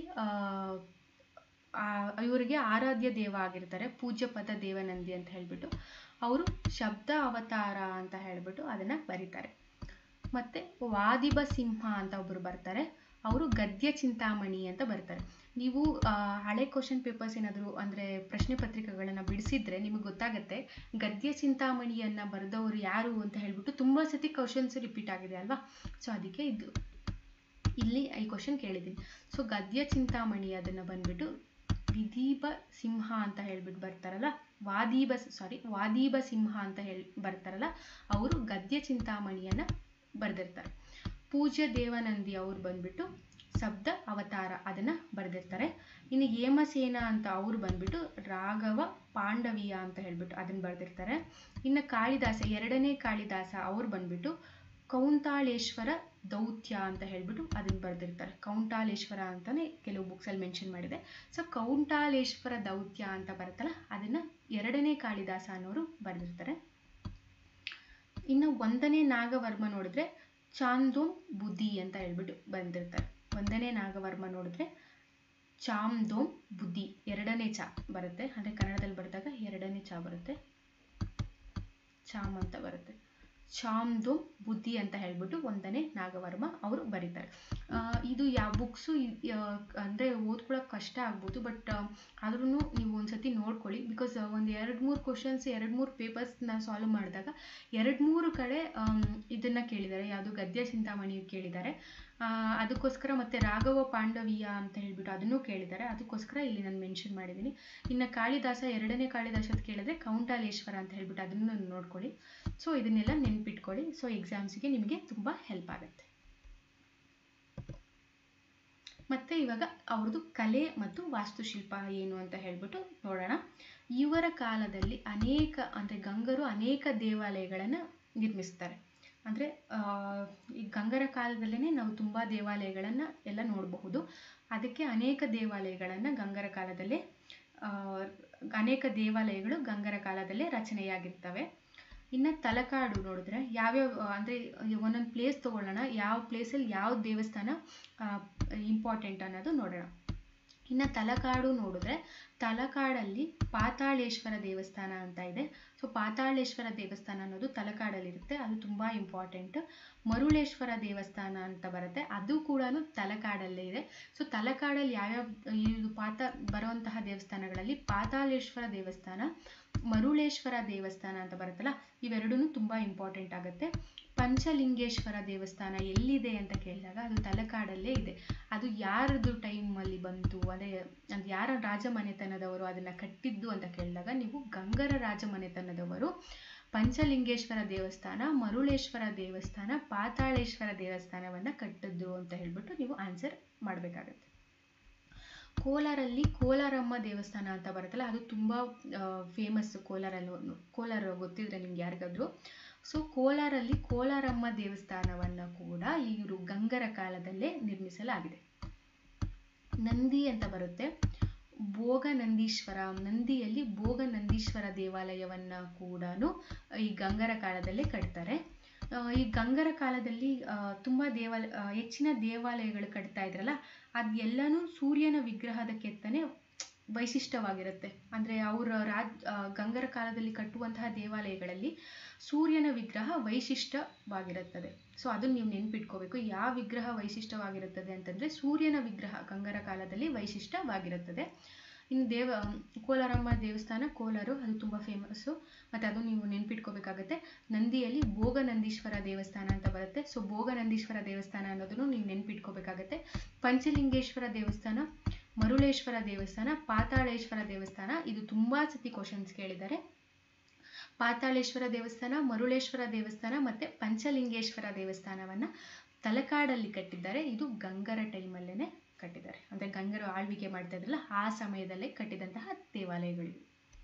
ಇವರಿಗೆ ಆರಾಧ್ಯ ದೇವ ಆಗಿರ್ತಾರೆ ಪೂಜ್ಯ ಪದ ದೇವನಂದಿ ಅಂತ ಹೇಳ್ಬಿಟ್ಟು ಅವರು ಶಬ್ದ ಅವತಾರ ಅಂತ ಹೇಳ್ಬಿಟ್ಟು ಅದನ್ನು ಬರೀತಾರೆ ಮತ್ತು ವಾದಿಬ ಸಿಂಹ ಅಂತ ಒಬ್ಬರು ಬರ್ತಾರೆ ಅವರು ಗದ್ಯ ಚಿಂತಾಮಣಿ ಅಂತ ಬರ್ತಾರೆ ನೀವು ಹಳೆ ಕ್ವಶನ್ ಪೇಪರ್ಸ್ ಏನಾದರೂ ಅಂದರೆ ಪ್ರಶ್ನೆ ಪತ್ರಿಕೆಗಳನ್ನು ಬಿಡಿಸಿದ್ರೆ ನಿಮಗೆ ಗೊತ್ತಾಗುತ್ತೆ ಗದ್ಯ ಚಿಂತಾಮಣಿಯನ್ನು ಬರೆದವರು ಯಾರು ಅಂತ ಹೇಳ್ಬಿಟ್ಟು ತುಂಬ ಸತಿ ಕ್ವಶನ್ಸ್ ರಿಪೀಟ್ ಆಗಿದೆ ಅಲ್ವಾ ಸೊ ಅದಕ್ಕೆ ಇದು ಇಲ್ಲಿ ಈ ಕ್ವಶನ್ ಕೇಳಿದ್ದೀನಿ ಸೊ ಗದ್ಯ ಚಿಂತಾಮಣಿ ಅದನ್ನು ಬಂದ್ಬಿಟ್ಟು ವಿದೀಪ ಸಿಂಹ ಅಂತ ಹೇಳ್ಬಿಟ್ಟು ಬರ್ತಾರಲ್ಲ ವಾದೀಬ ಸಾರಿ ವಾದೀಬ ಸಿಂಹ ಅಂತ ಹೇಳಿ ಬರ್ತಾರಲ್ಲ ಅವರು ಗದ್ಯ ಚಿಂತಾಮಣಿಯನ್ನು ಬರೆದಿರ್ತಾರೆ ಪೂಜ್ಯ ದೇವನಂದಿ ಅವ್ರು ಬಂದ್ಬಿಟ್ಟು ಶಬ್ದ ಅವತಾರ ಅದನ್ನು ಬರೆದಿರ್ತಾರೆ ಇನ್ನು ಹೇಮಸೇನ ಅಂತ ಅವ್ರು ಬಂದ್ಬಿಟ್ಟು ರಾಘವ ಪಾಂಡವಿಯ ಅಂತ ಹೇಳ್ಬಿಟ್ಟು ಅದನ್ನು ಬರೆದಿರ್ತಾರೆ ಇನ್ನು ಕಾಳಿದಾಸ ಎರಡನೇ ಕಾಳಿದಾಸ ಅವ್ರು ಬಂದ್ಬಿಟ್ಟು ಕೌಂತಾಳೇಶ್ವರ ದೌತ್ಯ ಅಂತ ಹೇಳ್ಬಿಟ್ಟು ಅದನ್ನು ಬರೆದಿರ್ತಾರೆ ಕೌಂಟಾಲೇಶ್ವರ ಅಂತಾನೆ ಕೆಲವು ಬುಕ್ಸಲ್ಲಿ ಮೆನ್ಷನ್ ಮಾಡಿದೆ ಸೊ ಕೌಂಟಾಲೇಶ್ವರ ದೌತ್ಯ ಅಂತ ಬರುತ್ತಲ್ಲ ಅದನ್ನು ಎರಡನೇ ಕಾಳಿದಾಸ ಅನ್ನೋರು ಬರೆದಿರ್ತಾರೆ ಇನ್ನು ಒಂದನೇ ನಾಗವರ್ಮ ನೋಡಿದ್ರೆ ಚಾಂದೋಮ್ ಬುದ್ಧಿ ಅಂತ ಹೇಳ್ಬಿಟ್ಟು ಬಂದಿರ್ತಾರೆ ಒಂದನೇ ನಾಗವರ್ಮ ನೋಡಿದ್ರೆ ಚಾಮ್ದೋಮ್ ಬುದ್ಧಿ ಎರಡನೇ ಚಾ ಬರುತ್ತೆ ಅಂದರೆ ಕನ್ನಡದಲ್ಲಿ ಬರೆದಾಗ ಎರಡನೇ ಚಾ ಬರುತ್ತೆ ಚಾಮ್ ಅಂತ ಬರುತ್ತೆ ಚಾಮ್ದೋಮ್ ಬುದ್ಧಿ ಅಂತ ಹೇಳ್ಬಿಟ್ಟು ಒಂದನೇ ನಾಗವರ್ಮ ಅವರು ಬರೀತಾರೆ ಇದು ಯಾವ ಬುಕ್ಸು ಅಂದರೆ ಓದ್ಕೊಳ್ಳೋಕೆ ಕಷ್ಟ ಆಗ್ಬೋದು ಬಟ್ ಆದ್ರೂ ನೀವು ಒಂದ್ಸತಿ ನೋಡ್ಕೊಳ್ಳಿ ಬಿಕಾಸ್ ಒಂದು ಎರಡು ಮೂರು ಕ್ವಶನ್ಸ್ ಎರಡು ಮೂರು ಪೇಪರ್ಸ್ನ ಸಾಲ್ವ್ ಮಾಡಿದಾಗ ಎರಡು ಮೂರು ಕಡೆ ಇದನ್ನು ಕೇಳಿದ್ದಾರೆ ಯಾವುದು ಗದ್ಯ ಚಿಂತಾಮಣಿ ಕೇಳಿದ್ದಾರೆ ಅದಕ್ಕೋಸ್ಕರ ಮತ್ತೆ ರಾಘವ ಪಾಂಡವಿಯ ಅಂತ ಹೇಳ್ಬಿಟ್ಟು ಅದನ್ನು ಕೇಳಿದ್ದಾರೆ ಅದಕ್ಕೋಸ್ಕರ ಇಲ್ಲಿ ನಾನು ಮೆನ್ಷನ್ ಮಾಡಿದ್ದೀನಿ ಇನ್ನು ಕಾಳಿದಾಸ ಎರಡನೇ ಕಾಳಿದಾಸದ ಕೇಳಿದ್ರೆ ಕೌಂಟಾಲೇಶ್ವರ ಅಂತ ಹೇಳ್ಬಿಟ್ಟು ಅದನ್ನು ನೋಡ್ಕೊಳ್ಳಿ ಸೊ ಇದನ್ನೆಲ್ಲ ನೆನ್ಪಿಟ್ಕೊಳ್ಳಿ ಸೊ ಎಕ್ಸಾಮ್ಸಿಗೆ ನಿಮಗೆ ತುಂಬ ಹೆಲ್ಪ್ ಆಗುತ್ತೆ ಮತ್ತೆ ಇವಾಗ ಅವ್ರದ್ದು ಕಲೆ ಮತ್ತು ವಾಸ್ತುಶಿಲ್ಪ ಏನು ಅಂತ ಹೇಳ್ಬಿಟ್ಟು ನೋಡೋಣ ಇವರ ಕಾಲದಲ್ಲಿ ಅನೇಕ ಅಂದರೆ ಗಂಗರು ಅನೇಕ ದೇವಾಲಯಗಳನ್ನು ನಿರ್ಮಿಸ್ತಾರೆ ಅಂದರೆ ಈ ಗಂಗರ ಕಾಲದಲ್ಲೇ ನಾವು ತುಂಬ ದೇವಾಲಯಗಳನ್ನು ಎಲ್ಲ ನೋಡಬಹುದು ಅದಕ್ಕೆ ಅನೇಕ ದೇವಾಲಯಗಳನ್ನು ಗಂಗರ ಕಾಲದಲ್ಲೇ ಅನೇಕ ದೇವಾಲಯಗಳು ಗಂಗರ ಕಾಲದಲ್ಲೇ ರಚನೆಯಾಗಿರ್ತವೆ ಇನ್ನು ತಲಕಾಡು ನೋಡಿದ್ರೆ ಯಾವ್ಯಾವ ಅಂದರೆ ಒಂದೊಂದು ಪ್ಲೇಸ್ ತೊಗೊಳ್ಳೋಣ ಯಾವ ಪ್ಲೇಸಲ್ಲಿ ಯಾವ ದೇವಸ್ಥಾನ ಇಂಪಾರ್ಟೆಂಟ್ ಅನ್ನೋದು ನೋಡೋಣ ಇನ್ನು ತಲಕಾಡು ನೋಡಿದ್ರೆ ತಲಕಾಡಲ್ಲಿ ಪಾತಾಳೇಶ್ವರ ದೇವಸ್ಥಾನ ಅಂತ ಇದೆ ಸೊ ಪಾತಾಳೇಶ್ವರ ದೇವಸ್ಥಾನ ಅನ್ನೋದು ತಲಕಾಡಲ್ಲಿರುತ್ತೆ ಅದು ತುಂಬ ಇಂಪಾರ್ಟೆಂಟ್ ಮರುಳೇಶ್ವರ ದೇವಸ್ಥಾನ ಅಂತ ಬರುತ್ತೆ ಅದು ಕೂಡ ತಲಕಾಡಲ್ಲೇ ಇದೆ ಸೊ ತಲಕಾಡಲ್ಲಿ ಯಾವ್ಯಾವ ಇದು ಪಾತ ಬರುವಂತಹ ದೇವಸ್ಥಾನಗಳಲ್ಲಿ ಪಾತಾಳೇಶ್ವರ ದೇವಸ್ಥಾನ ಮರುಳೇಶ್ವರ ದೇವಸ್ಥಾನ ಅಂತ ಬರುತ್ತಲ್ಲ ಇವೆರಡೂ ತುಂಬ ಇಂಪಾರ್ಟೆಂಟ್ ಆಗುತ್ತೆ ಪಂಚಲಿಂಗೇಶ್ವರ ದೇವಸ್ಥಾನ ಎಲ್ಲಿದೆ ಅಂತ ಕೇಳಿದಾಗ ಅದು ತಲಕಾಡಲ್ಲೇ ಇದೆ ಅದು ಯಾರದು ಟೈಮಲ್ಲಿ ಬಂತು ಅದೇ ಅದು ಯಾರ ರಾಜಮನೆತನದವರು ಅದನ್ನು ಕಟ್ಟಿದ್ದು ಅಂತ ಕೇಳಿದಾಗ ನೀವು ಗಂಗರ ರಾಜಮನೆತನದವರು ಪಂಚಲಿಂಗೇಶ್ವರ ದೇವಸ್ಥಾನ ಮರುಳೇಶ್ವರ ದೇವಸ್ಥಾನ ಪಾತಾಳೇಶ್ವರ ದೇವಸ್ಥಾನವನ್ನು ಕಟ್ಟಿದ್ರು ಅಂತ ಹೇಳ್ಬಿಟ್ಟು ನೀವು ಆನ್ಸರ್ ಮಾಡಬೇಕಾಗತ್ತೆ ಕೋಲಾರಲ್ಲಿ ಕೋಲಾರಮ್ಮ ದೇವಸ್ಥಾನ ಅಂತ ಬರುತ್ತಲ್ಲ ಅದು ತುಂಬ ಫೇಮಸ್ ಕೋಲಾರಲ್ಲಿ ಕೋಲಾರ ಗೊತ್ತಿದ್ರೆ ನಿಮ್ಗೆ ಯಾರಿಗಾದ್ರು ಸೊ ಕೋಲಾರಲ್ಲಿ ಕೋಲಾರಮ್ಮ ದೇವಸ್ಥಾನವನ್ನು ಕೂಡ ಇವರು ಗಂಗರ ಕಾಲದಲ್ಲೇ ನಿರ್ಮಿಸಲಾಗಿದೆ ನಂದಿ ಅಂತ ಬರುತ್ತೆ ಭೋಗನಂದೀಶ್ವರ ನಂದಿಯಲ್ಲಿ ಭೋಗನಂದೀಶ್ವರ ದೇವಾಲಯವನ್ನು ಕೂಡ ಈ ಗಂಗರ ಕಾಲದಲ್ಲೇ ಕಟ್ತಾರೆ ಈ ಗಂಗರ ಕಾಲದಲ್ಲಿ ತುಂಬ ದೇವಾಲಯ ಹೆಚ್ಚಿನ ದೇವಾಲಯಗಳು ಕಟ್ತಾ ಇದ್ರಲ್ಲ ಅದೆಲ್ಲನೂ ಸೂರ್ಯನ ವಿಗ್ರಹದ ಕೆತ್ತನೆ ವೈಶಿಷ್ಟ್ಯವಾಗಿರುತ್ತೆ ಅಂದರೆ ಅವರ ರಾಜ್ ಗಂಗರ ಕಾಲದಲ್ಲಿ ಕಟ್ಟುವಂತಹ ದೇವಾಲಯಗಳಲ್ಲಿ ಸೂರ್ಯನ ವಿಗ್ರಹ ವೈಶಿಷ್ಟ್ಯವಾಗಿರುತ್ತದೆ ಸೊ ಅದನ್ನು ನೀವು ನೆನ್ಪಿಟ್ಕೋಬೇಕು ಯಾವ ವಿಗ್ರಹ ವೈಶಿಷ್ಟ್ಯವಾಗಿರುತ್ತದೆ ಅಂತಂದರೆ ಸೂರ್ಯನ ವಿಗ್ರಹ ಗಂಗರ ಕಾಲದಲ್ಲಿ ವೈಶಿಷ್ಟ್ಯವಾಗಿರುತ್ತದೆ ಇನ್ನು ದೇವ ಕೋಲಾರಮ್ಮ ದೇವಸ್ಥಾನ ಕೋಲಾರು ಅದು ತುಂಬ ಫೇಮಸ್ಸು ಮತ್ತು ಅದು ನೀವು ನೆನ್ಪಿಟ್ಕೋಬೇಕಾಗತ್ತೆ ನಂದಿಯಲ್ಲಿ ಭೋಗನಂದೀಶ್ವರ ದೇವಸ್ಥಾನ ಅಂತ ಬರುತ್ತೆ ಸೊ ಭೋಗನಂದೀಶ್ವರ ದೇವಸ್ಥಾನ ಅನ್ನೋದನ್ನು ನೀವು ನೆನ್ಪಿಟ್ಕೋಬೇಕಾಗತ್ತೆ ಪಂಚಲಿಂಗೇಶ್ವರ ದೇವಸ್ಥಾನ ಮರುಳೇಶ್ವರ ದೇವಸ್ಥಾನ ಪಾತಾಳೇಶ್ವರ ದೇವಸ್ಥಾನ ಇದು ತುಂಬ ಸತಿ ಕ್ವಶನ್ಸ್ ಕೇಳಿದ್ದಾರೆ ಪಾತಾಳೇಶ್ವರ ದೇವಸ್ಥಾನ ಮರುಳೇಶ್ವರ ದೇವಸ್ಥಾನ ಮತ್ತು ಪಂಚಲಿಂಗೇಶ್ವರ ದೇವಸ್ಥಾನವನ್ನು ತಲಕಾಡಲ್ಲಿ ಕಟ್ಟಿದ್ದಾರೆ ಇದು ಗಂಗರ ಟೈಮಲ್ಲೇ ಕಟ್ಟಿದ್ದಾರೆ ಅಂದರೆ ಗಂಗರು ಆಳ್ವಿಕೆ ಮಾಡ್ತಾ ಇದ್ರಲ್ಲ ಆ ಸಮಯದಲ್ಲೇ ಕಟ್ಟಿದಂತಹ ದೇವಾಲಯಗಳಿವೆ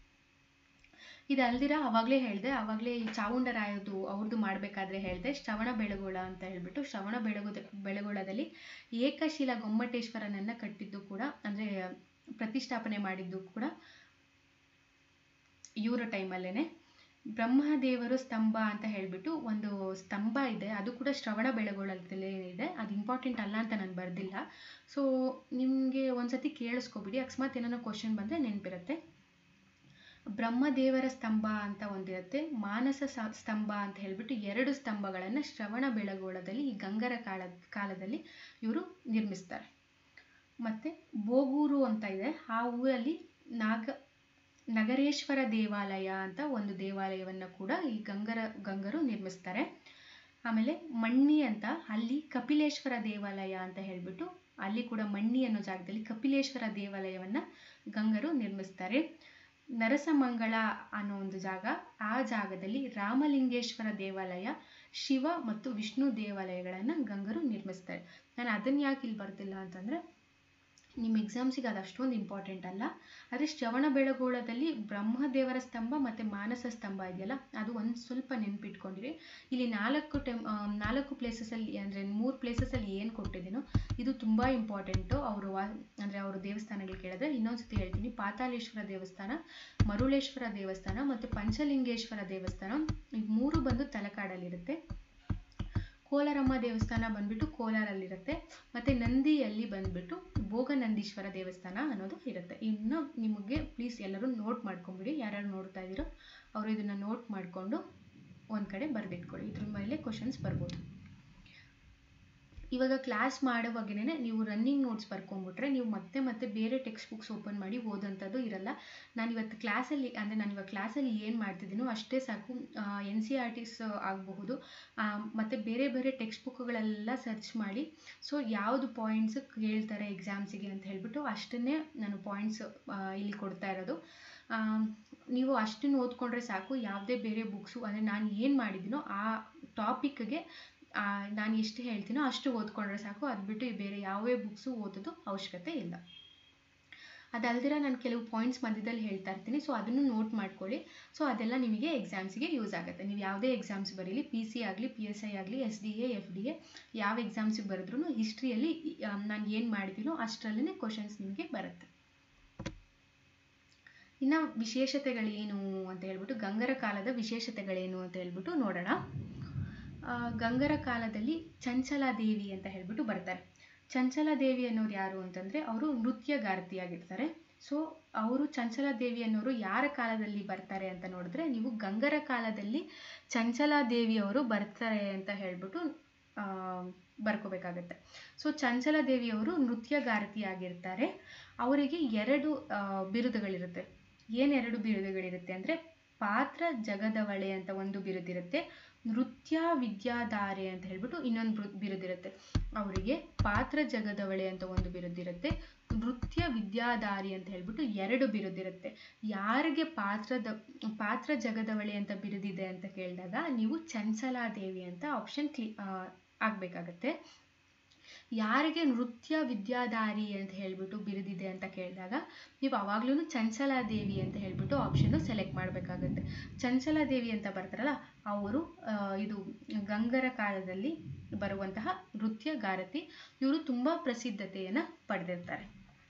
ಇದಲ್ದಿರ ಅವಾಗಲೇ ಹೇಳಿದೆ ಅವಾಗಲೇ ಈ ಚಾವುಂಡರಾಯದು ಅವ್ರದ್ದು ಮಾಡಬೇಕಾದ್ರೆ ಹೇಳಿದೆ ಶ್ರವಣ ಬೆಳಗೊಳ ಅಂತ ಹೇಳ್ಬಿಟ್ಟು ಶ್ರವಣ ಬೆಳಗೊದ ಬೆಳಗೊಳದಲ್ಲಿ ಏಕಶಿಲಾ ಗೊಮ್ಮಟೇಶ್ವರನನ್ನು ಕಟ್ಟಿದ್ದು ಕೂಡ ಅಂದರೆ ಪ್ರತಿಷ್ಠಾಪನೆ ಮಾಡಿದ್ದು ಕೂಡ ಇವರ ಟೈಮಲ್ಲೇ ಬ್ರಹ್ಮದೇವರು ಸ್ತಂಭ ಅಂತ ಹೇಳಿಬಿಟ್ಟು ಒಂದು ಸ್ತಂಭ ಇದೆ ಅದು ಕೂಡ ಶ್ರವಣ ಬೆಳಗೊಳದಲ್ಲೇ ಇದೆ ಅದು ಇಂಪಾರ್ಟೆಂಟ್ ಅಲ್ಲ ಅಂತ ನಾನು ಬರೆದಿಲ್ಲ ಸೊ ನಿಮಗೆ ಒಂದ್ಸತಿ ಕೇಳಿಸ್ಕೊಬಿಡಿ ಅಕಸ್ಮಾತ್ ಏನಾರ ಕ್ವಶನ್ ಬಂದರೆ ನೆನಪಿರುತ್ತೆ ಬ್ರಹ್ಮದೇವರ ಸ್ತಂಭ ಅಂತ ಒಂದಿರುತ್ತೆ ಮಾನಸ ಸ್ತಂಭ ಅಂತ ಹೇಳ್ಬಿಟ್ಟು ಎರಡು ಸ್ತಂಭಗಳನ್ನು ಶ್ರವಣ ಬೆಳಗೊಳದಲ್ಲಿ ಈ ಗಂಗರ ಕಾಲ ಕಾಲದಲ್ಲಿ ಇವರು ನಿರ್ಮಿಸ್ತಾರೆ ಮತ್ತು ಬೋಗೂರು ಅಂತ ಇದೆ ಆ ಊರಲ್ಲಿ ನಾಗ ನಗರೇಶ್ವರ ದೇವಾಲಯ ಅಂತ ಒಂದು ದೇವಾಲಯವನ್ನು ಕೂಡ ಈ ಗಂಗರ ಗಂಗರು ನಿರ್ಮಿಸ್ತಾರೆ ಆಮೇಲೆ ಮಣ್ಣಿ ಅಂತ ಅಲ್ಲಿ ಕಪಿಲೇಶ್ವರ ದೇವಾಲಯ ಅಂತ ಹೇಳ್ಬಿಟ್ಟು ಅಲ್ಲಿ ಕೂಡ ಮಣ್ಣಿ ಅನ್ನೋ ಜಾಗದಲ್ಲಿ ಕಪಿಲೇಶ್ವರ ದೇವಾಲಯವನ್ನು ಗಂಗರು ನಿರ್ಮಿಸ್ತಾರೆ ನರಸಮಂಗಳ ಅನ್ನೋ ಒಂದು ಜಾಗ ಆ ಜಾಗದಲ್ಲಿ ರಾಮಲಿಂಗೇಶ್ವರ ದೇವಾಲಯ ಶಿವ ಮತ್ತು ವಿಷ್ಣು ದೇವಾಲಯಗಳನ್ನು ಗಂಗರು ನಿರ್ಮಿಸ್ತಾರೆ ನಾನು ಅದನ್ನು ಯಾಕೆ ಇಲ್ಲಿ ಬರ್ತಿಲ್ಲ ಅಂತಂದರೆ ನಿಮ್ಮ ಎಕ್ಸಾಮ್ಸಿಗೆ ಅದು ಅಷ್ಟೊಂದು ಇಂಪಾರ್ಟೆಂಟ್ ಅಲ್ಲ ಆದರೆ ಶ್ರವಣ ಬೆಳಗೋಳದಲ್ಲಿ ಬ್ರಹ್ಮದೇವರ ಸ್ತಂಭ ಮತ್ತು ಮಾನಸ ಸ್ತಂಭ ಇದೆಯಲ್ಲ ಅದು ಒಂದು ಸ್ವಲ್ಪ ನೆನ್ಪಿಟ್ಕೊಂಡಿರಿ ಇಲ್ಲಿ ನಾಲ್ಕು ಟೈಮ್ ನಾಲ್ಕು ಪ್ಲೇಸಸಲ್ಲಿ ಅಂದರೆ ಮೂರು ಪ್ಲೇಸಸಲ್ಲಿ ಏನು ಕೊಟ್ಟಿದ್ದೀನೋ ಇದು ತುಂಬ ಇಂಪಾರ್ಟೆಂಟು ಅವರು ವಾ ಅಂದರೆ ಅವರು ದೇವಸ್ಥಾನಗಳು ಕೇಳಿದ್ರೆ ಇನ್ನೊಂದ್ಸತಿ ಹೇಳ್ತೀನಿ ಪಾತಾಳೇಶ್ವರ ದೇವಸ್ಥಾನ ಮರುಳೇಶ್ವರ ದೇವಸ್ಥಾನ ಮತ್ತು ಪಂಚಲಿಂಗೇಶ್ವರ ದೇವಸ್ಥಾನ ಈ ಮೂರು ಬಂದು ತಲಕಾಡಲ್ಲಿರುತ್ತೆ ಕೋಲಾರಮ್ಮ ದೇವಸ್ಥಾನ ಬಂದ್ಬಿಟ್ಟು ಕೋಲಾರಲ್ಲಿರುತ್ತೆ ಮತ್ತು ನಂದಿಯಲ್ಲಿ ಬಂದ್ಬಿಟ್ಟು ಭೋಗನಂದೀಶ್ವರ ದೇವಸ್ಥಾನ ಅನ್ನೋದು ಇರುತ್ತೆ ಇನ್ನು ನಿಮಗೆ ಪ್ಲೀಸ್ ಎಲ್ಲರೂ ನೋಟ್ ಮಾಡ್ಕೊಂಬಿಡಿ ಯಾರ್ಯಾರು ನೋಡ್ತಾ ಇದ್ದೀರೋ ಅವರು ಇದನ್ನು ನೋಟ್ ಮಾಡಿಕೊಂಡು ಒಂದು ಕಡೆ ಬರೆದಿಟ್ಕೊಳ್ಳಿ ಇದ್ರ ಮೇಲೆ ಕ್ವಶನ್ಸ್ ಬರ್ಬೋದು ಇವಾಗ ಕ್ಲಾಸ್ ಮಾಡುವಾಗೇನೆ ನೀವು ರನ್ನಿಂಗ್ ನೋಟ್ಸ್ ಬರ್ಕೊಂಡ್ಬಿಟ್ರೆ ನೀವು ಮತ್ತೆ ಮತ್ತೆ ಬೇರೆ ಟೆಕ್ಸ್ಟ್ ಬುಕ್ಸ್ ಓಪನ್ ಮಾಡಿ ಓದೋಂಥದ್ದು ಇರಲ್ಲ ನಾನು ಇವತ್ತು ಕ್ಲಾಸಲ್ಲಿ ಅಂದರೆ ನಾನು ಇವಾಗ ಕ್ಲಾಸಲ್ಲಿ ಏನು ಮಾಡ್ತಿದ್ದೀನೋ ಅಷ್ಟೇ ಸಾಕು ಎನ್ ಸಿ ಆರ್ ಟಿಸ್ ಆಗಬಹುದು ಮತ್ತು ಬೇರೆ ಬೇರೆ ಟೆಕ್ಸ್ಟ್ ಬುಕ್ಗಳೆಲ್ಲ ಸರ್ಚ್ ಮಾಡಿ ಸೊ ಯಾವುದು ಪಾಯಿಂಟ್ಸ್ ಕೇಳ್ತಾರೆ ಎಕ್ಸಾಮ್ಸಿಗೆ ಅಂತ ಹೇಳ್ಬಿಟ್ಟು ಅಷ್ಟನ್ನೇ ನಾನು ಪಾಯಿಂಟ್ಸ್ ಇಲ್ಲಿ ಕೊಡ್ತಾ ಇರೋದು ನೀವು ಅಷ್ಟನ್ನು ಓದ್ಕೊಂಡ್ರೆ ಸಾಕು ಯಾವುದೇ ಬೇರೆ ಬುಕ್ಸು ಅಂದರೆ ನಾನು ಏನು ಮಾಡಿದ್ದೀನೋ ಆ ಟಾಪಿಕ್ಗೆ ನಾನು ಎಷ್ಟು ಹೇಳ್ತೀನೋ ಅಷ್ಟು ಓದ್ಕೊಂಡ್ರೆ ಸಾಕು ಅದು ಬಿಟ್ಟು ಬೇರೆ ಯಾವೇ ಬುಕ್ಸು ಓದೋದು ಅವಶ್ಯಕತೆ ಇಲ್ಲ ಅದಲ್ದಿರ ನಾನು ಕೆಲವು ಪಾಯಿಂಟ್ಸ್ ಮಧ್ಯದಲ್ಲಿ ಹೇಳ್ತಾ ಇರ್ತೀನಿ ಸೊ ಅದನ್ನು ನೋಟ್ ಮಾಡ್ಕೊಳ್ಳಿ ಸೊ ಅದೆಲ್ಲ ನಿಮಗೆ ಎಕ್ಸಾಮ್ಸಿಗೆ ಯೂಸ್ ಆಗುತ್ತೆ ನೀವು ಯಾವುದೇ ಎಕ್ಸಾಮ್ಸ್ ಬರೀಲಿ ಪಿ ಸಿ ಆಗಲಿ ಪಿ ಎಸ್ ಐ ಆಗಲಿ S D A F D A ಯಾವ ಎಕ್ಸಾಮ್ಸಿಗೆ ಬರೆದ್ರೂ ಹಿಸ್ಟ್ರಿಯಲ್ಲಿ ನಾನು ಏನು ಮಾಡಿದ್ದೀನೋ ಅಷ್ಟರಲ್ಲೇ ಕ್ವಶನ್ಸ್ ನಿಮಗೆ ಬರುತ್ತೆ ಇನ್ನು ವಿಶೇಷತೆಗಳೇನು ಅಂತ ಹೇಳ್ಬಿಟ್ಟು ಗಂಗರ ಕಾಲದ ವಿಶೇಷತೆಗಳೇನು ಅಂತ ಹೇಳ್ಬಿಟ್ಟು ನೋಡೋಣ ಗಂಗರ ಕಾಲದಲ್ಲಿ ಚಂಚಲಾದೇವಿ ಅಂತ ಹೇಳ್ಬಿಟ್ಟು ಬರ್ತಾರೆ ಚಂಚಲಾದೇವಿ ಅನ್ನೋರು ಯಾರು ಅಂತಂದರೆ ಅವರು ನೃತ್ಯಗಾರ್ತಿಯಾಗಿರ್ತಾರೆ ಸೊ ಅವರು ಚಂಚಲಾದೇವಿ ಅನ್ನೋರು ಯಾರ ಕಾಲದಲ್ಲಿ ಬರ್ತಾರೆ ಅಂತ ನೋಡಿದ್ರೆ ನೀವು ಗಂಗರ ಕಾಲದಲ್ಲಿ ಚಂಚಲಾದೇವಿಯವರು ಬರ್ತಾರೆ ಅಂತ ಹೇಳ್ಬಿಟ್ಟು ಬರ್ಕೋಬೇಕಾಗತ್ತೆ ಸೊ ಚಂಚಲಾದೇವಿಯವರು ನೃತ್ಯಗಾರ್ತಿಯಾಗಿರ್ತಾರೆ ಅವರಿಗೆ ಎರಡು ಬಿರುದುಗಳಿರುತ್ತೆ ಏನೆರಡು ಬಿರುದುಗಳಿರುತ್ತೆ ಅಂದರೆ ಪಾತ್ರ ಜಗದವಳೆ ಅಂತ ಒಂದು ಬಿರುದಿರುತ್ತೆ ನೃತ್ಯ ವಿದ್ಯಾಧಾರೆ ಅಂತ ಹೇಳ್ಬಿಟ್ಟು ಇನ್ನೊಂದು ಬಿರುದಿರುತ್ತೆ ಅವರಿಗೆ ಪಾತ್ರ ಜಗದವಳೆ ಅಂತ ಒಂದು ಬಿರುದಿರುತ್ತೆ ನೃತ್ಯ ವಿದ್ಯಾಧಾರಿ ಅಂತ ಹೇಳ್ಬಿಟ್ಟು ಎರಡು ಬಿರುದಿರುತ್ತೆ ಯಾರಿಗೆ ಪಾತ್ರದ ಪಾತ್ರ ಜಗದವಳೆ ಅಂತ ಬಿರುದಿದೆ ಅಂತ ಕೇಳಿದಾಗ ನೀವು ಚಂಚಲಾದೇವಿ ಅಂತ ಆಪ್ಷನ್ ಕ್ಲಿ ಆಗಬೇಕಾಗತ್ತೆ ಯಾರಿಗೆ ನೃತ್ಯ ವಿದ್ಯಾಧಾರಿ ಅಂತ ಹೇಳ್ಬಿಟ್ಟು ಬಿರುದಿದೆ ಅಂತ ಕೇಳಿದಾಗ ನೀವು ಅವಾಗ್ಲೂ ಚಂಚಲಾದೇವಿ ಅಂತ ಹೇಳ್ಬಿಟ್ಟು ಆಪ್ಷನ್ನು ಸೆಲೆಕ್ಟ್ ಮಾಡಬೇಕಾಗುತ್ತೆ ಚಂಚಲಾದೇವಿ ಅಂತ ಬರ್ತಾರಲ್ಲ ಅವರು ಇದು ಗಂಗರ ಕಾಲದಲ್ಲಿ ಬರುವಂತಹ ನೃತ್ಯಗಾರತಿ ಇವರು ತುಂಬ ಪ್ರಸಿದ್ಧತೆಯನ್ನು ಪಡೆದಿರ್ತಾರೆ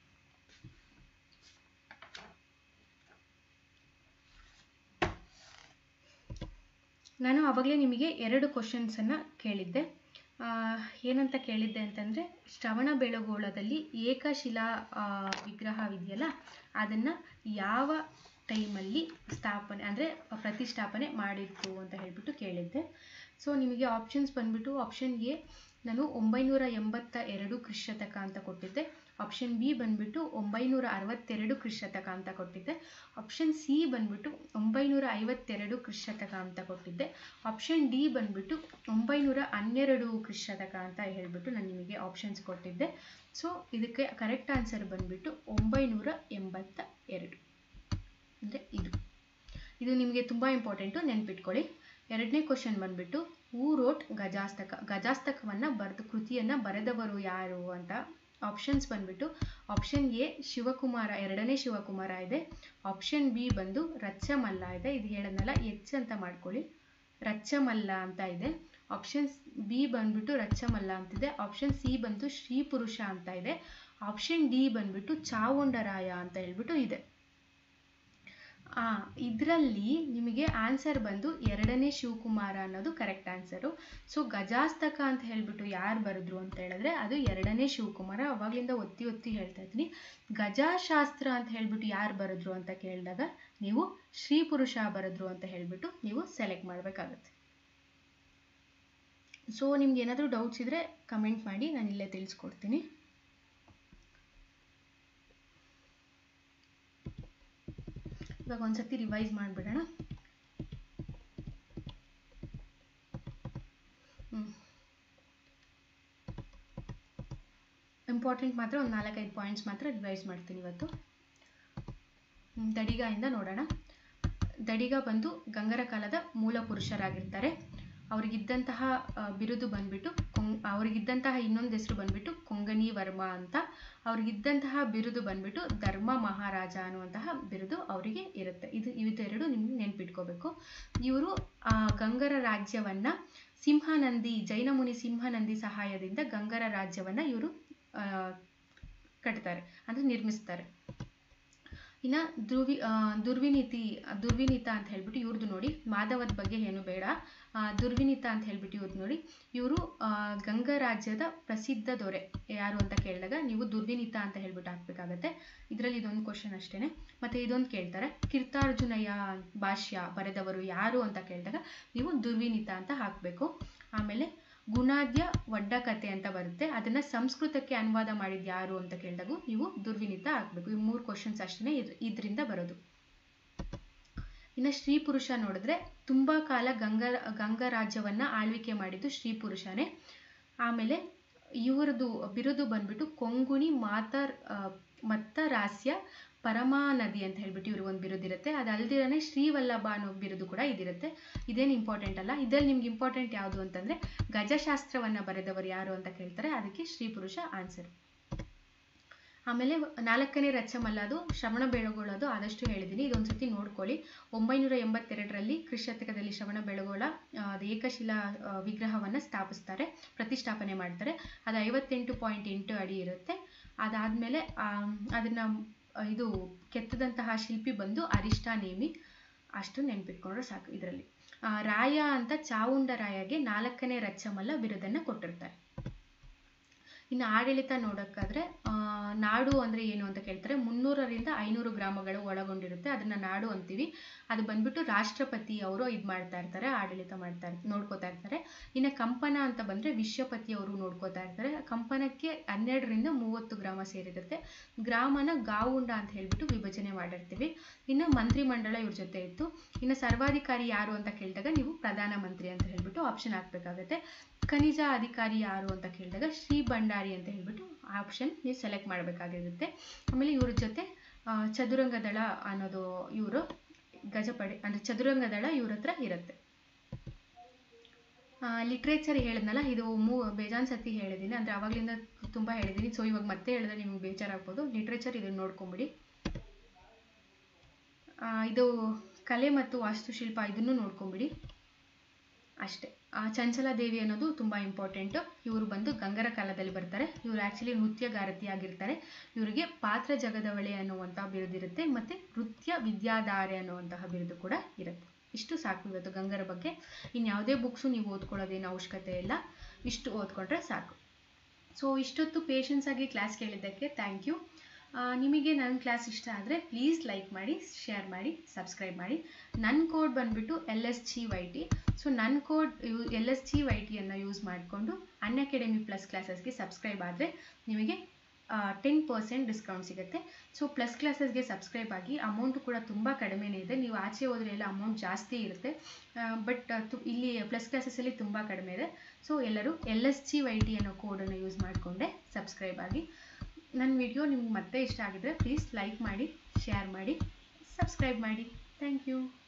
ನಾನು ಆವಾಗಲೇ ನಿಮಗೆ ಎರಡು ಕ್ವಶನ್ಸನ್ನು ಕೇಳಿದ್ದೆ ಏನಂತ ಕೇಳಿದ್ದೆ ಅಂತಂದರೆ ಶ್ರವಣ ಬೆಳಗೋಳದಲ್ಲಿ ಏಕಶಿಲಾ ವಿಗ್ರಹವಿದೆಯಲ್ಲ ಅದನ್ನು ಯಾವ ಟೈಮಲ್ಲಿ ಸ್ಥಾಪನೆ ಅಂದರೆ ಪ್ರತಿಷ್ಠಾಪನೆ ಮಾಡಿತ್ತು ಅಂತ ಹೇಳ್ಬಿಟ್ಟು ಕೇಳಿದ್ದೆ ಸೊ ನಿಮಗೆ ಆಪ್ಷನ್ಸ್ ಬಂದ್ಬಿಟ್ಟು ಆಪ್ಷನ್ ಎ ನಾನು ಒಂಬೈನೂರ ಎಂಬತ್ತ ಎರಡು ಕ್ರಿಶತಕ ಅಂತ ಕೊಟ್ಟಿದ್ದೆ ಆಪ್ಷನ್ ಬಿ ಬಂದ್ಬಿಟ್ಟು ಒಂಬೈನೂರ ಅರವತ್ತೆರಡು ಕ್ರಿಶತಕ ಅಂತ ಕೊಟ್ಟಿದ್ದೆ ಆಪ್ಷನ್ ಸಿ ಬಂದ್ಬಿಟ್ಟು ಒಂಬೈನೂರ ಐವತ್ತೆರಡು ಕ್ರಿಶತಕ ಅಂತ ಕೊಟ್ಟಿದ್ದೆ ಆಪ್ಷನ್ ಡಿ ಬಂದ್ಬಿಟ್ಟು ಒಂಬೈನೂರ ಹನ್ನೆರಡು ಕ್ರಿಶತಕ ಅಂತ ಹೇಳ್ಬಿಟ್ಟು ನಾನು ನಿಮಗೆ ಆಪ್ಷನ್ಸ್ ಕೊಟ್ಟಿದ್ದೆ ಸೊ ಇದಕ್ಕೆ ಕರೆಕ್ಟ್ ಆನ್ಸರ್ ಬಂದ್ಬಿಟ್ಟು ಒಂಬೈನೂರ ಎಂಬತ್ತ ಎರಡು ಅಂದರೆ ಇದು ಇದು ನಿಮಗೆ ತುಂಬ ಇಂಪಾರ್ಟೆಂಟು ನೆನ್ಪಿಟ್ಕೊಳ್ಳಿ ಎರಡನೇ ಕ್ವಶನ್ ಬಂದ್ಬಿಟ್ಟು ಹೂ ರೋಟ್ ಗಜಾಸ್ತಕ ಗಜಾಸ್ತಕವನ್ನು ಬರೆದು ಕೃತಿಯನ್ನು ಬರೆದವರು ಯಾರು ಅಂತ ಆಪ್ಷನ್ಸ್ ಬಂದ್ಬಿಟ್ಟು ಆಪ್ಷನ್ ಎ ಶಿವಕುಮಾರ ಎರಡನೇ ಶಿವಕುಮಾರ ಇದೆ ಆಪ್ಷನ್ ಬಿ ಬಂದು ರಚ್ಚಮಲ್ಲ ಇದೆ ಇದು ಹೇಳೋದಲ್ಲ ಎಚ್ ಅಂತ ಮಾಡ್ಕೊಳ್ಳಿ ರಚ್ಚಮಲ್ಲ ಅಂತ ಇದೆ ಆಪ್ಷನ್ ಬಿ ಬಂದ್ಬಿಟ್ಟು ರಚ್ಚಮಲ್ಲ ಅಂತಿದೆ ಆಪ್ಷನ್ ಸಿ ಬಂದು ಶ್ರೀ ಪುರುಷ ಅಂತ ಇದೆ ಆಪ್ಷನ್ ಡಿ ಬಂದ್ಬಿಟ್ಟು ಚಾವುಂಡರಾಯ ಅಂತ ಹೇಳ್ಬಿಟ್ಟು ಇದೆ ಇದರಲ್ಲಿ ನಿಮಗೆ ಆನ್ಸರ್ ಬಂದು ಎರಡನೇ ಶಿವಕುಮಾರ ಅನ್ನೋದು ಕರೆಕ್ಟ್ ಆನ್ಸರು ಸೊ ಗಜಾಸ್ತಕ ಅಂತ ಹೇಳ್ಬಿಟ್ಟು ಯಾರು ಬರೆದ್ರು ಅಂತ ಹೇಳಿದ್ರೆ ಅದು ಎರಡನೇ ಶಿವಕುಮಾರ ಅವಾಗಲಿಂದ ಒತ್ತಿ ಒತ್ತಿ ಹೇಳ್ತಾ ಇದ್ದೀನಿ ಗಜಾಶಾಸ್ತ್ರ ಅಂತ ಹೇಳ್ಬಿಟ್ಟು ಯಾರು ಬರೆದ್ರು ಅಂತ ಕೇಳಿದಾಗ ನೀವು ಶ್ರೀ ಪುರುಷ ಬರೆದ್ರು ಅಂತ ಹೇಳ್ಬಿಟ್ಟು ನೀವು ಸೆಲೆಕ್ಟ್ ಮಾಡಬೇಕಾಗತ್ತೆ ಸೊ ನಿಮ್ಗೆ ಏನಾದರೂ ಡೌಟ್ಸ್ ಇದ್ದರೆ ಕಮೆಂಟ್ ಮಾಡಿ ನಾನು ಇಲ್ಲೇ ತಿಳಿಸ್ಕೊಡ್ತೀನಿ ಇವಾಗ ಒಂದ್ಸತಿ ರಿವೈಸ್ ಮಾಡಿಬಿಡೋಣ ಇಂಪಾರ್ಟೆಂಟ್ ಮಾತ್ರ ಒಂದು ನಾಲ್ಕೈದು ಪಾಯಿಂಟ್ಸ್ ಮಾತ್ರ ರಿವೈಸ್ ಮಾಡ್ತೀನಿ ಇವತ್ತು ದಡಿಗಾಯಿಂದ ನೋಡೋಣ ದಡಿಗ ಬಂದು ಗಂಗರ ಕಾಲದ ಮೂಲ ಪುರುಷರಾಗಿರ್ತಾರೆ ಅವ್ರಿಗಿದ್ದಂತಹ ಬಿರುದು ಬಂದ್ಬಿಟ್ಟು ಕೊಂಗ್ ಅವ್ರಿಗಿದ್ದಂತಹ ಇನ್ನೊಂದು ಹೆಸರು ಬಂದ್ಬಿಟ್ಟು ಕೊಂಗನಿ ವರ್ಮ ಅಂತ ಅವ್ರಿಗಿದ್ದಂತಹ ಬಿರುದು ಬಂದ್ಬಿಟ್ಟು ಧರ್ಮ ಮಹಾರಾಜ ಅನ್ನುವಂತಹ ಬಿರುದು ಅವರಿಗೆ ಇರುತ್ತೆ ಇದು ಇವೆರಡು ನಿಮ್ಗೆ ನೆನ್ಪಿಟ್ಕೋಬೇಕು ಇವರು ಗಂಗರ ರಾಜ್ಯವನ್ನ ಸಿಂಹನಂದಿ ಜೈನ ಮುನಿ ಸಿಂಹನಂದಿ ಸಹಾಯದಿಂದ ಗಂಗರ ರಾಜ್ಯವನ್ನ ಇವರು ಕಟ್ತಾರೆ ಅಂದ್ರೆ ನಿರ್ಮಿಸ್ತಾರೆ ಇನ್ನ ಧ್ರುವಿ ದುರ್ವಿನೀತಿ ದುರ್ವಿನೀತ ಅಂತ ಹೇಳ್ಬಿಟ್ಟು ಇವ್ರದ್ದು ನೋಡಿ ಮಾಧವದ ಬಗ್ಗೆ ಏನು ಬೇಡ ದುರ್ವಿನೀತ ಅಂತ ಹೇಳ್ಬಿಟ್ಟು ಇವ್ರದ್ದು ನೋಡಿ ಇವರು ಗಂಗ ರಾಜ್ಯದ ಪ್ರಸಿದ್ಧ ದೊರೆ ಯಾರು ಅಂತ ಕೇಳಿದಾಗ ನೀವು ದುರ್ವಿನೀತ ಅಂತ ಹೇಳ್ಬಿಟ್ಟು ಹಾಕ್ಬೇಕಾಗತ್ತೆ ಇದರಲ್ಲಿ ಇದೊಂದು ಕ್ವಶನ್ ಅಷ್ಟೇನೆ ಮತ್ತೆ ಇದೊಂದು ಕೇಳ್ತಾರೆ ಕೀರ್ತಾರ್ಜುನಯ ಭಾಷ್ಯ ಬರೆದವರು ಯಾರು ಅಂತ ಕೇಳಿದಾಗ ನೀವು ದುರ್ವಿನೀತ ಅಂತ ಹಾಕಬೇಕು ಆಮೇಲೆ ಗುಣಾದ್ಯ ಒಡ್ಡ ಕತೆ ಅಂತ ಬರುತ್ತೆ ಅದನ್ನ ಸಂಸ್ಕೃತಕ್ಕೆ ಅನುವಾದ ಮಾಡಿದ್ ಯಾರು ಅಂತ ಕೇಳಿದಾಗ ನೀವು ದುರ್ವಿನೀತ ಹಾಕ್ಬೇಕು ಈ ಮೂರು ಕ್ವಶನ್ಸ್ ಅಷ್ಟೇ ಇದರಿಂದ ಬರೋದು ಇನ್ನ ಶ್ರೀ ಪುರುಷ ನೋಡಿದ್ರೆ ತುಂಬಾ ಕಾಲ ಗಂಗ ಗಂಗಾ ರಾಜ್ಯವನ್ನ ಆಳ್ವಿಕೆ ಮಾಡಿದ್ದು ಶ್ರೀ ಪುರುಷನೇ ಆಮೇಲೆ ಇವರದು ಬಿರುದು ಬಂದ್ಬಿಟ್ಟು ಕೊಂಗುಣಿ ಮಾತರ್ ಮತ್ತರಾಸ್ಯ ಪರಮಾನದಿ ಅಂತ ಹೇಳ್ಬಿಟ್ಟು ಇವ್ರಿಗೆ ಒಂದು ಬಿರುದಿರುತ್ತೆ ಅದಲ್ದಿರನೇ ಶ್ರೀವಲ್ಲಭ ಅನ್ನೋ ಬಿರುದು ಕೂಡ ಇದಿರುತ್ತೆ ಇದೇನು ಇಂಪಾರ್ಟೆಂಟ್ ಅಲ್ಲ ಇದ್ರಲ್ಲಿ ನಿಮ್ಗೆ ಇಂಪಾರ್ಟೆಂಟ್ ಯಾವುದು ಅಂತಂದ್ರೆ ಗಜಶಾಸ್ತ್ರವನ್ನ ಬರೆದವರು ಯಾರು ಅಂತ ಕೇಳ್ತಾರೆ ಅದಕ್ಕೆ ಶ್ರೀ ಪುರುಷ ಆನ್ಸರ್ ಆಮೇಲೆ ನಾಲ್ಕನೇ ರಚಮಲ್ಲ ಅದು ಶ್ರವಣ ಬೆಳಗೊಳದು ಆದಷ್ಟು ಹೇಳಿದ್ದೀನಿ ಇದೊಂದ್ಸತಿ ನೋಡ್ಕೊಳ್ಳಿ ಒಂಬೈನೂರ ಎಂಬತ್ತೆರಡರಲ್ಲಿ ಕೃಷಿಶತಕದಲ್ಲಿ ಶ್ರವಣ ಬೆಳಗೊಳ ಅದು ಏಕಶಿಲಾ ವಿಗ್ರಹವನ್ನ ಸ್ಥಾಪಿಸ್ತಾರೆ ಪ್ರತಿಷ್ಠಾಪನೆ ಮಾಡ್ತಾರೆ ಅದು ಐವತ್ತೆಂಟು ಪಾಯಿಂಟ್ ಎಂಟು ಅಡಿ ಇರುತ್ತೆ ಅದಾದ್ಮೇಲೆ ಅದನ್ನ ಇದು ಕೆತ್ತದಂತಹ ಶಿಲ್ಪಿ ಬಂದು ಅರಿಷ್ಟ ನೇಮಿ ಅಷ್ಟು ನೆನ್ಪಿಟ್ಕೊಂಡ್ರೆ ಸಾಕು ಇದರಲ್ಲಿ ರಾಯ ಅಂತ ಚಾವುಂಡ ರಾಯಗೆ ನಾಲ್ಕನೇ ರಚ್ಚಮಲ್ಲ ಬಿರುದನ್ನ ಕೊಟ್ಟಿರ್ತಾರೆ ಇನ್ನು ಆಡಳಿತ ನೋಡೋಕ್ಕಾದ್ರೆ ನಾಡು ಅಂದ್ರೆ ಏನು ಅಂತ ಕೇಳ್ತಾರೆ ಮುನ್ನೂರರಿಂದ ಐನೂರು ಗ್ರಾಮಗಳು ಒಳಗೊಂಡಿರುತ್ತೆ ಅದನ್ನ ನಾಡು ಅಂತೀವಿ ಅದು ಬಂದ್ಬಿಟ್ಟು ರಾಷ್ಟ್ರಪತಿ ಅವರು ಇದು ಮಾಡ್ತಾ ಇರ್ತಾರೆ ಆಡಳಿತ ಮಾಡ್ತಾ ಇರ್ತಾರೆ ನೋಡ್ಕೋತಾ ಇರ್ತಾರೆ ಇನ್ನು ಕಂಪನ ಅಂತ ಬಂದ್ರೆ ವಿಶ್ವಪತಿ ಅವರು ನೋಡ್ಕೋತಾ ಇರ್ತಾರೆ ಕಂಪನಕ್ಕೆ ಹನ್ನೆರಡರಿಂದ ಮೂವತ್ತು ಗ್ರಾಮ ಸೇರಿರುತ್ತೆ ಗ್ರಾಮನ ಗಾವುಂಡ ಅಂತ ಹೇಳ್ಬಿಟ್ಟು ವಿಭಜನೆ ಮಾಡಿರ್ತೀವಿ ಇನ್ನು ಮಂತ್ರಿ ಮಂಡಳ ಇವ್ರ ಜೊತೆ ಇತ್ತು ಇನ್ನು ಸರ್ವಾಧಿಕಾರಿ ಯಾರು ಅಂತ ಕೇಳಿದಾಗ ನೀವು ಪ್ರಧಾನ ಮಂತ್ರಿ ಅಂತ ಹೇಳ್ಬಿಟ್ಟು ಆಪ್ಷನ್ ಹಾಕ್ಬೇಕಾಗತ್ತೆ ಖನಿಜ ಅಧಿಕಾರಿ ಯಾರು ಅಂತ ಕೇಳಿದಾಗ ಶ್ರೀ ಭಂಡಾರಿ ಅಂತ ಹೇಳ್ಬಿಟ್ಟು ಆಪ್ಷನ್ ನೀವು ಸೆಲೆಕ್ಟ್ ಮಾಡಬೇಕಾಗಿರುತ್ತೆ ಆಮೇಲೆ ಇವ್ರ ಜೊತೆ ಚದುರಂಗ ದಳ ಅನ್ನೋದು ಇವರು ಗಜಪಡೆ ಅಂದ್ರೆ ಚದುರಂಗ ದಳ ಇವ್ರ ಹತ್ರ ಇರುತ್ತೆ ಲಿಟ್ರೇಚರ್ ಹೇಳಿದ್ನಲ್ಲ ಇದು ಮೂ ಬೇಜಾನ್ ಸತಿ ಹೇಳಿದ್ದೀನಿ ಅಂದ್ರೆ ಅವಾಗ್ಲಿಂದ ತುಂಬಾ ಹೇಳಿದ್ದೀನಿ ಸೊ ಇವಾಗ ಮತ್ತೆ ಹೇಳಿದ್ರೆ ನಿಮ್ಗೆ ಬೇಜಾರಾಗ್ಬೋದು ಲಿಟ್ರೇಚರ್ ಇದನ್ನ ನೋಡ್ಕೊಂಬಿಡಿ ಇದು ಕಲೆ ಮತ್ತು ವಾಸ್ತುಶಿಲ್ಪ ಇದನ್ನು ನೋಡ್ಕೊಂಬಿಡಿ ಅಷ್ಟೇ ಚಂಚಲ ದೇವಿ ಅನ್ನೋದು ತುಂಬ ಇಂಪಾರ್ಟೆಂಟು ಇವರು ಬಂದು ಗಂಗರ ಕಾಲದಲ್ಲಿ ಬರ್ತಾರೆ ಇವರು ಆ್ಯಕ್ಚುಲಿ ನೃತ್ಯಗಾರತಿ ಆಗಿರ್ತಾರೆ ಇವರಿಗೆ ಪಾತ್ರ ಜಗದವಳೆ ಅನ್ನುವಂಥ ಬಿರುದಿರುತ್ತೆ ಮತ್ತು ನೃತ್ಯ ವಿದ್ಯಾಧಾರೆ ಅನ್ನುವಂತಹ ಬಿರುದು ಕೂಡ ಇರುತ್ತೆ ಇಷ್ಟು ಸಾಕು ಇವತ್ತು ಗಂಗರ ಬಗ್ಗೆ ಇನ್ಯಾವುದೇ ಬುಕ್ಸು ನೀವು ಓದ್ಕೊಳ್ಳೋದೇನು ಅವಶ್ಯಕತೆ ಇಲ್ಲ ಇಷ್ಟು ಓದ್ಕೊಂಡ್ರೆ ಸಾಕು ಸೊ ಇಷ್ಟೊತ್ತು ಪೇಷನ್ಸ್ ಆಗಿ ಕ್ಲಾಸ್ ಕೇಳಿದ್ದಕ್ಕೆ ಥ್ಯಾಂಕ್ ಯು ನಿಮಗೆ ನನ್ನ ಕ್ಲಾಸ್ ಇಷ್ಟ ಆದರೆ ಪ್ಲೀಸ್ ಲೈಕ್ ಮಾಡಿ ಶೇರ್ ಮಾಡಿ ಸಬ್ಸ್ಕ್ರೈಬ್ ಮಾಡಿ ನನ್ನ ಕೋಡ್ ಬಂದುಬಿಟ್ಟು L S G Y T so ನನ್ನ code U L S G Y ಟಿಯನ್ನು ಯೂಸ್ ಮಾಡಿಕೊಂಡು ಅನ್ ಅಕಾಡೆಮಿ ಪ್ಲಸ್ ಕ್ಲಾಸಸ್ಗೆ ಸಬ್ಸ್ಕ್ರೈಬ್ ಆದರೆ ನಿಮಗೆ ಟೆನ್ ಪರ್ಸೆಂಟ್ ಡಿಸ್ಕೌಂಟ್ ಸಿಗುತ್ತೆ ಸೊ ಪ್ಲಸ್ ಕ್ಲಾಸಸ್ಗೆ ಸಬ್ಸ್ಕ್ರೈಬ್ ಆಗಿ ಅಮೌಂಟು ಕೂಡ ತುಂಬ ಕಡಿಮೆನೇ ಇದೆ ನೀವು ಆಚೆ ಹೋದ್ರೆ ಎಲ್ಲ ಅಮೌಂಟ್ ಜಾಸ್ತಿ ಇರುತ್ತೆ ಬಟ್ ಇಲ್ಲಿ ಪ್ಲಸ್ ಕ್ಲಾಸಸ್ಸಲ್ಲಿ ತುಂಬ ಕಡಿಮೆ ಇದೆ ಸೊ ಎಲ್ಲರೂ L S G Y T ಅನ್ನೋ ಕೋಡನ್ನು ಯೂಸ್ ಮಾಡಿಕೊಂಡೆ ಸಬ್ಸ್ಕ್ರೈಬ್ ಆಗಿ ನನ್ನ ವಿಡಿಯೋ ನಿಮ್ಗೆ ಮತ್ತೆ ಇಷ್ಟ ಆಗಿದ್ರೆ ಪ್ಲೀಸ್ ಲೈಕ್ ಮಾಡಿ ಶೇರ್ ಮಾಡಿ ಸಬ್ಸ್ಕ್ರೈಬ್ ಮಾಡಿ ಥ್ಯಾಂಕ್ ಯು